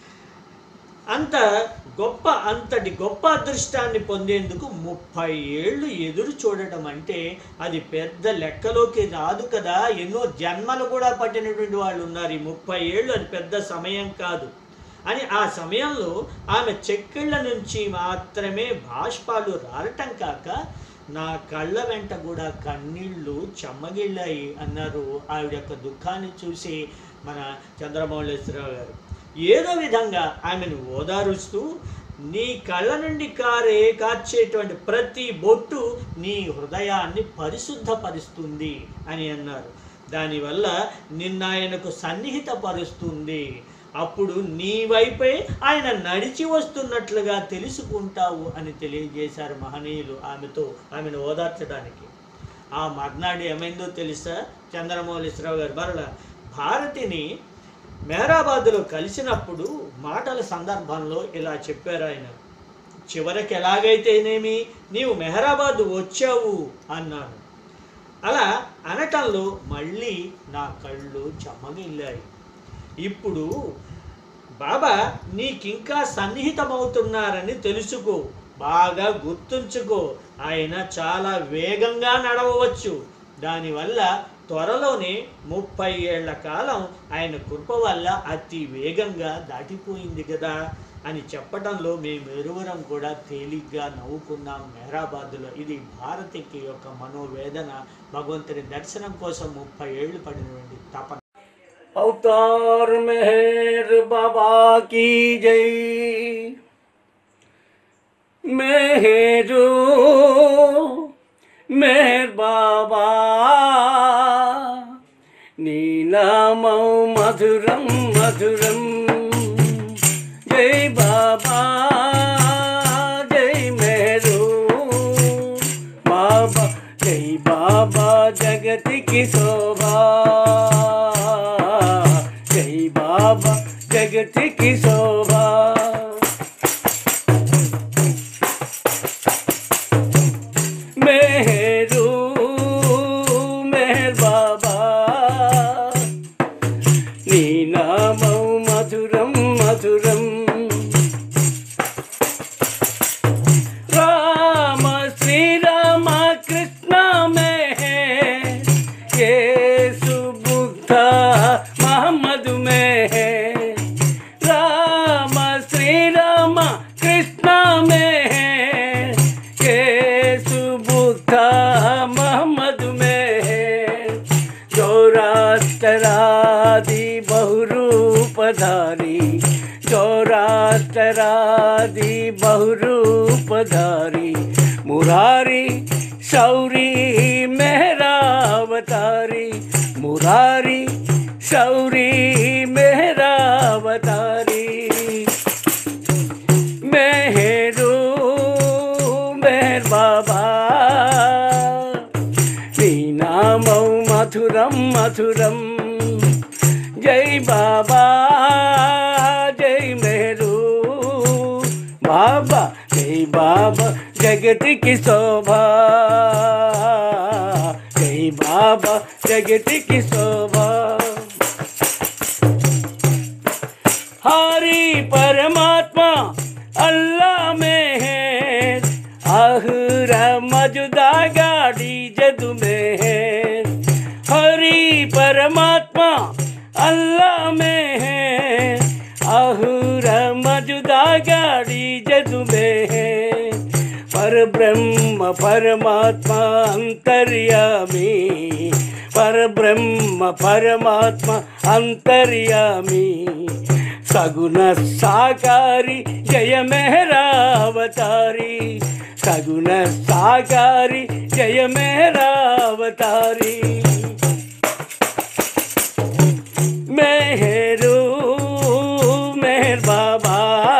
అంత గొప్ప అంతటి గొప్ప అదృష్టాన్ని పొందేందుకు ముప్పై ఏళ్ళు ఎదురు చూడటం అంటే అది పెద్ద లెక్కలోకి రాదు కదా ఎన్నో జన్మలు కూడా పట్టినటువంటి వాళ్ళు ఉన్నారు ఈ ముప్పై ఏళ్ళు అది పెద్ద సమయం కాదు అని ఆ సమయంలో ఆమె చెక్కిళ్ళ నుంచి మాత్రమే బాష్పాలు రారటం కాక నా కళ్ళ వెంట కూడా కన్నీళ్లు చెమ్మగిళ్ళాయి అన్నారు ఆవిడ యొక్క దుఃఖాన్ని చూసి మన చంద్రమౌళేశ్వరరావు గారు ఏదో విధంగా ఆమెను ఓదారుస్తూ నీ కళ్ళ నుండి కారే కార్చేటువంటి ప్రతి బొట్టు నీ హృదయాన్ని పరిశుద్ధపరుస్తుంది అని అన్నారు దానివల్ల నిన్న ఆయనకు సన్నిహితపరుస్తుంది అప్పుడు నీ వైపే ఆయన నడిచి వస్తున్నట్లుగా తెలుసుకుంటావు అని తెలియజేశారు మహనీయులు ఆమెతో ఆమెను ఓదార్చడానికి ఆ మర్నాడు ఏమైందో తెలుసా చంద్రమౌళేశ్వరరావు గారు మరల భారతిని మెహరాబాద్లో కలిసినప్పుడు మాటల సందర్భంలో ఇలా చెప్పారు ఆయన చివరికి ఎలాగైతేనేమి నీవు మెహరాబాద్ వచ్చావు అన్నాను అలా అనటంలో మళ్ళీ నా కళ్ళు చెమ్మగిల్లాయి ఇప్పుడు బాబా నీకింకా సన్నిహితమవుతున్నారని తెలుసుకో బాగా గుర్తుంచుకో ఆయన చాలా వేగంగా నడవవచ్చు దానివల్ల త్వరలోనే ముప్పై ఏళ్ల కాలం ఆయన కృప వల్ల అతి వేగంగా దాటిపోయింది కదా అని చెప్పడంలో మేము ఇరువురం కూడా తేలిగ్గా నవ్వుకున్నాం మెహరాబాద్లో ఇది భారతికి యొక్క మనోవేదన భగవంతుని దర్శనం కోసం ముప్పై ఏళ్ళు పడినటువంటి తపన अवतार मेहर बाबा की जय मेहरू मेहर बाबा नीलामौ मधुरम मधुरम जय बाबा जय मेहरू बाबा जय बाबा जगत की शोभा जय बाबा जगत की शोभा मेहरू मेहर बाबा नीनामौ मधुरम मधुरम राम श्री राम कृष्ण में है येसु बुद्ध मोहम्मद में है राम श्री राम कृष्ण में है येसु बुद्ध मोहम्मद में है जो राष्ट्रादि बहुरूपधारी जो राष्ट्रादि बहुरूपधारी मुरारी शौरी मेहरावतारी मुरारी शौरी मेहरावतारी मेहरू मेहर बाबा नीनामौ मधुरम मधुरम जय बाबा जय मेहरू बाबा जय बाबा जगत की शोभा जय बाबा जगत की शोभा हरि परमात्मा अल्लाह में है आहुरा मजुदा गाड़ी जदू में है हरि परमात्मा अल्लाह में है आहुरा मजुदा गाड़ी जदू में है पर ब्रह्म परमात्मा अंतर्यामी पर ब्रह्म परमात्मा अंतर्यामी సగుణ సాకారి జయ మెహరావతారి సగుణ సాకారి జయ మెహరావతారి మెహరు మెహర్ బాబా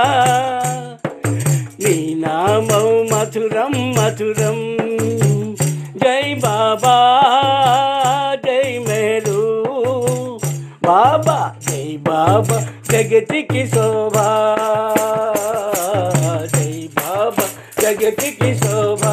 నీ నామం మధురం మధురం జై బాబా జై మెహరు బాబా జై బాబా జగతికి శోభా జై బాబా జగతికి శోభా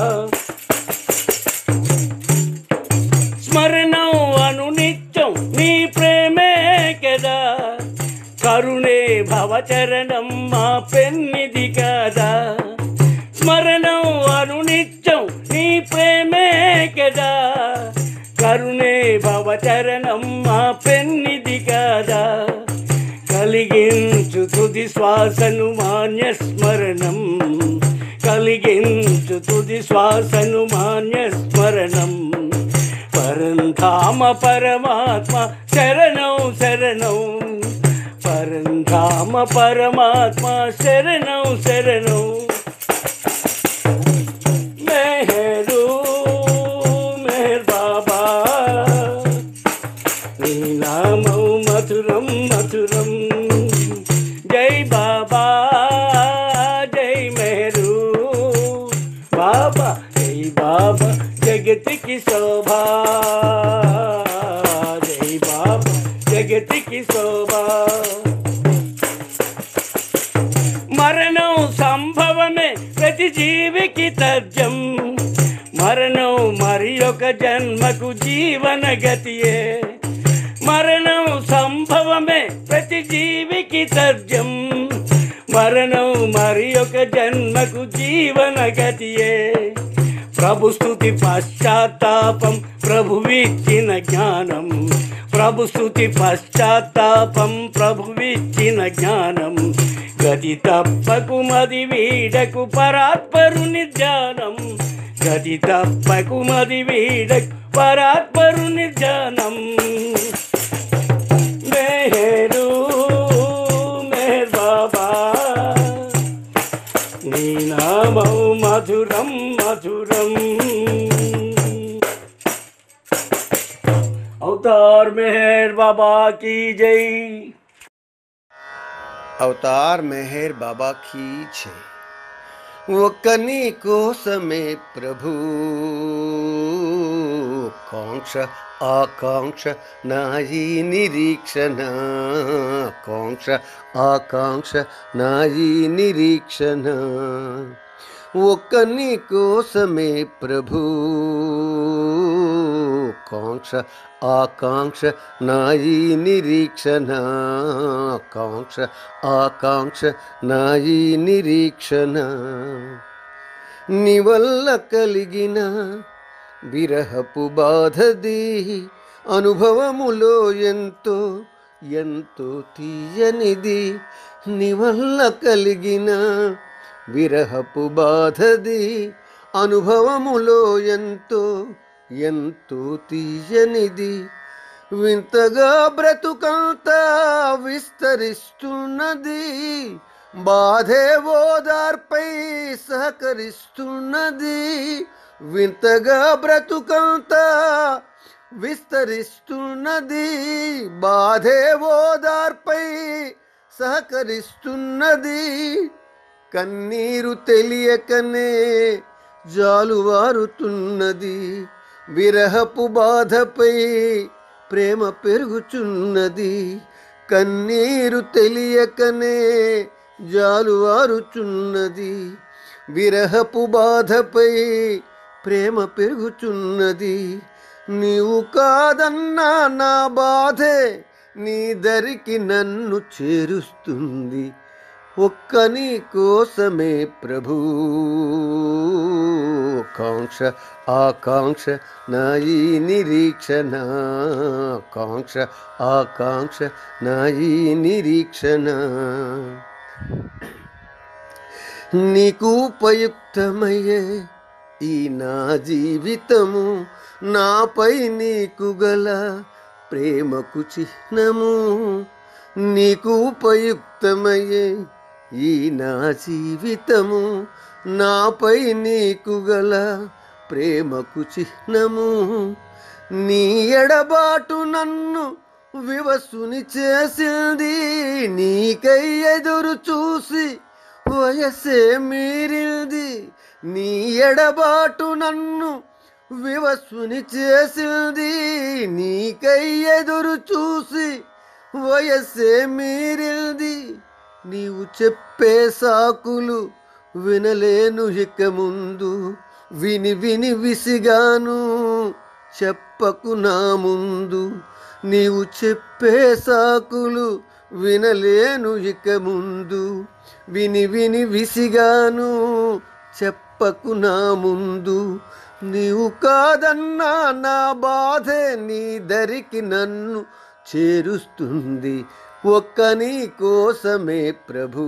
స్మరణం అను నిత్యం నీ ప్రేమే కదా కరుణే భవచరణం మా పెన్నిది కదా స్మరణం అను నిత్యం నీ ప్రేమే కదా కరుణే భవచరణం మా పెన్నిది కదా కలిగించు తుది శ్వాసను మాన్య స్మరణం కలిగించు తుది శ్వాసను మాన్య స్మరణం పరంధామ పరమాత్మ శరణం శరణం పరంధామ పరమాత్మ శరణం శరణం మెహరు మెహర్ బాబా నీ నామం మధురం మధురం జై బాబా జై మెహరు బాబా జై బాబా జగతికి శోభా జై బాబా జగతికి శోభా మరణం సంభవమే ప్రతి జీవికి తథ్యం మరణం మరి ఒక జన్మకు జీవన గతియే మరణం సంభవమే ప్రతి జీవికి తథ్యం మరణం మరి ఒక జన్మకు జీవన గతియే ప్రభు స్థుతి పశ్చాత్తాపం ప్రభువిచ్చిన జ్ఞానం ప్రభు స్థుతి పశ్చాత్తాపం ప్రభువిచ్చిన జ్ఞానం గతి తప్పకు మది వీడకు పరాత్పరుని ధ్యానం గతి తప్పకు మది వీడకు పరాత్పరుని ధ్యానం మెహరు మెహర్ బాబా నీ నామం మధురం మధురం అవతార్ మెహర్ బాబా की जय అవతార్ మెహర్ బాబా की जय ఒక్కని కోసమే ప్రభు కాంక్ష ఆకాంక్ష నాయి నిరీక్షణ కాంక్ష ఆకాంక్ష నాయి నిరీక్షణ ఒక్కని కోసమే ప్రభు కాంక్ష ఆకాంక్ష నాయి నిరీక్షణ కాంక్ష ఆకాంక్ష నాయి నిరీక్షణ నీ వల్ల కలిగిన విరహపు బాధది అనుభవములో ఎంతో ఎంతో తీయనిది నీ వల్ల కలిగిన విరహపు బాధది అనుభవములో ఎంతో ఎంతో తీయనిది వింతగా బ్రతుకంతా విస్తరిస్తున్నది బాధే ఓదార్పై సహకరిస్తున్నది వింతగా బ్రతుకంతా విస్తరిస్తున్నది బాధే ఓదార్పై సహకరిస్తున్నది కన్నీరు తెలియకనే జాలువారుతున్నది విరహపు బాధపై ప్రేమ పెరుగుచున్నది కన్నీరు తెలియకనే జాలువారుచున్నది విరహపు బాధపై ప్రేమ పెరుగుచున్నది నీవు కాదన్నా నా బాధే నీ దరికి నన్ను చేరుస్తుంది ఒక్క నీ కోసమే ప్రభు కాంక్ష ఆకాంక్ష నాయి నిరీక్షణ కాంక్ష ఆకాంక్ష నాయి నిరీక్షణ నీకు ఉపయుక్తమయ్యే ఈ నా జీవితము నాపై నీకు గల ప్రేమకు చిహ్నము నీకు ఉపయుక్తమయ్యే ఈ నా జీవితము నాపై నీకు గల ప్రేమకు చిహ్నము నీ ఎడబాటు నన్ను వివసుని చేసింది నీకై ఎదురు చూసి వయసే మీరింది నీ ఎడబాటు నన్ను వివసుని చేసింది నీకై ఎదురు చూసి వయసే మీరింది నీవు చెప్పే సాకులు వినలేను ఇక ముందు విని విని విసిగాను చెప్పకు నా ముందు నీవు చెప్పే సాకులు వినలేను ఇక ముందు విని విని విసిగాను చెప్పకు నా ముందు నీవు కాదన్నా నా బాధే నీ దరికి నన్ను చేరుస్తుంది ఒక్క నీ కోసమే ప్రభు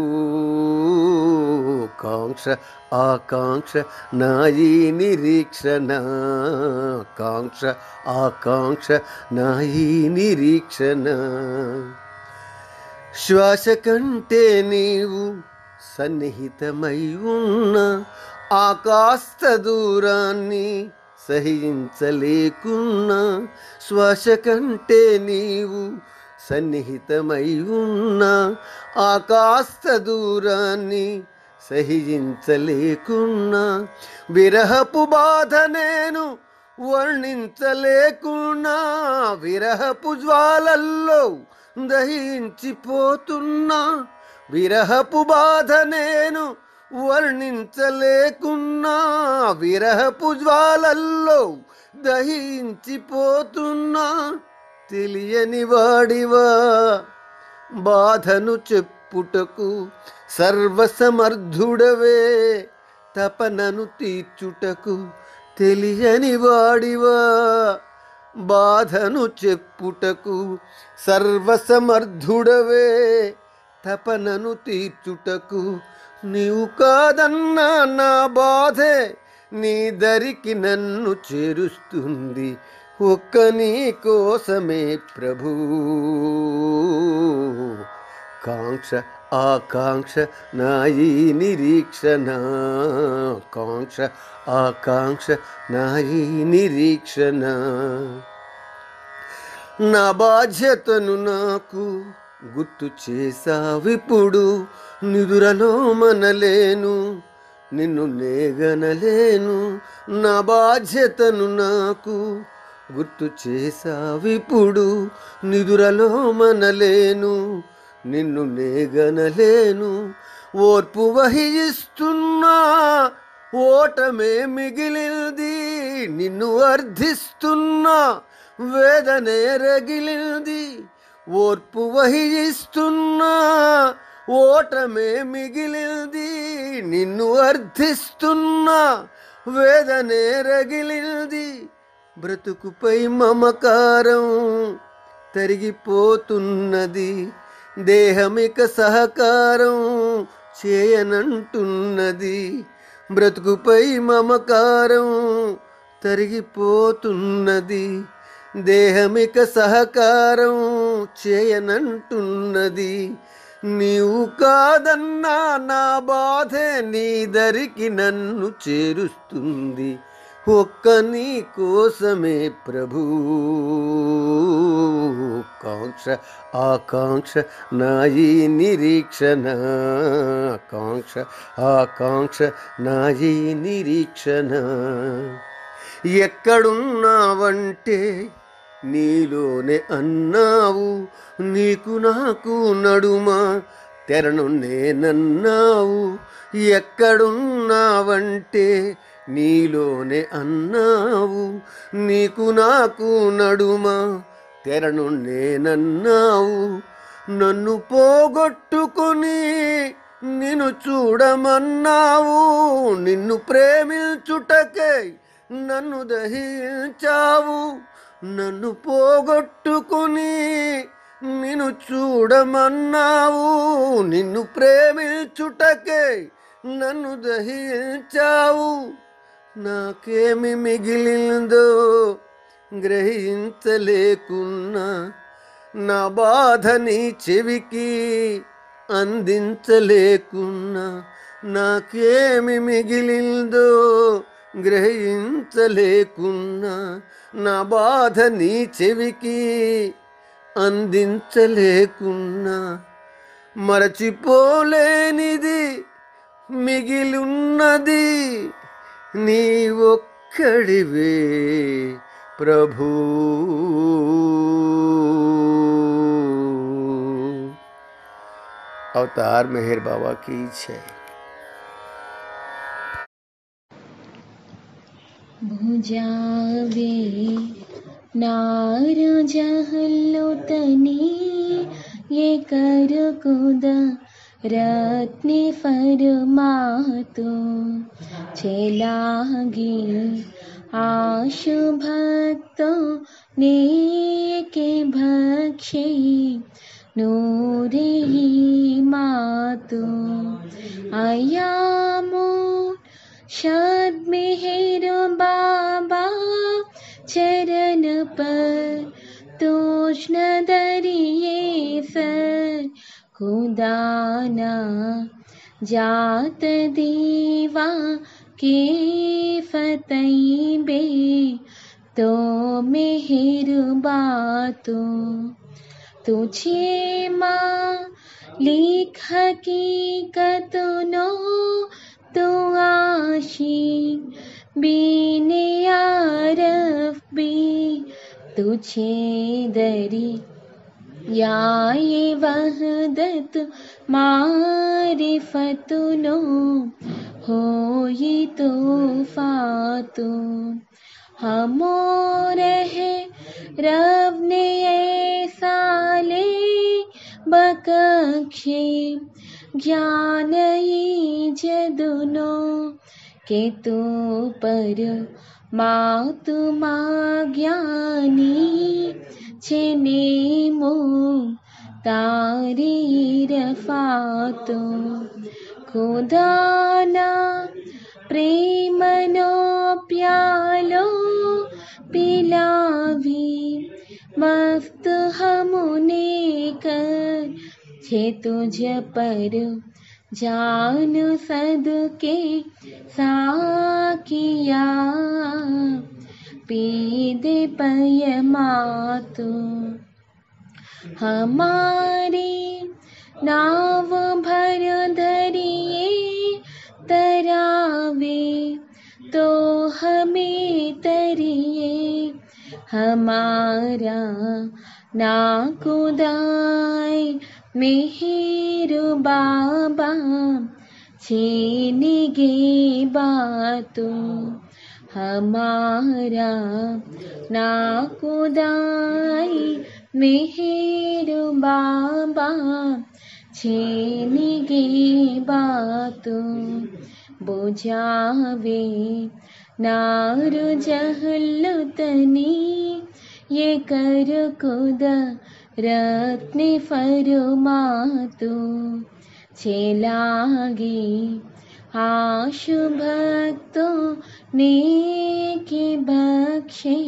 కాంక్ష ఆకాంక్ష నా ఈ నిరీక్షణ కాంక్ష ఆకాంక్ష నా ఈ నిరీక్షణ శ్వాస కంటే నీవు సన్నిహితమై ఉన్న ఆకాస్త దూరాన్ని సహించలేకున్నా శ్వాస కంటే నీవు సన్నిహితమై ఉన్న ఆకాస్త దూరాన్ని సహించలేకున్నా విరహపు బాధ నేను వర్ణించలేకున్నా విరహపు జ్వాలల్లో దహించిపోతున్నా విరహపు బాధ నేను వర్ణించలేకున్నా విరహపు జ్వాలల్లో దహించిపోతున్నా తెలియని వాడివా బాధను చెప్పుటకు సర్వసమర్థుడవే తపనను తీర్చుటకు తెలియని వాడివా బాధను చెప్పుటకు సర్వసమర్థుడవే తపనను తీర్చుటకు నీవు కాదన్నా నా బాధే నీ దరికి నన్ను చేరుస్తుంది ఒక్క నీ కోసమే ప్రభు కాంక్ష ఆకాంక్ష నా ఈ నిరీక్షణ కాంక్ష ఆకాంక్ష నా ఈ నిరీక్షణ నా బాధ్యతను నాకు గుర్తు చేసావిప్పుడు నిదురలో మనలేను నిన్ను నేగనలేను నా బాధ్యతను నాకు గుర్తు చేసావిప్పుడు నిదురలో మనలేను నిన్ను నేగనలేను ఓర్పు వహిస్తున్నా ఓటమే మిగిలింది నిన్ను అర్థిస్తున్నా వేదనే రగిలింది ఓర్పు వహిస్తున్నా ఓటమే మిగిలింది నిన్ను అర్థిస్తున్నా వేదనే రగిలింది బ్రతుకుపై మమకారం తరిగిపోతున్నది దేహమిక సహకారం చేయనంటున్నది బ్రతుకుపై మమకారం తరిగిపోతున్నది దేహమిక సహకారం చేయనంటున్నది నీవు కాదన్నా నా బాధే నీ దరికి నన్ను చేరుస్తుంది ఒక్క నీ కోసమే ప్రభు కాంక్ష ఆకాంక్ష నా ఈ నిరీక్షణ కాంక్ష ఆకాంక్ష నా ఈ నిరీక్షణ ఎక్కడున్నావంటే నీలోనే అన్నావు నీకు నాకు నడుమ తెరను నేనన్నావు ఎక్కడున్నావంటే నీలోనే అన్నావు నీకు నాకు నడుమ తెరను నేనన్నావు నన్ను పోగొట్టుకొని నిన్ను చూడమన్నావు నిన్ను ప్రేమించుటకై నన్ను దహించావు నన్ను పోగొట్టుకుని నిన్ను చూడమన్నావు నిన్ను ప్రేమించుటకే నన్ను దహించావు నాకేమి మిగిలిందో గ్రహించలేకున్నా నా బాధని చెవికి అందించలేకున్నా నాకేమి మిగిలిందో గ్రహించలేకున్నా నా బాధ నీ చెవికి అందించలేకున్నా మరచిపోలేనిది మిగిలున్నది నీ ఒక్కడివే ప్రభూ अवतार मेहर बाबा की जय भुजावे नार जहलो तनी ये कर कुदा रत्ने फरमातो छेलागे आशु भक्तो ने के भक्षे नूरे मातु आयामो शद मेहर बाबा चरण पर तोष्ण दरिए सर खुदाना जात दीवा के फतई बे तो मेहर बातों तुझे माँ लिख हकीकत नो तो आशी बीने आरफ भी तुझे दरी या ये वहदत मारिफत नो हो ये तो फातू हमो रहे रब ने ऐसा ले बकक्षे ज्ञान ही जदुनो के तू पर मातुमा ज्ञानी चेने मो तारी रफातो खुदाना प्रेमनो प्यालो पिलावी मस्त हमने कर छे तुझ पर जान सद के साकिया पी दे पय मातु हमारे नाव भर धरिए तरावे तो हमें तरिए हमारा ना कुदाय मेहर बाबा छीन गे बातों हमारा ना कुदाय मेहर बाबा छीन गे बातों बुझावे नार जहल तनी ये कर खुद रत्ने फरमातु छेलागे आशु भक्तो ने के बक्षे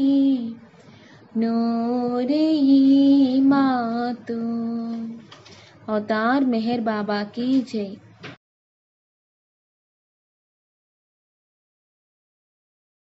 नूरे मातु अवतार मेहर बाबा की जय